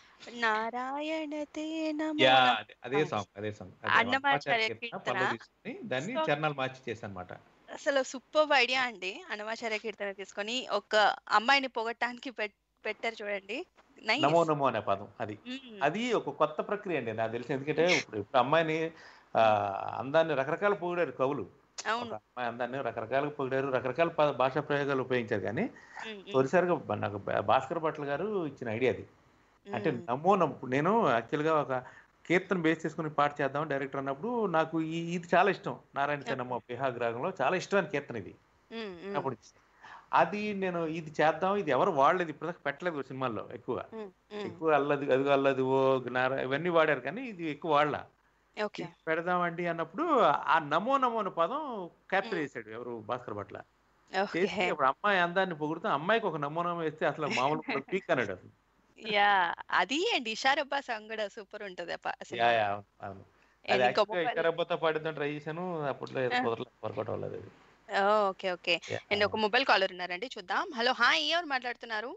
నారాయణ తే నమో యా నమః. అదే- అదే ఆ. సాంగ్ అదే సాంగ్ అదే అన్నమాచార్య అన్నమాచార్య కీర్తన కీర్తన పల్లవి తీసుకుని దాన్ని సో చరణాలు మార్చి చేశాను అనమాట అసలు సూపర్ ఐడియా అండి అన్నమాచార్య కీర్తన తీసుకొని ఒక అమ్మాయిని పొగట్టడానికి పెట్- పెట్టారు చూడండి నైస్ నమో నమో అనే పదం అది అది ఒక కొత్త ప్రక్రియ అండి నాకు తెలిసి ఎందుకంటే ఇప్పుడు ఇప్పుడు అమ్మాయిని ఆ, అందాన్ని రకరకాల పొగిడారు కవులు అవును ఒక అమ్మాయి అందాన్ని రకరకాలుగా పొగిడారు రకరకాల పద- భాషా ప్రయోగాలు ఉపయోగించారు కానీ ఉమ్, ఉమ్, తొలిసారిగా బ- నాకు భా- భాస్కర్ భట్ల గారు ఇచ్చిన ఐడియా అది అంటే ఉమ్, నమో నమ్ము నేను యాక్చువల్గా ఒక కీర్తన బేస్ చేసుకుని పాట చేద్దాం డైరెక్టర్ అన్నప్పుడు నాకు ఈ ఇది చాలా ఇష్టం నారాయణ చెన్నమ్మ బిహాగ్రాగంలో చాలా ఇష్టమైన కీర్తన ఇది ఉమ్, ఉమ్, అప్పుడు అది నేను ఇది చేద్దాం ఇది ఎవరు వాడలేదు ఇప్పటిదాకా పెట్టలేదు సినిమాల్లో ఎక్కువ ఉమ్, ఉమ్. ఎక్కువ అల్లది అది అల్లది ఓ నారా ఇవన్నీ వాడారు కానీ ఇది ఎక్కువ వాడలా ఓకే ఇది పెడదామండి అన్నప్పుడు ఆ నమో నమో అనే పదం క్యాప్చర్ చేశాడు ఎవరు భాస్కర్ భట్ల ఓకే చేసి అప్పుడు అమ్మాయి అందాన్ని పొగుడుతూ అమ్మాయికి ఒక నమో నమో వేస్తే అసలు మామూలు పీక్ అన్నాడు అసలు యా అది అండి ఇషారబ్బా సాంగ్ కూడా సూపర్ ఉంటది ఆ పా- యా సినిమా యా అవును, అవును అది అండ్ ఇంకో యాక్చువల్గా మొబైల్ ఇతరబ్బతో పాడిద్దాం ట్రై చేశాను అప్పట్లో ఆ. కుదరలేదు వర్కౌట్ అవ్వలేదు అది ఓకే ఓకే Yeah. అండ్ ఒక మొబైల్ కాలర్ ఉన్నారండి చూద్దాం హలో హాయ్ ఎవరు మాట్లాడుతున్నారు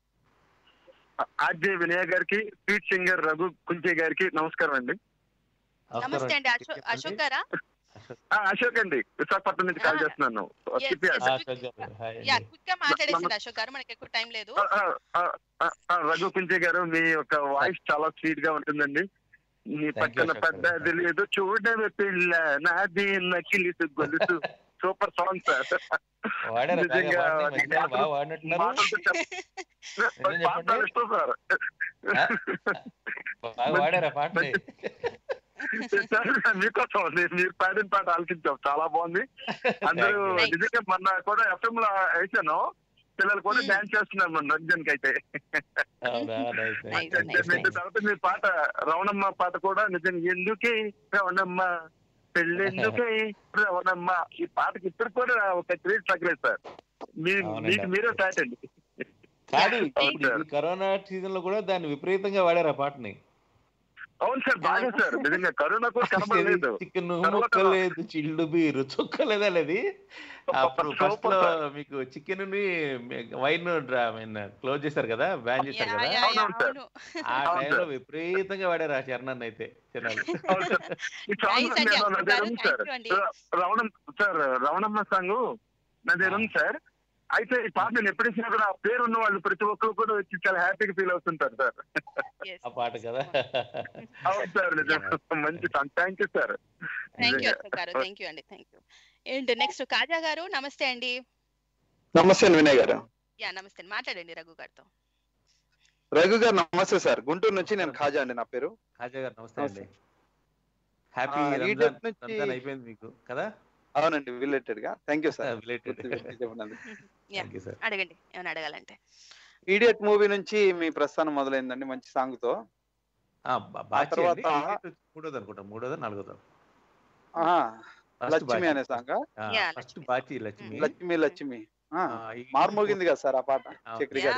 ఆర్జే వినయ్ గారికి స్వీట్ సింగర్ రఘు కుంచే గారికి నమస్కారం అండి నమస్తే అండి అశోక్ అశోక్ గారా ఆ, అశోక్ అండి విశాఖపట్నం నుంచి కాల్ చేస్తున్నాను yes, చిప్పి yes, అండి. quick- హాయ్ యా అండి క్విక్ గా మాట్లాడేసింది అశోక్ గారు మనకి ఎక్కువ టైం లేదు ఆ, ఆ, ఆ, ఆ, ఆ, రఘు కుంచే గారు మీ యొక్క వాయిస్ చాలా స్వీట్ గా ఉంటుందండి మీ Thank you, పక్కన అశోక్ గారు. పెద్దది లేదు చూడవే పిల్ల నాది నకిలిసు గొలుసు సూపర్ సాంగ్ సార్ వాడారా బాగా నిజంగా వాడిని మధ్యలో బాగా వాడినట్టున్నారు మాటలతో చెప్- నిజం పాట చెప్పండి ఇష్టం సార్ బాగా వాడారా పాటని సార్, మీకోసం ఉంది. మీరు పాడిన పాట ఆలకించాం చాలా బాగుంది అందరూ Thank you. నిజంగా మొన్న కూడా ఎఫ్ఎం లో వేసాను పిల్లలు కూడా డాన్స్ చేస్తున్నారు మన రంజన్ కి అయితే అవునా నైస్ Nice, నైస్ nice, అంటే nice. తర్వాత మీ పాట రవణమ్మ పాట కూడా నిజంగా ఎందుకే రవణమ్మ పెళ్ళెందుకే రవణమ్మ ఈ పాటకి ఇప్పుడు కూడా ఒక క్రేజ్ తగ్గలేదు సార్ మీ అవునండి. మీకు మీరే స్టార్ట్ అండి కాదు అవును ఇప్పుడు సార్ ఈ కరోనా సీజన్ లో కూడా దాన్ని విపరీతంగా వాడారు ఆ పాటని అవును సార్ బాగా సార్ నిజంగా కరోనా కూడా కనబడలేదు చికెన్ తర్వాత- ముక్కలేదు చిల్లు బీరు చుక్కలేదా లేదు అప్పుడు ఫస్ట్ సూపర్ లో సార్. మీకు చికెన్ ని వైన్ క్లోజ్ చేశారు కదా బ్యాన్ చేశారు యా కదా యా యా అవునవును సార్. అవును ఆ అవును టైంలో సార్. విపరీతంగా వాడారు ఆ చరణాన్ని అయితే జనాలు అవును సార్. ఈ సాంగ్ నైస్ అండి నేను నా అశోక్ దగ్గర గారు ఉంది థ్యాంక్ సార్ యూ అండి రవణం సార్ రవణమ్మ సాంగ్ నా దగ్గర ఉంది సార్ అయితే ఈ పాట నేను ఎప్పుడు ఇచ్చినా కూడా ఆ పేరు ఉన్న వాళ్ళు ప్రతి ఒక్కరు కూడా వచ్చి చాలా హ్యాపీగా ఫీల్ అవుతుంటారు సార్ ఎస్ ఆ పాట కదా అవును సార్ నిజంగా మంచి song thank you sir thank you Ashok garu thank you అండి thank you and next Kaja garu నమస్తే అండి నమస్తే అండి వినయ్ గారు యా నమస్తే అండి. మాట్లాడండి రఘు గారితో రఘు గారు నమస్తే సార్ గుంటూరు నుంచి నేను ఖాజా అండి నా పేరు కాజా గారు నమస్తే నమస్తే. అండి హ్యాపీ ఆ, రంజాన్ ఈజిప్ట్ నుంచి- రంజాన్ అయిపోయింది మీకు కదా అవునండి రిలేటెడ్ గా thank you sir related yeah thank you sir అడగండి ఏమైనా అడగాలంటే ఈడియట్ మూవీ నుంచి మీ ప్రస్థానం మొదలైందండి మంచి సాంగ్ తో ఆ, బా- బాచి తర్వాత అండి. Idiot వచ్చి మూడోది అనుకుంటా మూడోదో నాలుగోదో ఆహా, First లక్ష్మి బాచి. అనే సాంగ్ ఆ, Yeah, ఫస్ట్ బాచి లక్ష్మి లక్ష్మి లక్ష్మి ఆ, ఆ, ఈ- మార్మోగింది కదా సార్ ఆ పాట అవును. చక్రి గారి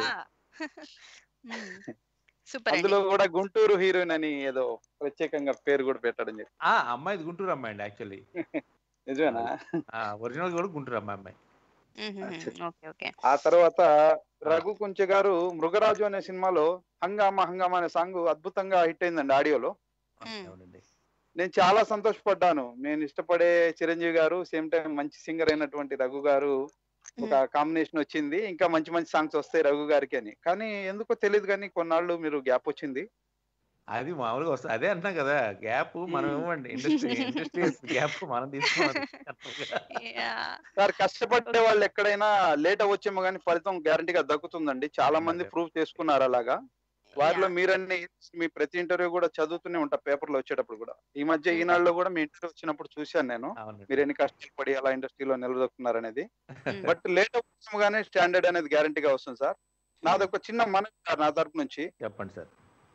సూపర్ అండి అందులో కూడా గుంటూరు హీరోయిన్ అని ఏదో ప్రత్యేకంగా పేరు కూడా పెట్టడం జరిగింది ఆ అమ్మాయిది గుంటూరు అమ్మాయి అండి యాక్చువల్లీ నిజమేనా ఒరిజినల్ కూడా గుంటూరు అమ్మాయి అమ్మాయి ఓకే ఓకే ఆ తర్వాత రఘు కుంచె గారు మృగరాజు అనే సినిమాలో హంగామా హంగామా అనే సాంగ్ అద్భుతంగా హిట్ అయిందండి ఆడియోలో అవునండి నేను చాలా సంతోషపడ్డాను నేను ఇష్టపడే చిరంజీవి గారు సేమ్ టైం మంచి సింగర్ అయినటువంటి రఘు గారు ఒక కాంబినేషన్ వచ్చింది ఇంకా మంచి మంచి సాంగ్స్ వస్తాయి రఘు గారికి అని కానీ ఎందుకో తెలియదు కానీ కొన్నాళ్ళు మీరు గ్యాప్ వచ్చింది అది మామూలుగా వస్తుంది అదే అంటున్నాం కదా గ్యాప్ మనం ఇవ్వండి ఇండస్ట్రీ ఇండస్ట్రీ గ్యాప్ మనం తీసుకోవాలి సార్ కష్టపడే వాళ్ళు ఎక్కడైనా లేట్ అవ్వచ్చేమో కానీ ఫలితం గ్యారంటీగా దక్కుతుందండి చాలా మంది ప్రూవ్ చేసుకున్నారు అలాగా వారిలో మీరన్నీ మీ ప్రతి ఇంటర్వ్యూ కూడా చదువుతూనే ఉంటా పేపర్ లో వచ్చేటప్పుడు కూడా ఈ మధ్య ఈనాడులో కూడా మీ ఇంటర్వ్యూ వచ్చినప్పుడు చూశాను నేను మీరు ఎన్ని కష్టపడి అలా ఇండస్ట్రీలో నిలదొక్కున్నారు అనేది బట్ లేట్ అవ్వచ్చేమో కానీ స్టాండర్డ్ అనేది గ్యారంటీగా వస్తుంది సార్ నాది ఒక చిన్న మనసు సార్ నా తరపు నుంచి చెప్పండి సార్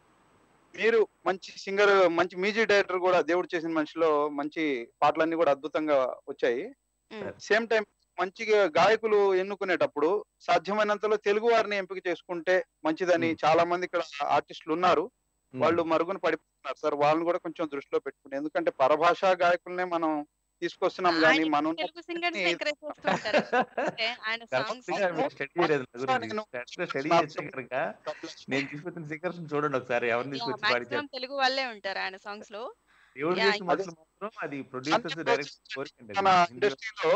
మీరు మంచి సింగర్ మంచి మ్యూజిక్ డైరెక్టర్ కూడా దేవుడు చేసిన మనిషిలో మంచి పాటలన్నీ కూడా అద్భుతంగా వచ్చాయి సేమ్ టైం మంచిగా గాయకులు ఎన్నుకునేటప్పుడు సాధ్యమైనంతలో తెలుగు వారిని ఎంపిక చేసుకుంటే మంచిదని చాలా మంది ఇక్కడ ఆర్టిస్టులు ఉన్నారు వాళ్ళు మరుగున పడిపోతున్నారు సార్ వాళ్ళని కూడా కొంచెం దృష్టిలో పెట్టుకుని ఎందుకంటే పరభాషా గాయకులనే మనం తీసుకొస్తున్నాం కానీ మనం ఉన్న తెలుగు సింగర్స్ ఎంకరేజ్ చేస్తూ ఉంటారు అంటే ఆయన సాంగ్స్ స్టడీ చేయలేదు నా గురించి స్టడీ చేస్తే కనుక నేను తీసుకొచ్చిన సింగర్స్ చూడండి ఒకసారి ఎవరిని తీసుకొచ్చి మాక్సిమం పాడించారు తెలుగు వాళ్ళే ఉంటారు ఆయన సాంగ్స్ లో దేవుడు Yeah, చేసిన మనుషులు మాత్రం అది ప్రొడ్యూసర్స్ డైరెక్ట్ కోరికండి మన ఇండస్ట్రీలో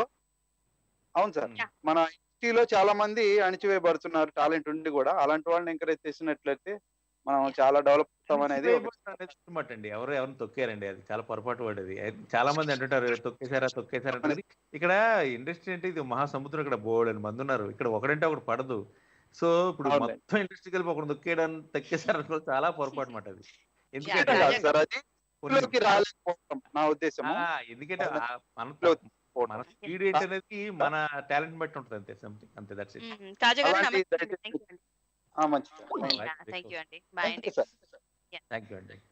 అవును సార్ మన ఇండస్ట్రీలో చాలా మంది అణిచివేయబడుతున్నారు టాలెంట్ ఉండి కూడా అలాంటి వాళ్ళని ఎంకరేజ్ చేసినట్లయితే మనం చాలా డెవలప్ అవుతాం అనేది ఒక అనమాట అండి ఎవరు ఎవరిని తొక్కారండి అది చాలా పొరపాటు పడేది అది చాలా మంది అంటుంటారు తొక్కేశారా తొక్కేశారా అనేది ఇక్కడ ఇండస్ట్రీ అంటే ఇది మహాసముద్రం ఇక్కడ బోర్డు అని మంది ఉన్నారు ఇక్కడ ఒకడంటే ఒకటి పడదు సో ఇప్పుడు అవునండి. మొత్తం ఇండస్ట్రీ కలిపి ఒకటి తొక్కేయడం తొక్కేశారు అనుకో చాలా పొరపాటు మాట అది ఎందుకంటే కాదు సార్ అది ఇంట్లోకి రాలేకపోవడం నా ఉద్దేశం ఆ, ఎందుకంటే ఆ మన మన స్పీడ్ ఏంటనేది మన టాలెంట్ బట్టి ఉంటుంది అంతే సంథింగ్ అంతే దట్స్ ఇట్ కాజా గారు అలాంటి నమస్తే దయచేసి- థ్యాంక్ యూ అండి ఆ, మంచిది థ్యాంక్ యూ అండి బాయ్ అండి థ్యాంక్ యూ అండి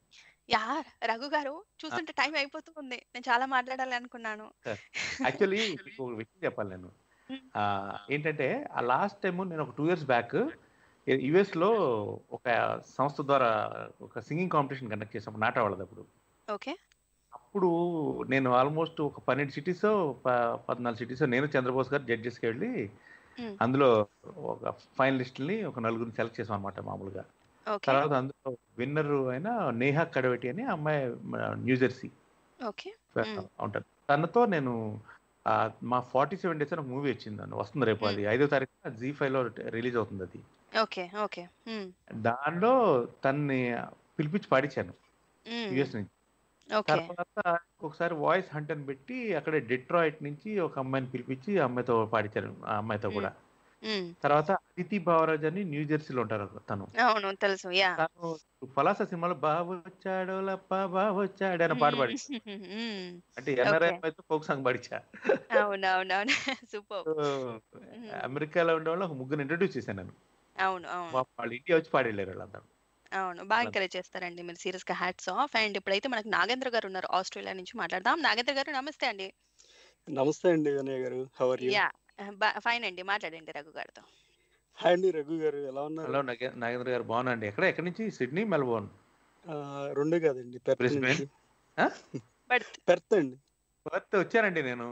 యా రఘు గారు చూస్తుంటే టైం అయిపోతూ ఉంది నేను చాలా మాట్లాడాలి అనుకున్నాను యాక్చువల్లీ ఒక విషయం చెప్పాలి నేను ఆ, ఏంటంటే ఆ లాస్ట్ టైం నేను ఒక టూ ఇయర్స్ బ్యాక్ యుఎస్ లో ఒక సంస్థ ద్వారా ఒక సింగింగ్ కాంపిటీషన్ కండక్ట్ చేసాం నాట వాళ్ళది అప్పుడు ఓకే అప్పుడు నేను ఆల్మోస్ట్ ఒక పన్నెండు సిటీస్ పద్నాలుగు సిటీస్ నేను చంద్రబోస్ గారు జడ్జెస్కి వెళ్ళి అందులో ఒక ఫైనలిస్ట్ని ఒక నలుగురిని సెలెక్ట్ చేసాం అనమాట మామూలుగా ఓకే తర్వాత అందులో విన్నర్ అయిన నేహా కడవటి అని అమ్మాయి న్యూ జెర్సీ ఓకే ఉంటారు తనతో నేను ఆ, మా ఫార్టీ సెవెన్ డేస్ అని ఒక మూవీ వచ్చింది అండి వస్తుంది రేపు అది ఐదో తారీఖు జీ ఫైవ్ లో రిలీజ్ అవుతుంది అది ఓకే ఓకే దానిలో తన్ని పిలిపించి పాడించాను యుఎస్ నుంచి ఓకే తర్వాత ఒకసారి వాయిస్ హంట్ అని పెట్టి అక్కడ డిట్రాయిట్ నుంచి ఒక అమ్మాయిని పిలిపించి ఆ అమ్మాయితో పాడించారు ఆ అమ్మాయితో కూడా తర్వాత అదితి భావరాజ్ అని న్యూ జెర్సీలో ఉంటారు తను అవును తెలుసు యా తను పలాస సినిమాలో బావ వచ్చాడో లప్ప బావ వచ్చాడు అని పాట పాడి అంటే ఎన్ఆర్ఐ అమ్మాయితో ఫోక్ సాంగ్ పాడించా అవునవునవును సూపర్ సో, అమెరికాలో ఉండే వాళ్ళు ఒక ముగ్గురు ఇంట్రడ్యూస్ చేశాను నేను అవును అవును మా- వాళ్ళు ఇండియా వచ్చి పాడేళ్ళారు వాళ్ళందరూ అవును బాగా ఎంకరేజ్ చేస్తారండి మీరు సీరియస్ గా హ్యాట్స్ ఆఫ్ అండ్ ఇప్పుడైతే మనకు నాగేంద్ర గారు ఉన్నారు ఆస్ట్రేలియా నుంచి మాట్లాడదాం నాగేంద్ర గారు నమస్తే అండి నమస్తే అండి వినయ్ గారు హవర్ యూ యా ఫైన్ అండి మాట్లాడండి రఘు గారితో హాయ్ అండి రఘు గారు ఎలా ఉన్నారు హలో నాగే- నాగేంద్ర గారు బాగున్నాండి ఎక్కడ ఎక్కడి నుంచి సిడ్నీ మెల్బోర్న్ ఆ, రెండు కాదండి పెర్త్ బ్రిస్బేన్ నుంచి ఆ? పెర్త్ అండి పర్త్ వచ్చానండి నేను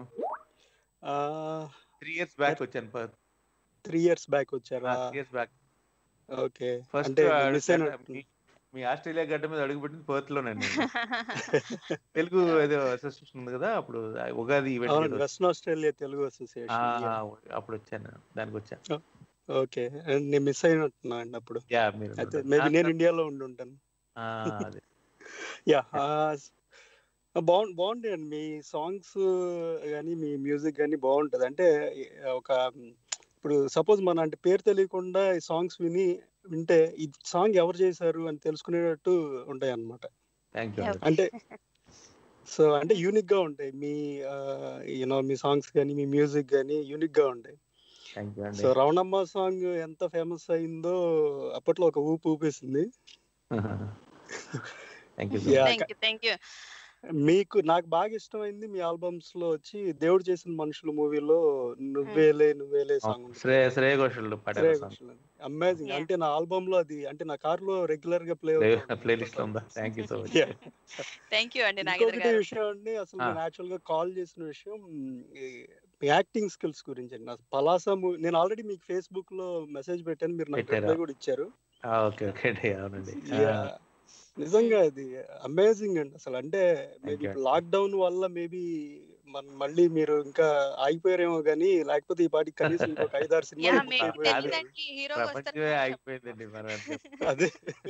త్రీ ఇయర్స్ బ్యాక్ వచ్చాను పర్త్ త్రీ ఇయర్స్ బ్యాక్ వచ్చారా three years back okay first అంటే మిస్ అయిన మీ ఆస్ట్రేలియా గడ్డ మీద అడుగుపెట్టింది పర్త్ లోనండి తెలుగు ఏదో అసోసియేషన్ ఉంది కదా అప్పుడు ఆ ఉగాది ఈవెంట్ అవును వెస్ట్రన్ ఆస్ట్రేలియా తెలుగు అసోసియేషన్ అప్పుడు వచ్చాను దానికి వచ్చాను ఓకే నేను మిస్ అయినట్టున్నా అండి అప్పుడు యా మీరు అయితే మేబీ నేను ఇండియాలో ఉండి ఉంటాను ఆ, అదే యా బాగుంది బాగుంటాయి అండి మీ సాంగ్స్ కానీ మీ మ్యూజిక్ కానీ బాగుంటది అంటే ఒక ఇప్పుడు సపోజ్ మన అంటే పేరు తెలియకుండా ఈ సాంగ్స్ విని వింటే ఈ సాంగ్ ఎవరు చేశారు అని తెలుసుకునేటట్టు ఉంటాయి అన్నమాట థ్యాంక్ యూ అంటే సో అంటే యూనిక్ గా ఉంటాయి మీ యూనో మీ సాంగ్స్ కానీ మీ మ్యూజిక్ కానీ యూనిక్ గా ఉంటాయి థ్యాంక్ యూ అండి సో రవణమ్మ సాంగ్ ఎంత ఫేమస్ అయిందో అప్పట్లో ఒక ఊపు ఊపేసింది thank you Yeah, thank you thank you మీకు నాకు బాగా ఇష్టమైంది మీ ఆల్బమ్స్ లో వచ్చి దేవుడు చేసిన మనుషులు మూవీలో నువ్వేలే నువ్వేలే సాంగ్ శ్రేయ శ్రేయ ఘోషల్ పాడారు సాంగ్ అమేజింగ్ Yeah. అంటే నా ఆల్బమ్ లో అది అంటే నా కార్ లో రెగ్యులర్ గా ప్లే ప్లే లిస్ట్ లో ఉందా thank you so much thank you అండి నాగేంద్ర ఇంకొకటి గారు విషయం అండి అసలు ఆ. నేను యాక్చువల్ గా కాల్ చేసిన విషయం ఈ యాక్టింగ్ స్కిల్స్ గురించి అండి నా పలాస మూవీ నేను ఆల్రెడీ మీకు ఫేస్బుక్ లో మెసేజ్ పెట్టాను మీరు నాకు పెట్టారా? రిప్లై కూడా ఇచ్చారు ఓకే ఓకే అండి అవునండి Yeah. నిజంగా ఇది అమేజింగ్ అండి అసలు అంటే మేబీ you. లాక్డౌన్ వల్ల మేబీ మన మళ్ళీ మీరు ఇంకా ఆగిపోయారేమో కానీ లేకపోతే ఈ పాటికి కనీసం ఇంకొక ఐదారు యా సినిమాలు book మీకు అయిపోయాయి. తెలియదండి హీరోగా వస్తారు ప్రపంచమే ఆగిపోయిందండి మన అదే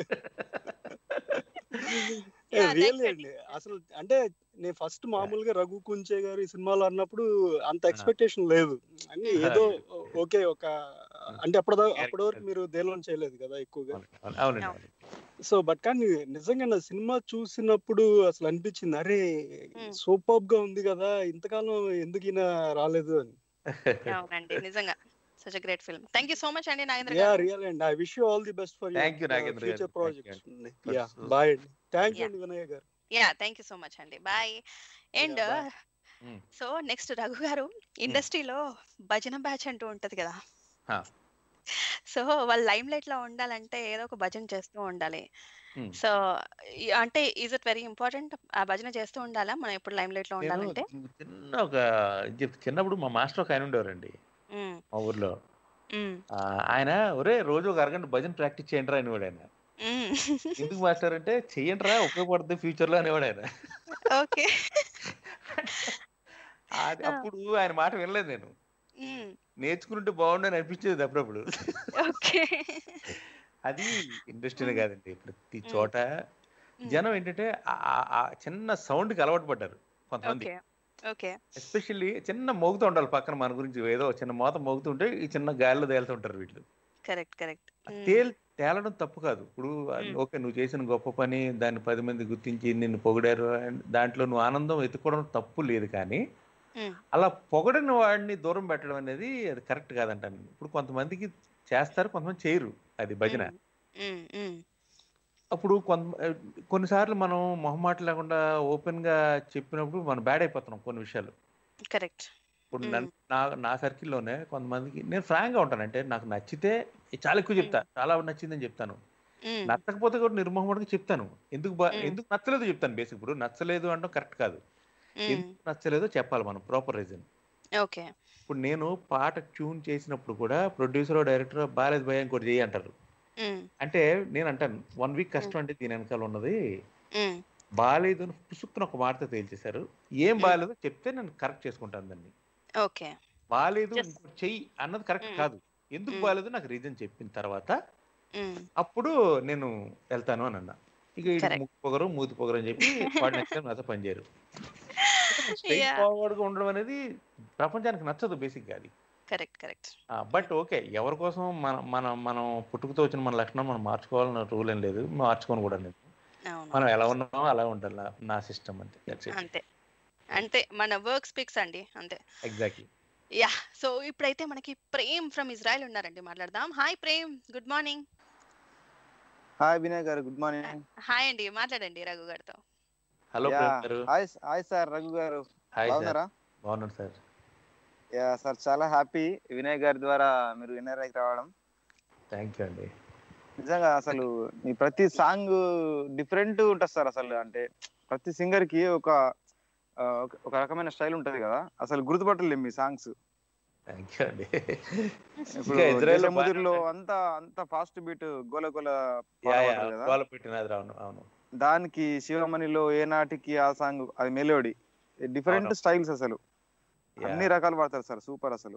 Yeah, రియల్లీ thanks అండి అసలు అంటే నేను ఫస్ట్ మామూలుగా రఘు కుంచే గారు ఈ సినిమాలో అన్నప్పుడు అంత ఎక్స్పెక్టేషన్ లేదు అని ఏదో ఓకే ఒక అంటే అప్పటిదా అప్పటి వరకు మీరు దేనిలో చేయలేదు కదా ఎక్కువగా అవునండి అవునండి. సో బట్ కానీ నిజంగా నా సినిమా చూసినప్పుడు అసలు అనిపించింది అరే సూపర్ గా ఉంది కదా ఇంతకాలం ఎందుకు ఈయన రాలేదు అని అవునండి నిజంగా such great film thank you so much అండి Nagendra yeah garu real and I wish you all the best for Thank you, Nagendra garu. Future Thank you projects అండి. యా So- బాయ్ అండి థ్యాంక్ యూ Yeah. అండి Vinay garu yeah thank you so much అండి bye and bye. Mm. So next Raghu garu ఇండస్ట్రీలో భజన బ్యాచ్ అంటూ ఉంటది కదా ఆ. సో వాళ్ళు లైమ్ లైట్ లో ఉండాలంటే ఏదో ఒక భజన చేస్తూ ఉండాలి Hmm. సో అంటే ఈజ్ ఇట్ వెరీ ఇంపార్టెంట్ ఆ భజన చేస్తూ ఉండాలా మనం ఎప్పుడు లైమ్ లైట్ లో నేను ఉండాలంటే చిన్న ఒక ఇది చెప్తా. చిన్నప్పుడు మా మాస్టర్ ఒక ఆయన ఉండేవారండి మ్మ్. మా ఊర్లో మ్మ్. ఆ, ఆయన ఒరే రోజు ఒక అరగంట భజన ప్రాక్టీస్ చేయండి రా అనేవాడు ఆయన మ్మ్. ఎందుకు మాస్టర్ అంటే చెయ్యండి రా ఉపయోగపడుతుంది ఫ్యూచర్ లో అనేవాడు ఆయన ఓకే అది అప్పుడు ఆయన మాట వినలేదు నేను మ్మ్. నేర్చుకుంటే బాగుండని అనిపించేది అప్పుడప్పుడు ఓకే అది ఇండస్ట్రీనే కాదండి ప్రతి చోట జనం ఏంటంటే ఆ- ఆ- ఆ చిన్న సౌండ్ కి అలవాటు పడ్డారు కొంతమంది ఓకే ఓకే ఎస్పెషల్లీ చిన్న మోగుతూ ఉండాలి పక్కన మన గురించి ఏదో చిన్న మోత మోగుతుంటే ఈ చిన్న గాలిలో తేలుతుంటారు వీళ్ళు కరెక్ట్ కరెక్ట్ తేల్ తేలడం తప్పు కాదు ఇప్పుడు ఓకే నువ్వు చేసిన గొప్ప పని దాన్ని పది మంది గుర్తించి నిన్ను పొగిడారు and దాంట్లో నువ్వు ఆనందం ఎత్తుకోవడం తప్పు లేదు కానీ అలా పొగడిన వాడిని దూరం పెట్టడం అనేది అది కరెక్ట్ కాదంటాను ఇప్పుడు కొంతమందికి చేస్తారు కొంతమంది చేయరు అది భజన అప్పుడు కొంత కొన్నిసార్లు మనం మొహమాట లేకుండా ఓపెన్ గా చెప్పినప్పుడు మనం బ్యాడ్ అయిపోతున్నాం కొన్ని విషయాలు కరెక్ట్ ఇప్పుడు నన్ను నా నా సర్కిల్లోనే కొంతమందికి నేను ఫ్రాంక్ గా ఉంటాను అంటే నాకు నచ్చితే చాలా ఎక్కువ చెప్తా చాలా నచ్చిందని చెప్తాను నచ్చకపోతే కూడా నిర్మోహమాటంగా చెప్తాను ఎందుకు బా- ఎందుకు నచ్చలేదు చెప్తాను బేసిక్ ఇప్పుడు నచ్చలేదు అంటే కరెక్ట్ కాదు ఎందుకు నచ్చలేదో చెప్పాలి మనం ప్రాపర్ రీజన్ ఓకే ఇప్పుడు నేను పాట ట్యూన్ చేసినప్పుడు కూడా ప్రొడ్యూసర్ డైరెక్టర్ బాలేదు భయ ఇంకోటి చేయి అంటారు అంటే నేను అంటాను వన్ వీక్ కష్టం అంటే దీని వెనకాల ఉన్నది బాగాలేదు అని పుసుక్కున ఒక మాటతో తేల్చేశారు ఏం బాగాలేదో చెప్తే నేను కరెక్ట్ చేసుకుంటాను దాన్ని ఓకే బాగాలేదు ఇంకోటి చెయ్యి అన్నది కరెక్ట్ కాదు ఎందుకు బాగాలేదు నాకు రీజన్ చెప్పిన తర్వాత అప్పుడు నేను వెళ్తాను అని అన్నా ఇక ఇటు Correct. ముక్కు పొగరు మూతి పొగరు అని చెప్పి వాడు నెక్స్ట్ టైం నాతో పనిచేయరు స్ట్రైట్ Yeah. ఫార్వర్డ్ గా ఉండడం అనేది ప్రపంచానికి నచ్చదు బేసిక్ గా అది కరెక్ట్ కరెక్ట్ బట్ ఓకే ఎవరి కోసం మన మన మనం పుట్టుకతో వచ్చిన మన లక్షణం మనం మార్చుకోవాలన్న రూల్ ఏం లేదు మార్చుకోను కూడా లేదు మనం ఎలా ఉన్నామో అలా ఉండాలి నా- నా సిస్టమ్ అంతే దట్స్ ఇట్ అంతే అంతే మన వర్క్ స్పీక్స్ అండి అంతే ఎగ్జాక్ట్లీ యా సో ఇప్పుడైతే మనకి ప్రేమ్ ఫ్రమ్ ఇజ్రాయెల్ ఉన్నారండి మాట్లాడదాం hi Prem good morning hi Vinay గారు గుడ్ మార్నింగ్ హాయ్ అండి మాట్లాడండి రఘు గారితో హలో యా ప్రేమ్ గారు హాయ్ హాయ్ సార్ రఘు గారు హాయ్ సార్ బాగున్నారా బాగున్నాను సార్ యా సార్ చాలా హ్యాపీ వినయ్ గారి ద్వారా మీరు విన్నర్ అయితే రావడం థ్యాంక్ యూ అండి నిజంగా అసలు మీ ప్రతి సాంగ్ డిఫరెంట్ ఉంటుంది సార్ అసలు అంటే ప్రతి సింగర్ కి ఒక ఆ, ఒక- ఒక రకమైన స్టైల్ ఉంటది కదా అసలు గుర్తుపట్టలేము మీ సాంగ్స్ థ్యాంక్ యూ అండి ఇప్పుడు ఇంకా ఇజ్రాయెల్ దేశముదిరిలో అంతా అంత ఫాస్ట్ బీట్ గోల గోల యా యా పాడబడతారు కదా గోల పెట్టినది అవును అవును దానికి శివమణిలో ఏ నాటికి ఆ సాంగ్ అది మెలోడీ డిఫరెంట్ అవును. స్టైల్స్ అసలు Yeah. అన్ని రకాలు పాడతారు సార్ సూపర్ అసలు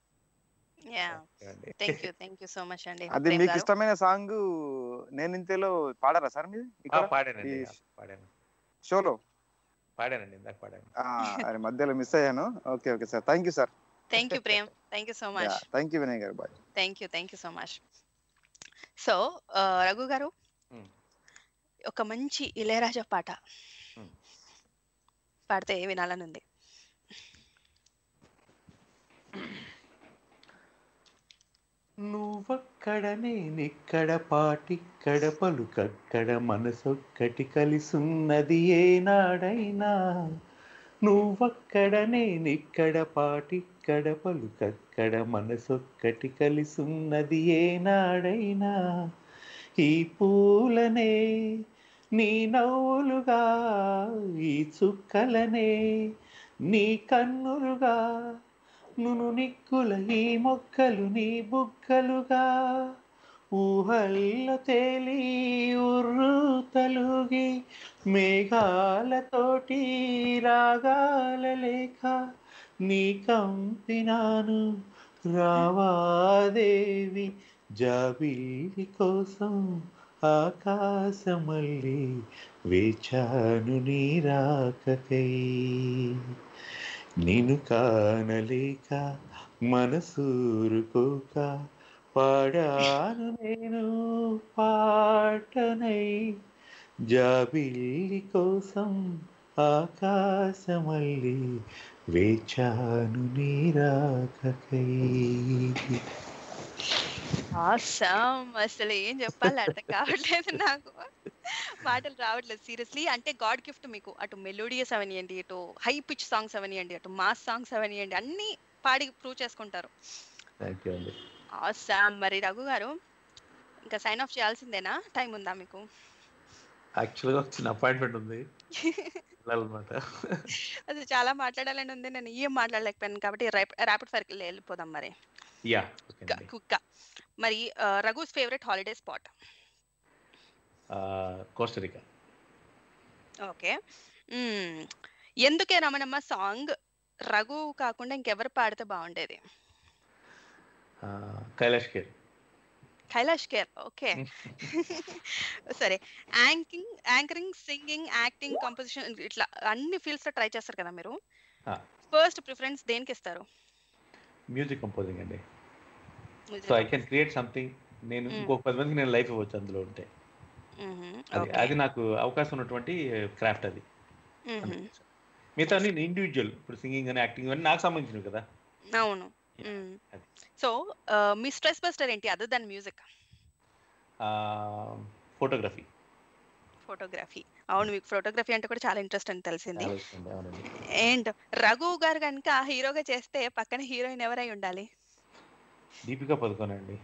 యా అండి thank you thank you so much అండి అది ప్రేమ్ మీకు గారు ఇష్టమైన సాంగ్ నేను ఇంతలో పాడారా సార్ మీరు ఆ, పాడానండి ఈ ఆ, పాడాను షోలో పాడానండి ఇందాక పాడాను అరే మధ్యలో మిస్ అయ్యాను okay okay sir thank you sir thank you Prem thank you so much thank you Vinay గారు bye thank you thank you so much so Raghu గారు Hmm. ఒక మంచి ఇళయరాజా పాట Hmm. పాడితే వినాలని ఉంది నువ్వక్కడ నేనిక్కడ పాటిక్కడ పలుకక్కడ మనసొక్కటి కలిసున్నది ఏనాడైనా నువ్వక్కడ నేనిక్కడ పాటిక్కడ పలుకక్కడ మనసొక్కటి కలిసున్నది ఏనాడైనా ఈ పూలనే నీ నవ్వులుగా ఈ చుక్కలనే నీ కన్నులుగా నును నిక్కుల ఈ మొక్కలు నీ బుగ్గలుగా ఊహల్ల తేలి ఉర్రు తలుగి మేఘాలతోటి రాగాల లేఖ నీ కంపినాను రావాదేవి జాబిల్లి కోసం ఆకాశమల్లి వేచాను నీ రాకకై నిన్ను కానలేక మనసూరుకోక పాడాను నేను పాటనై జాబిల్లి కోసం ఆకాశమల్లి వేచాను నీ రాకకై ఆసమ్ అసలు ఏం చెప్పాలి అర్థం కావట్లేదు నాకు మాటలు రావట్లేదు సీరియస్లీ అంటే గాడ్ గిఫ్ట్ మీకు అటు మెలోడియస్ అవనియండి ఇటు హై పిచ్ సాంగ్స్ అవనియండి అటు మాస్ సాంగ్స్ అవనియండి అన్ని పాడి ప్రూవ్ చేసుకుంటారు థ్యాంక్ యూ అండి ఆసమ్ మరి రఘు గారు ఇంకా సైన్ ఆఫ్ చేయాల్సిందేనా టైం ఉందా మీకు యాక్చువల్గా వచ్చిన అపాయింట్మెంట్ ఉంది వెళ్ళాలన్నమాట అది చాలా మాట్లాడాలని ఉంది నేను ఏం మాట్లాడలేకపోయాను కాబట్టి ర్యాపిడ్ ఫైర్ వెళ్ళిపోదాం మరి యా కుక్క మరి Raghu's favourite holiday spot Costa Rica okay ఎందుకే రమణమ్మ సాంగ్ రఘు కాకుండా ఇంకెవరు పాడితే బాగుండేది కైలాష్ కేర్ కైలాష్ కేర్ ఓకే సరే యాంకింగ్ యాంకరింగ్ సింగింగ్ యాక్టింగ్ కంపోజిషన్ ఇట్లా అన్ని ఫీల్డ్స్ లో ట్రై చేస్తారు కదా మీరు ఫస్ట్ ప్రిఫరెన్స్ దేనికి ఇస్తారు మ్యూజిక్ కంపోజింగ్ అండి so I can create something నేను ఇంకొక పది మందికి నేను లైఫ్ ఇవ్వచ్చు అందులో ఉంటే అది అది నాకు అవకాశం ఉన్నటువంటి క్రాఫ్ట్ అది మిగతా నేను ఇండివిజువల్ ఇప్పుడు సింగింగ్ అని యాక్టింగ్ అని నాకు సంబంధించినవి కదా అవును సో మీ స్ట్రెస్ బస్టర్ ఏంటి other than music photography photography అవును మీకు ఫోటోగ్రఫీ అంటే కూడా చాలా ఇంట్రెస్ట్ అని తెలిసింది అండ్ రఘు గారు కనుక హీరోగా చేస్తే పక్కన హీరోయిన్ ఎవరై ఉండాలి దీపికా పదుకోన్ అండి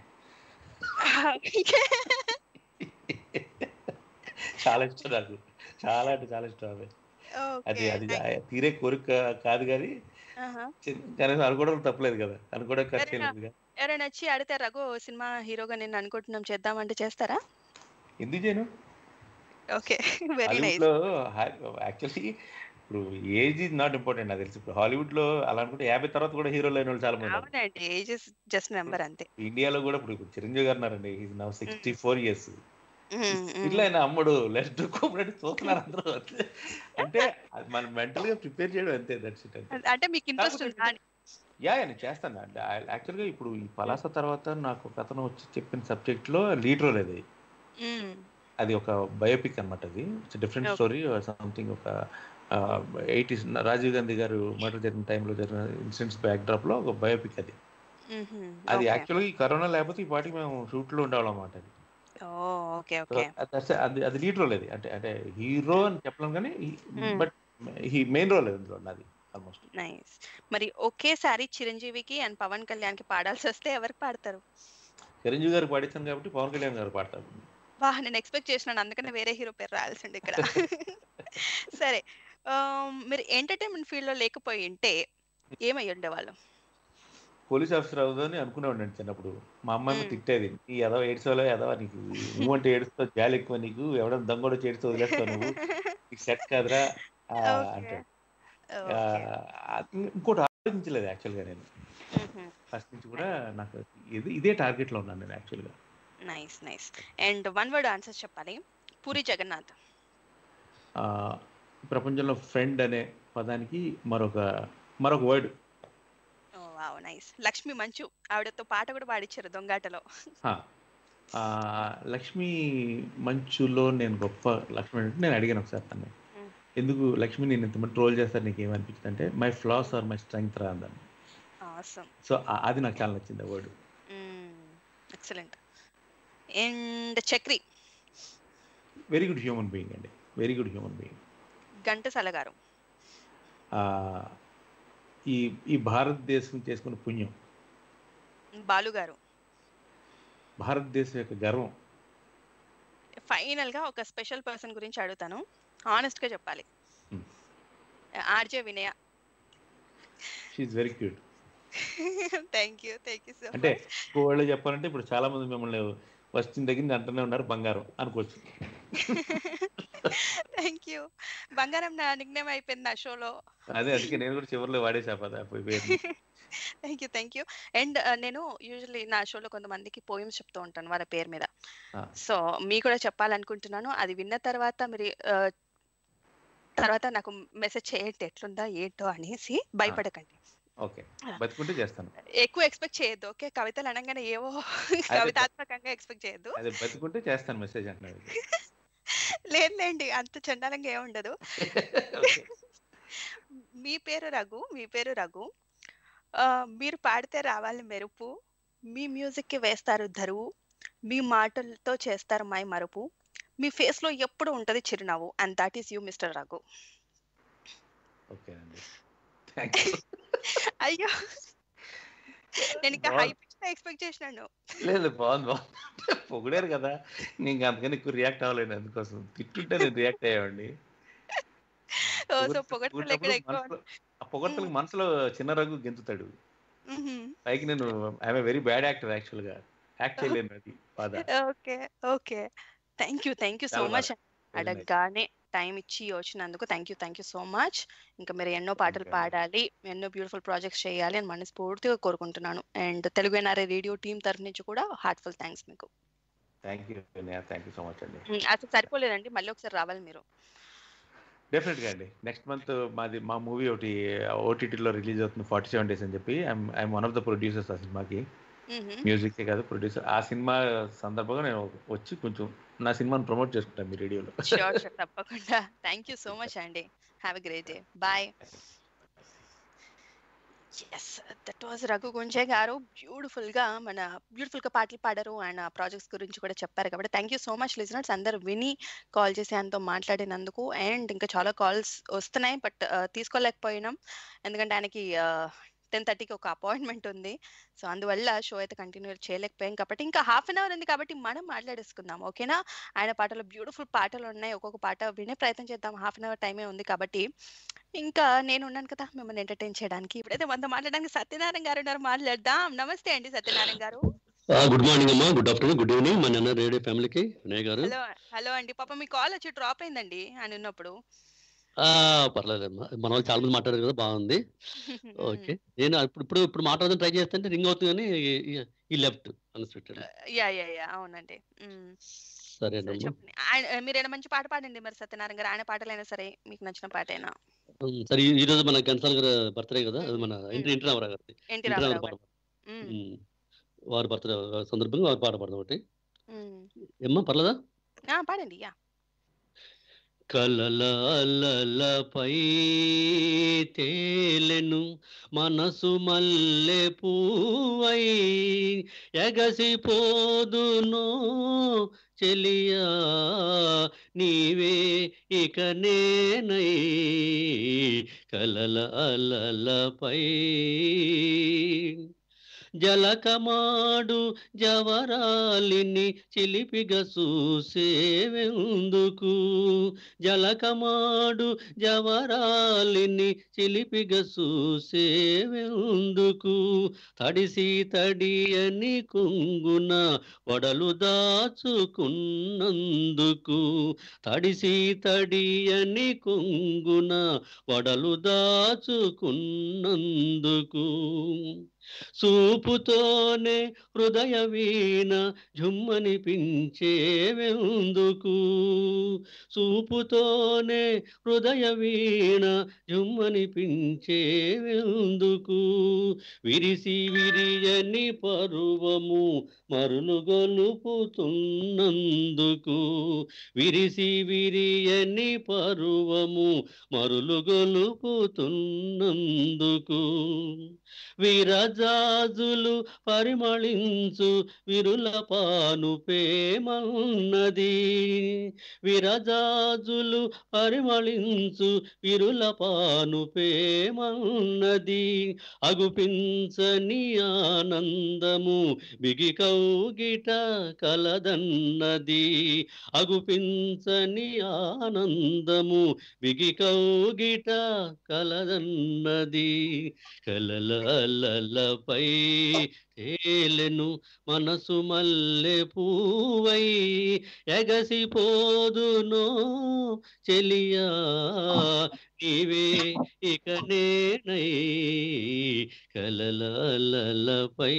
చాలా ఇష్టం నాకు చాలా అంటే చాలా ఇష్టం అది అది అది తీరే కోరిక కాదు కానీ కనీసం అనుకోవడం తప్పలేదు కదా అనుకోవడం ఖర్చు లేదు ఎవరైనా వచ్చి అడితే రఘు సినిమా హీరోగా నేను అనుకుంటున్నాం చేద్దామంటే చేస్తారా ఎందుకు చేయను ఓకే వెరీ నైస్ యాక్చువల్లీ ఇప్పుడు ఏజ్ ఇస్ నాట్ ఇంపార్టెంట్ నాకు తెలిసి ఇప్పుడు హాలీవుడ్ లో అలా అనుకుంటే యాభై తర్వాత కూడా హీరోలు అయిన వాళ్ళు చాలా మంది అవునండి ఏజ్ ఇస్ జస్ట్ నెంబర్ అంతే ఇండియాలో కూడా ఇప్పుడు చిరంజీవి గారు ఉన్నారండి is now sixty four years ఇట్లా ఆయన అమ్ముడు లెస్ కోఆపరేట్ చూస్తున్నారు అందరూ అంటే మనం మెంటల్ గా ప్రిపేర్ చేయడం అంతే దట్స్ ఇట్ అంటే మీకు ఇంట్రెస్ట్ ఉందా యా నేను చేస్తాను యాక్చువల్గా ఇప్పుడు ఈ పలాస తర్వాత నాకు ఒక అతను వచ్చి చెప్పిన సబ్జెక్ట్ లో లీడ్ రోల్ అది అది ఒక బయోపిక్ అనమాట అది ఇట్స్ డిఫరెంట్ స్టోరీ సంథింగ్ ఒక ఎయిటీస్ రాజీవ్ గాంధీ గారు మర్డర్ జరిగిన టైంలో జరిగిన ఇన్సిడెంట్స్ బ్యాక్ డ్రాప్ లో ఒక బయోపిక్ అది అది యాక్చువల్గా ఈ కరోనా లేకపోతే ఈ పాటికి మేము షూట్ లో ఉండేవాళ్ళం అన్నమాట అది ఓకే ఓకే అది అది లీడ్ రోల్ అది అంటే అంటే హీరో అని చెప్పలేం కానీ బట్ హీ మెయిన్ రోల్ అది అందులో నాది ఆల్మోస్ట్ నైస్ మరి ఒకేసారి చిరంజీవికి అండ్ పవన్ కళ్యాణ్ కి పాడాల్సి వస్తే ఎవరికి పాడతారు చిరంజీవి గారు పాడించాను కాబట్టి పవన్ కళ్యాణ్ గారు పాడతారు వా నేను ఎక్స్పెక్ట్ చేసినాను అందుకనే వేరే హీరో పేరు రాయాల్సింది ఇక్కడ సరే మీరు ఎంటర్టైన్మెంట్ ఫీల్డ్ లో లేకపోయి ఉంటే ఏమై ఉండేవాళ్ళు పోలీస్ ఆఫీసర్ అవుదని అనుకునేవాడిని చిన్నప్పుడు మా అమ్మాయి తిట్టేది ఈ ఎదవ ఏడ్చోలో ఎదవ నీకు నువ్వంటే ఏడుస్తావు జాలి ఎక్కువ నీకు ఎవడన్నా దొంగడు చేడుస్తూ వదిలేస్తావు నువ్వు నీకు సెట్ కాదురా అంటాడు ఇంకోటి ఆలోచించలేదు యాక్చువల్గా నేను ఫస్ట్ నుంచి కూడా నాకు ఇది ఇదే టార్గెట్ లో ఉన్నాను నేను యాక్చువల్గా nice nice and one word answer చెప్పాలి పూరి జగన్నాథ్ ప్రపంచంలో ఫ్రెండ్ అనే పదానికి మరొక మరొక వర్డ్ వావ్ నైస్ లక్ష్మి మంచు ఆవిడతో పాట కూడా పాడిచ్చారు దొంగాటలో లక్ష్మి మంచులో నేను గొప్ప లక్ష్మి అంటే నేను అడిగాను ఒకసారి తను ఎందుకు లక్ష్మి నేను ఇంతమంది ట్రోల్ చేస్తారు నీకు ఏమనిపించింది అంటే my flaws or my strength రా అందని సో అది నాకు చాలా నచ్చింది word excellent and Chakri very good human being అండి very good human being Ghantasala గారు ఈ ఈ భారతదేశం చేసుకున్న పుణ్యం బాలు గారు భారతదేశం యొక్క గర్వం ఫైనల్ గా ఒక స్పెషల్ పర్సన్ గురించి అడుగుతాను ఆనెస్ట్ గా చెప్పాలి RJ Vinaya she very cute thank you thank you so అంటే వాళ్ళు చెప్పాలంటే ఇప్పుడు చాలా మంది మిమ్మల్ని వచ్చిన దగ్గర నుంచి అంటూనే ఉన్నారు బంగారం అనుకోవచ్చు థ్యాంక్ యూ బంగారం నా నిగ్నేమ్ అయిపోయింది నా షోలో అదే అందుకే నేను కూడా చివరిలో వాడేసా పద పేరు thank you thank you and నేను యూజువల్లీ నా షోలో కొంతమందికి పోయమ్స్ చెప్తూ ఉంటాను వాళ్ళ పేరు మీద సో మీ కూడా చెప్పాలనుకుంటున్నాను అది విన్న తర్వాత మీరు ఆ, తర్వాత నాకు మెసేజ్ చేయండి ఎట్లుందా ఏంటో అనేసి భయపడకండి ఓకే బతుకుంటే చేస్తాను ఎక్కువ ఎక్స్పెక్ట్ చేయొద్దు ఓకే కవితలు అనగానే ఏవో కవితాత్మకంగా ఎక్స్పెక్ట్ చేయొద్దు అదే బతుకుంటే చేస్తాను మెసేజ్ అంటున్నారు లేదులేండి అంత చండాలంగా ఏమి ఉండదు మీ పేరు రఘు మీ పేరు రఘు ఆ, మీరు పాడితే రావాలి మెరుపు మీ మ్యూజిక్ కి వేస్తారు ధరువు మీ మాటలతో చేస్తారు మై మరుపు మీ ఫేస్ లో ఎప్పుడు ఉంటది చిరునవ్వు and that is you mister Raghu okay అండి థ్యాంక్ యూ అయ్యో నేను ఇంకా హై బాగుంది. పిచ్ ఎక్స్పెక్ట్ చేసినాను లేదు బాగుంది బాగుంది పొగిడారు కదా నేను అందుకని ఎక్కువ రియాక్ట్ అవ్వలేను అందుకోసం తిట్టుంటే నేను రియాక్ట్ అయ్యామండి సో పొగిడితే- పొగడ్తలు ఎక్కడ పొగిడినప్పుడు ఎక్కువ మనసులో ఆ పొగడ్తలకు మనసులో చిన్న రఘు గెంతుతాడు మ్మ్. పైకి నేను I'm very bad actor actual గా యాక్ట్ చేయలేను అది బాధ okay okay thank you thank you so చాలా మచ్ బాగా. Very nice. అడగగానే టైం ఇచ్చి వచ్చినందుకు thank you thank you so much ఇంకా మీరు ఎన్నో పాటలు పాడాలి ఎన్నో బ్యూటిఫుల్ ప్రాజెక్ట్స్ చేయాలి అని మనస్ఫూర్తిగా కోరుకుంటున్నాను and Telugu NRI radio team తరఫు నుంచి కూడా హార్ట్ఫుల్ థ్యాంక్స్ మీకు thank you thank you so much అండి మ్, అసలు సరిపోలేదండి మళ్ళీ ఒకసారి రావాలి మీరు డెఫినెట్ గా అండి నెక్స్ట్ మంత్ మాది మా మూవీ ఒకటి ఓటీటీలో రిలీజ్ అవుతుంది ఫార్టీ సెవెన్ డేస్ అని చెప్పి I'm I'm one of the producers ఆ సినిమాకి మ్మ్. మ్యూజిక్ కాదు ప్రొడ్యూసర్ ఆ సినిమా సందర్భంగా నేను వచ్చి కొంచెం నా సినిమాని ప్రమోట్ చేసుకుంటాను మీ రేడియోలో షూర్ షూర్ తప్పకుండా థ్యాంక్ యూ సో మచ్ అండి have a great day bye yes that was Raghu Gunje గారు బ్యూటిఫుల్ గా మన బ్యూటిఫుల్ గా పాటలు పాడారు అండ్ ప్రాజెక్ట్స్ గురించి కూడా చెప్పారు కాబట్టి thank you so much listeners అందరు విని కాల్ చేసి ఆయనతో మాట్లాడినందుకు అండ్ ఇంకా చాలా కాల్స్ వస్తున్నాయి బట్ తీసుకోలేకపోయినాం ఎందుకంటే ఆయనకి టెన్ థర్టీకి ఒక అపాయింట్మెంట్ ఉంది సో అందువల్ల షో అయితే కంటిన్యూ చేయలేకపోయాం కాబట్టి ఇంకా హాఫ్ అన్ అవర్ ఉంది కాబట్టి మనం మాట్లాడేసుకుందాం ఓకేనా ఆయన పాటలో బ్యూటిఫుల్ పాటలు ఉన్నాయి ఒక్కొక్క పాట వినే ప్రయత్నం చేద్దాం హాఫ్ అన్ అవర్ టైమే ఉంది కాబట్టి ఇంకా నేను ఉన్నాను కదా మిమ్మల్ని ఎంటర్టైన్ చేయడానికి ఇప్పుడైతే మనతో మాట్లాడడానికి సత్యనారాయణ గారు ఉన్నారు మాట్లాడదాం నమస్తే అండి సత్యనారాయణ గారు గుడ్ మార్నింగ్ అమ్మా గుడ్ ఆఫ్టర్నూన్ గుడ్ ఈవినింగ్ మా నాన్న రేడియో ఫ్యామిలీకి వినయ్ గారు హలో హలో అండి పాప మీ కాల్ వచ్చి డ్రాప్ అయిందండి అని ఉన్నప్పుడు ఆ, పర్లేదమ్మా మన వాళ్ళు చాలా మంది మాట్లాడారు కదా బాగుంది ఓకే నేను ఇప్పుడు ఇప్పుడు ఇప్పుడు మాట్లాడదాం ట్రై చేస్తుంటే రింగ్ అవుతుంది కానీ ఈ- ఈ left unexpected yeah yeah yeah అవునండి మ్మ్. సరేనమ్మా చెప్పండి ఆయన మీరు ఏమైనా మంచి పాట పాడండి మరి సత్యనారాయణ గారు ఆయన పాటలైనా సరే మీకు నచ్చిన పాటైనా ఉమ్, సరే ఈ- ఈ రోజు మన ఘంటసాల గారి బర్త్డే కదా అది మన ఇంటి ఇంటి రామారావు గారి ఎన్టీ రామారావు పాట గారు. మ్మ్. ఉమ్, వారి బర్త్డే సందర్భంగా వారి పాట పాడదాం ఒకటి మ్మ్. ఏమ్మా పర్లేదా ఆ, పాడండి యా కలలపై తేలెను మనసు మల్లె పూవై ఎగసిపోదునో చెలియా నీవే ఇక నేనై కలల అలలపై జలకమాడు జవరాలిని చిలిపిగ చూసేవెందుకు జలకమాడు జవరాలిని చిలిపిగ చూసేవెందుకు తడిసి తడియని కుంగున వడలు దాచుకున్నందుకు తడిసి తడియని కుంగున వడలు దాచుకున్నందుకు చూపుతోనే హృదయ వీణ జుమ్మనిపించేవెందుకు చూపుతోనే హృదయ వీణ జుమ్మనిపించేవెందుకు విరిసి విరియని పరువము మరులు గొలుపుతున్నందుకు విరిసి విరియని పరువము మరులు గొలుపుతున్నందుకు విరజాజు విరజాజులు పరిమళించు విరుల పాను ప్రేమన్నది విరజాజులు పరిమళించు విరుల పాను ప్రేమన్నది అగుపించని ఆనందము బిగి కౌగిట కలదన్నది అగుపించని ఆనందము బిగి కౌగిట కలదన్నది కలలపై తేలెను మనసు మల్లె పూవై ఎగసిపోదునో చెలియా నీవే ఇక నేనై కలలపై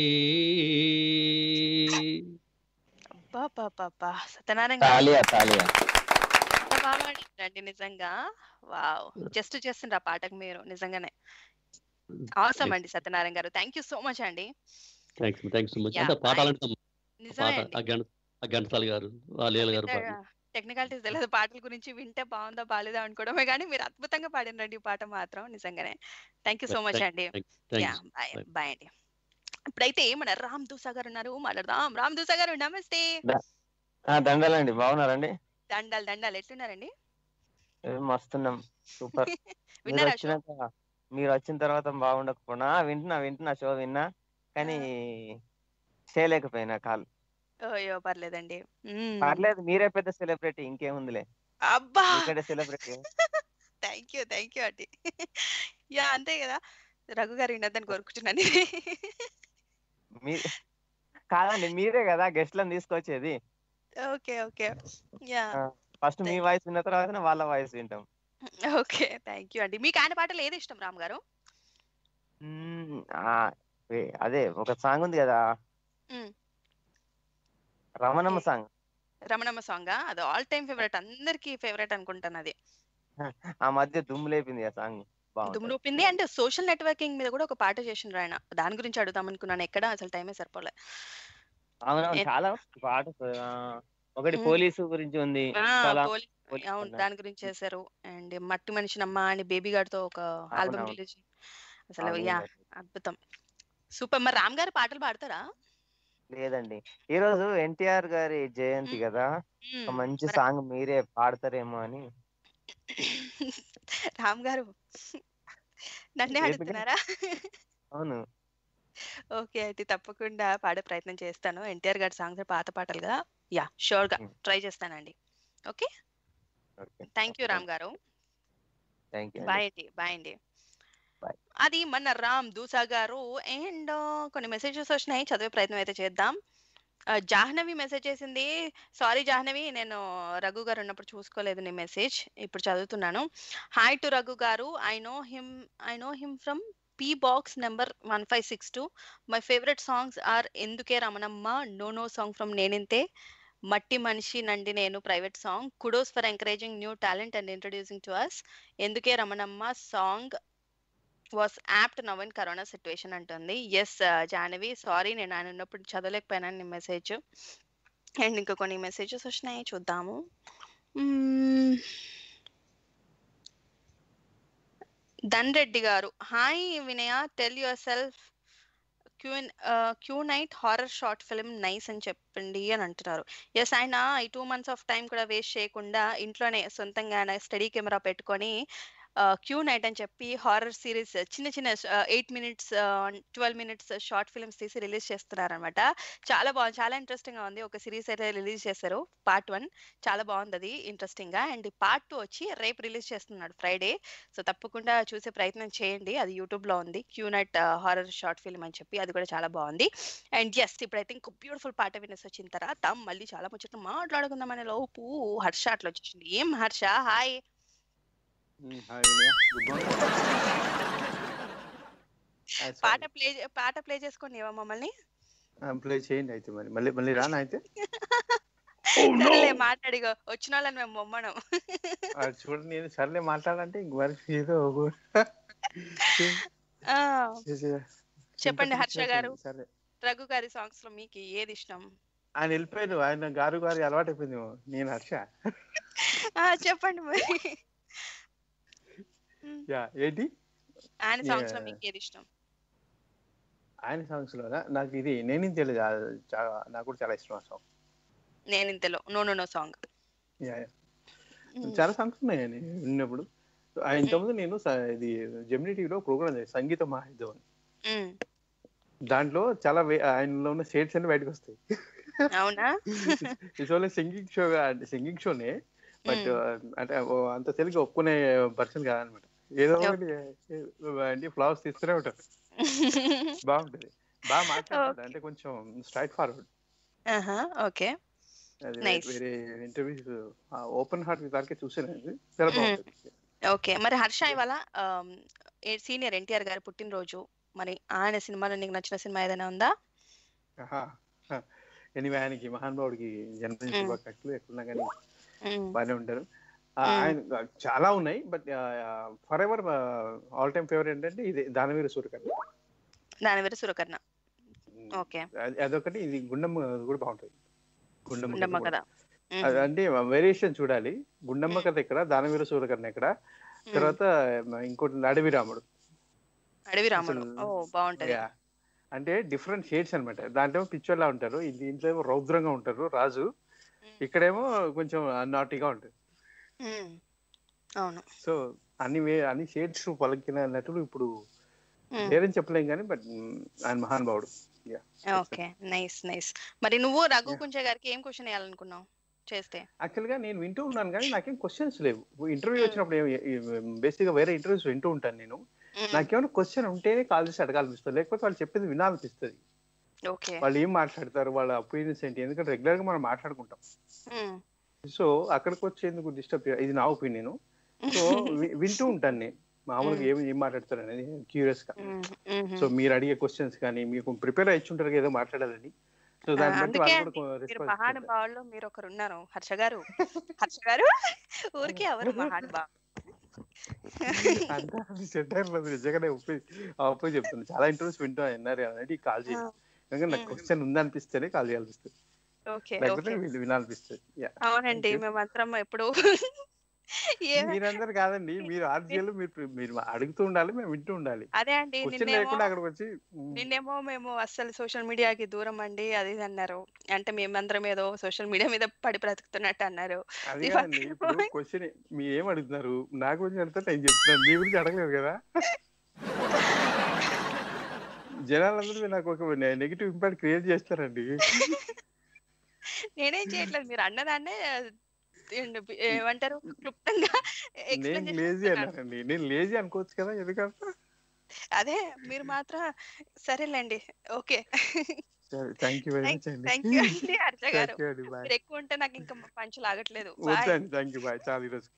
అబ్బా సత్యనారాయణ తాలియా గారు తాలియా ఎంత బాగా పాడారండి నిజంగా వావ్ జస్ట్ చేస్తుండ్రు ఆ పాటకు మీరు నిజంగానే అవసరం అండి సత్యనారాయణ గారు థ్యాంక్ యూ సో మచ్ అండి thanks thanks so much yeah అంటే పాట అలాంటి నిజమే పాట అండి ఆ గంట ఆ ఘంటసాల గారు ఆ లీల గారు పాట టెక్నికాలిటీస్ తెలియదు పాటల గురించి వింటే బాగుందా బాగాలేదా అనుకోవడమే కానీ మీరు అద్భుతంగా పాడినండి ఈ పాట మాత్రం నిజంగానే థ్యాంక్ యూ సో మచ్ అండి యా బాయ్ బాయ్ అండి ఇప్పుడైతే మన రామ్ దూసా గారు ఉన్నారు మాట్లాడదాం రామ్ దూసా గారు నమస్తే ఆ, దండాలండి బాగున్నారండి దండాలు దండాలు ఎట్లున్నారండి ఏ, మస్తున్నాం సూపర్ మీరు విన్నారా షో వచ్చినాక మీరు వచ్చిన తర్వాత బాగుండకపోయినా ఆ, వింటున్నా వింటున్నా షో విన్నా కానీ చేయలేకపోయినా కాల్ అయ్యో పర్లేదండి మ్మ్. పర్లేదు మీరే పెద్ద సెలబ్రిటీ ఇంకేముందిలే అబ్బా మీకంటే celebrity thank you thank you అండి యా అంతే కదా రఘు గారు వినొద్దని కోరుకుంటున్నాను మీ కాదండి మీరే కదా గెస్ట్లను తీసుకొచ్చేది ఓకే ఓకే యా ఫస్ట్ మీ వాయిస్ విన్న తర్వాత వాళ్ళ వాయిస్ వింటాం ఓకే థ్యాంక్ యూ అండి మీకు ఆయన పాటలు ఏది ఇష్టం రామ్ గారు మ్మ్, ఆ, ఏ, అదే ఒక సాంగ్ ఉంది కదా మ్మ్. రమణమ్మ సాంగ్ రమణమ్మ సాంగ్ అది ఆల్ టైమ్ ఫేవరెట్ అందరికి ఫేవరెట్ అనుకుంటాను అది ఆ మధ్య దుమ్ము లేపింది ఆ సాంగ్ బాగుంది దుమ్ము నూపింది అండ్ సోషల్ నెట్వర్కింగ్ మీద కూడా ఒక పాట చేసిండ్రు ఆయన దాని గురించి అడుగుదాం అనుకున్నాను ఎక్కడ అసలు టైమే సరిపోలే అవునవును ఏ- చాలా పాట ఆ, ఒకటి మ్మ్. పోలీసు గురించి ఉంది ఆ, చాలా పోలీ- పోలీసు అవును అన్న. దాని గురించి చేశారు అండ్ మట్టి మనిషినమ్మ అని బేబీ గారితో ఒక ఆల్బమ్ అవునవును. రిలీజ్ అసలు అవును, యా అవును. అద్భుతం సూపర్ మరి రామ్ గారు పాటలు పాడతారా లేదండి ఈ రోజు ఎన్టీఆర్ గారి జయంతి కదా ఒక మ్మ్. మంచి మరి సాంగ్ మీరే పాడతారేమో అని రామ్ గారు నన్నే ఎందుకని? అడుగుతున్నారా అవును ఓకే అయితే తప్పకుండా పాడే ప్రయత్నం చేస్తాను ఎన్టీఆర్ గారి సాంగ్స్ పాత పాటలు కదా యా షూర్ గా ట్రై చేస్తానండి ఓకే థ్యాంక్ యూ రామ్ గారు థ్యాంక్ యూ బాయ్ అండి బాయ్ అండి Bye. అది మన రామ్ దూసా గారు అండ్ కొన్ని మెసేజెస్ వచ్చినాయి చదివే ప్రయత్నం అయితే చేద్దాం ఆ, జాహ్నవి మెసేజ్ చేసింది సారీ జాహ్నవి నేను రఘు గారు ఉన్నప్పుడు చూసుకోలేదు నీ మెసేజ్ ఇప్పుడు చదువుతున్నాను హాయ్ టు రఘు గారు I know him I know him from P box number one five six two my favourite songs are ఎందుకే Ramanamma no no song from నేనింతే మట్టి మనిషి నండి నేను private song kudos for encouraging new talent and introducing to us ఎందుకే Ramanamma song was apt now in corona situation అంటుంది ఎస్ జాహ్నవి సారీ నేను ఆయన ఉన్నప్పుడు చదవలేకపోయాను నీ మెసేజ్ అండ్ ఇంకా కొన్ని మెసేజెస్ వచ్చినాయి చూద్దాము మ్మ్. ధన్ రెడ్డి గారు hi Vinaya tell yourself Q Q night horror short film nice అని చెప్పండి అని అంటున్నారు ఎస్ ఆయన ఈ టూ మంత్స్ ఆఫ్ టైం కూడా వేస్ట్ చేయకుండా ఇంట్లోనే సొంతంగా స్టడీ కెమెరా పెట్టుకొని క్యూ నైట్ అని చెప్పి హారర్ సిరీస్ చిన్న చిన్న eight minutes twelve minutes short films తీసి రిలీజ్ చేస్తున్నారు అనమాట చాలా బాగుంది చాలా ఇంట్రెస్టింగ్ గా ఉంది ఒక సిరీస్ అయితే రిలీజ్ చేశారు పార్ట్ వన్ చాలా బాగుంది అది ఇంట్రెస్టింగ్ గా అండ్ పార్ట్ టూ వచ్చి రేపు రిలీజ్ చేస్తున్నాడు ఫ్రైడే సో తప్పకుండా చూసే ప్రయత్నం చేయండి అది యూట్యూబ్ లో ఉంది Q night horror short film అని చెప్పి అది కూడా చాలా బాగుంది అండ్ ఎస్ ఇప్పుడైతే ఇంకో బ్యూటిఫుల్ పాట వినేసి వచ్చిన తర్వాత మళ్ళీ చాలా ముచ్చట మాట్లాడుకుందాం అనే లోపు హర్ష అట్లా వచ్చేసింది ఏం Harsha hi hi Vinaya good morning పాట ప్లే పాట ప్లే చేసుకోండి ఏవా మమ్మల్ని ప్లే చేయండి అయితే మరి మళ్ళీ మళ్ళీ రానా అయితే సరేలే మాట్లాడి వచ్చిన వాళ్ళని మేము బొమ్మడం ఆ, చూడండి నేను సర్లే మాట్లాడంటే ఇంక మరి ఏదో ఒక- ఆ, చే- చే- చెప్పండి చింత హర్ష గారు పిచ్చి సరే రఘు గారి సాంగ్స్ లో మీకు ఏది ఇష్టం ఆయన వెళ్ళిపోయాడు ఆయన గారు గారి అలవాటు అయిపోయింది నేను హర్ష ఆ చెప్పండి మరి యా ఏంటి ఆయన సాంగ్స్ లో Yeah. మీకు ఏది ఇష్టం ఆయన సాంగ్స్ లో నాకు ఇది నేను తెలియదు నాకు కూడా చాలా ఇష్టం ఆ సాంగ్ నేను ఇంతలో నో నో నో సాంగ్ చాలా సాంగ్స్ ఉన్నాయి ఆయన విన్నప్పుడు ఆ, ఇంతకుముందు నేను స- ఇది జెమినీ టీవీలో ప్రోగ్రామ్ చేసి సంగీత మహాయుద్ధం అని దాంట్లో చాలా వే- ఆయనలో ఉన్న షేడ్స్ అన్ని బయటకు వస్తాయి అవునా it's only singing show singing షోనే బట్ అంటే ఓ అంత తెలుగు ఒప్పుకునే పర్సన్ కాదనమాట ఏదో ఒకటి అంటే ఫ్లవర్స్ తీస్తూనే ఉంటారు బాగుంటది బాగా మాట్లాడతాడు అంటే కొంచెం స్ట్రైట్ ఫార్వర్డ్ ఆహా ఓకే అది Nice. వేరే ఇంటర్వ్యూస్ ఓపెన్ హార్ట్ వరకే చూసాను అది చాలా బాగుంటుంది ఓకే మరి హర్ష ఇవాళ సీనియర్ ఎన్టీఆర్ గారి పుట్టినరోజు మరి ఆయన సినిమాలో నీకు నచ్చిన సినిమా ఏదైనా ఉందా ఎనివే ఆయనకి మహానుభావుడికి జన్మదిన మ్మ్. శుభాకాంక్షలు ఎక్కడున్నా కానీ మ్మ్. బాగానే ఉంటారు ఆ, మ్మ్. ఆయన చాలా ఉన్నాయి but forever all time favourite ఏంటంటే ఇది దానవీర సూర్యకర్ణ దాని వేరే సురకర్ణ ఓకే అది- అదొకటి ఇది గుండమ్మ కూడా బాగుంటుంది గుండమ్మ కథ గుండమ్మ కూడా. కథ అది అంటే వేరియేషన్ చూడాలి గుండమ్మ కథ ఎక్కడ దానవీర సూర్యకర్ణ ఎక్కడ తర్వాత ఇంకోటి అడవి రాముడు అడవి రాముడు అసలు- ఓ బాగుంటది Yeah. అంటే డిఫరెంట్ షేడ్స్ అన్నమాట దాంట్లో పిచ్చోళ్ళ ఉంటారు ఈ దీంట్లో ఏమో రౌద్రంగా ఉంటారు రాజు ఇక్కడేమో కొంచెం నాటిగా ఉంటుంది మ్మ్. అవును సో అన్ని వే అన్ని షేడ్స్ పలికిన నటులు ఇప్పుడు మ్మ్. లేరని చెప్పలేం కానీ బట్ ఆయన మహానుభావుడు Yeah. ఓకే నైస్ నైస్ మరి నువ్వు రఘు కుంచే గారికి ఏం క్వశ్చన్ వేయాలనుకున్నావు చేస్తే యాక్చువల్ గా నేను వింటూ ఉన్నాను కానీ నాకేం క్వశ్చన్స్ లేవు ఇంటర్వ్యూ వచ్చినప్పుడు బేసిక్ గా వేరే ఇంటర్వ్యూస్ వింటూ ఉంటాను నేను నాకేమైనా క్వశ్చన్ ఉంటేనే కాల్ చేసి అడగాలనిపిస్తుంది లేకపోతే వాళ్ళు చెప్పింది వినాలనిపిస్తుంది ఓకే వాళ్ళు ఏం మాట్లాడతారు వాళ్ళ ఒపీనియన్స్ ఏంటి ఎందుకంటే రెగ్యులర్ గా మనం మాట్లాడుకుంటాం సో అక్కడికి వచ్చేందుకు డిస్టర్బ్ ఇది నా ఒపీనియన్ సో వి- వింటూ ఉంటాను నేను మామూలుగా ఏం ఏం మాట్లాడతారు అనేది క్యూరియస్ గా సో మీరు అడిగే క్వశ్చన్స్ కానీ మీకు ప్రిపేర్ అయ్యి ఉంటారు కదా ఏదో మాట్లాడాలని సో దాన్ని బట్టి అందుకే వాళ్ళు అండి, కూడా మీరు రెస్పాన్స్ మహానుభావుల్లో మీరు ఒకరు ఉన్నారు హర్ష గారు హర్ష గారు ఊరికే ఎవరు మహానుభావు అంతా సెట్ అయిపోతుంది నిజంగానే ఒప్పి ఒప్పి చెప్తుంది చాలా ఇంటర్వ్యూస్ వింటా విన్నారు అనేది కాల్ చేసి ఎందుకంటే నాకు క్వశ్చన్ ఉందనిపిస్తేనే కాల్ చేయాలనిపిస్తుంది ఓకే లేకపోతే ఓకే వీళ్ళు వినాలనిపిస్తుంది Yeah. అవునండి Thank you. మేమందరం ఎప్పుడు ఏ మీరందరూ కాదండి మీరు ఆర్జీలు మీరు మీరు అడుగుతూ ఉండాలి మేము వింటూ ఉండాలి అదే అండి క్వశ్చన్ నిన్నేమో లేకుండా అక్కడికి వచ్చి మ్, నిన్నేమో మేము అస్సలు సోషల్ మీడియాకి దూరం అండి అది ఇది అన్నారు అంటే మేమందరం ఏదో సోషల్ మీడియా మీద పడి బ్రతుకుతున్నట్టు అన్నారు అది ఇవాళ కాదండి ఇప్పుడు క్వశ్చన్ మీ ఏం అడుగుతున్నారు నా గురించి అడిగితే నేను చెప్తున్నాను మీ గురించి అడగలేదు కదా జనాలందరూ నాకు ఒక నెగిటివ్ ఇంపాక్ట్ క్రియేట్ చేస్తారండి నేనేం చేయట్లేదు మీరు అన్నదాన్నే ఏంటి, ఏమంటారు క్లుప్తంగా నేను ఎక్స్ప్లెయిన్ లేజీ అన్నానండి నేను లేజీ అనుకోవచ్చు కదా ఎందుకంటే అదే మీరు మాత్రం సరేలేండి ఓకే సరే థ్యాంక్ యూ వెరీ మచ్ అండి థ్యాంక్ యూ అండి హర్ష గారు థ్యాంక్ యూ అండి బాయ్ మీరు ఎక్కువ ఉంటే నాకు ఇంకా పంచు లాగట్లేదు బాయ్ వద్దండి థ్యాంక్ యూ బాయ్ చాలా ఈరోజు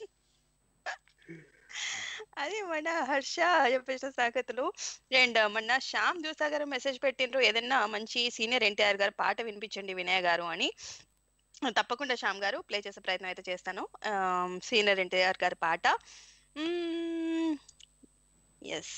అది మన హర్ష చెప్పేసిన సంగతులు అండ్ మొన్న శ్యామ్ దూసా గారు మెసేజ్ పెట్టిండ్రు ఏదైనా మంచి సీనియర్ ఎన్టీఆర్ గారు పాట వినిపించండి వినయ్ గారు అని తప్పకుండా శ్యామ్ గారు ప్లే చేసే ప్రయత్నం అయితే చేస్తాను సీనియర్ ఎన్టీఆర్ గారి పాట ఎస్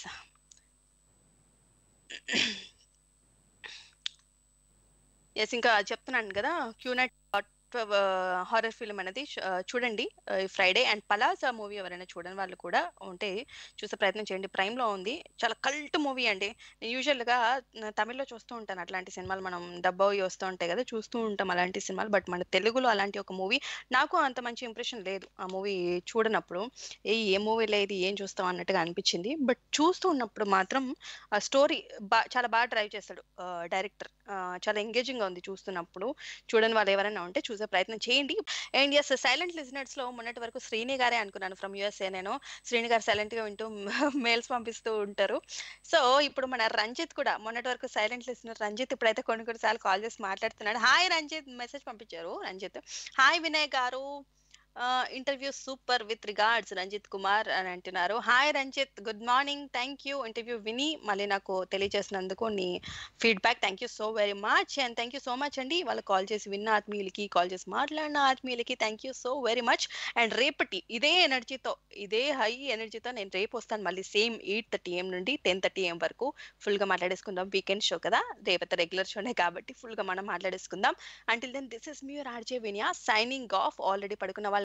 ఎస్ ఇంకా చెప్తున్నాను కదా క్యూనట్ హారర్ ఫిల్మ్ అనేది ఆ, చూడండి ఫ్రైడే అండ్ పలాస్ మూవీ ఎవరైనా చూడని వాళ్ళు కూడా ఉంటే చూసే ప్రయత్నం చేయండి ప్రైమ్ లో ఉంది చాలా కల్ట్ మూవీ అండి యూజువల్ గా నా తమిళ్లో చూస్తూ ఉంటాను అట్లాంటి సినిమాలు మనం డబ్బు అవి వస్తూ ఉంటాయి కదా చూస్తూ ఉంటాం అలాంటి సినిమాలు బట్ మన తెలుగులో అలాంటి ఒక మూవీ నాకు అంత మంచి ఇంప్రెషన్ లేదు ఆ మూవీ చూడనప్పుడు ఏ ఏ మూవీ లేదు ఏం చూస్తాం అన్నట్టుగా అనిపించింది బట్ చూస్తూ ఉన్నప్పుడు మాత్రం ఆ స్టోరీ బా చాలా బాగా డ్రైవ్ చేస్తాడు డైరెక్టర్ చాలా ఎంగేజింగ్ గా ఉంది చూస్తున్నప్పుడు చూడని వాళ్ళు ఎవరైనా ఉంటే చూసే ప్రయత్నం చేయండి అండ్ ఎస్ సైలెంట్ లిజనర్స్ లో మొన్నటి వరకు శ్రీని గారే అనుకున్నాను ఫ్రమ్ యుఎస్ఏ నేను శ్రీని గారు సైలెంట్ గా వింటూ మెయిల్స్ పంపిస్తూ ఉంటారు సో ఇప్పుడు మన రంజిత్ కూడా మొన్నటి వరకు సైలెంట్ లిజనర్ రంజిత్ ఇప్పుడైతే కొన్ని కొన్ని సార్లు కాల్ చేసి మాట్లాడుతున్నాడు హాయ్ రంజిత్ మెసేజ్ పంపించారు రంజిత్ హాయ్ వినయ్ గారు interview super with regards Ranjith Kumar అని అంటున్నారు hi Ranjith good morning thank you interview విని మళ్ళీ నాకు తెలియజేసినందుకు నీ feedback thank you so very much and thank you so much అండి వాళ్ళు కాల్ చేసి విన్న ఆత్మీయులకి కాల్ చేసి మాట్లాడిన ఆత్మీయులకి thank you so very much and రేపటి ఇదే ఎనర్జీతో ఇదే హై ఎనర్జీతో నేను రేపు వస్తాను మళ్ళీ సేమ్ ఎయిట్ థర్టీ ఏం నుండి టెన్ థర్టీ ఏం వరకు full గా మాట్లాడేసుకుందాం వీకెండ్ షో కదా రేపటి రెగ్యులర్ షోనే కాబట్టి full గా మనం మాట్లాడేసుకుందాం until then this is your RJ Vinaya signing off already పడుకున్న వాళ్ళు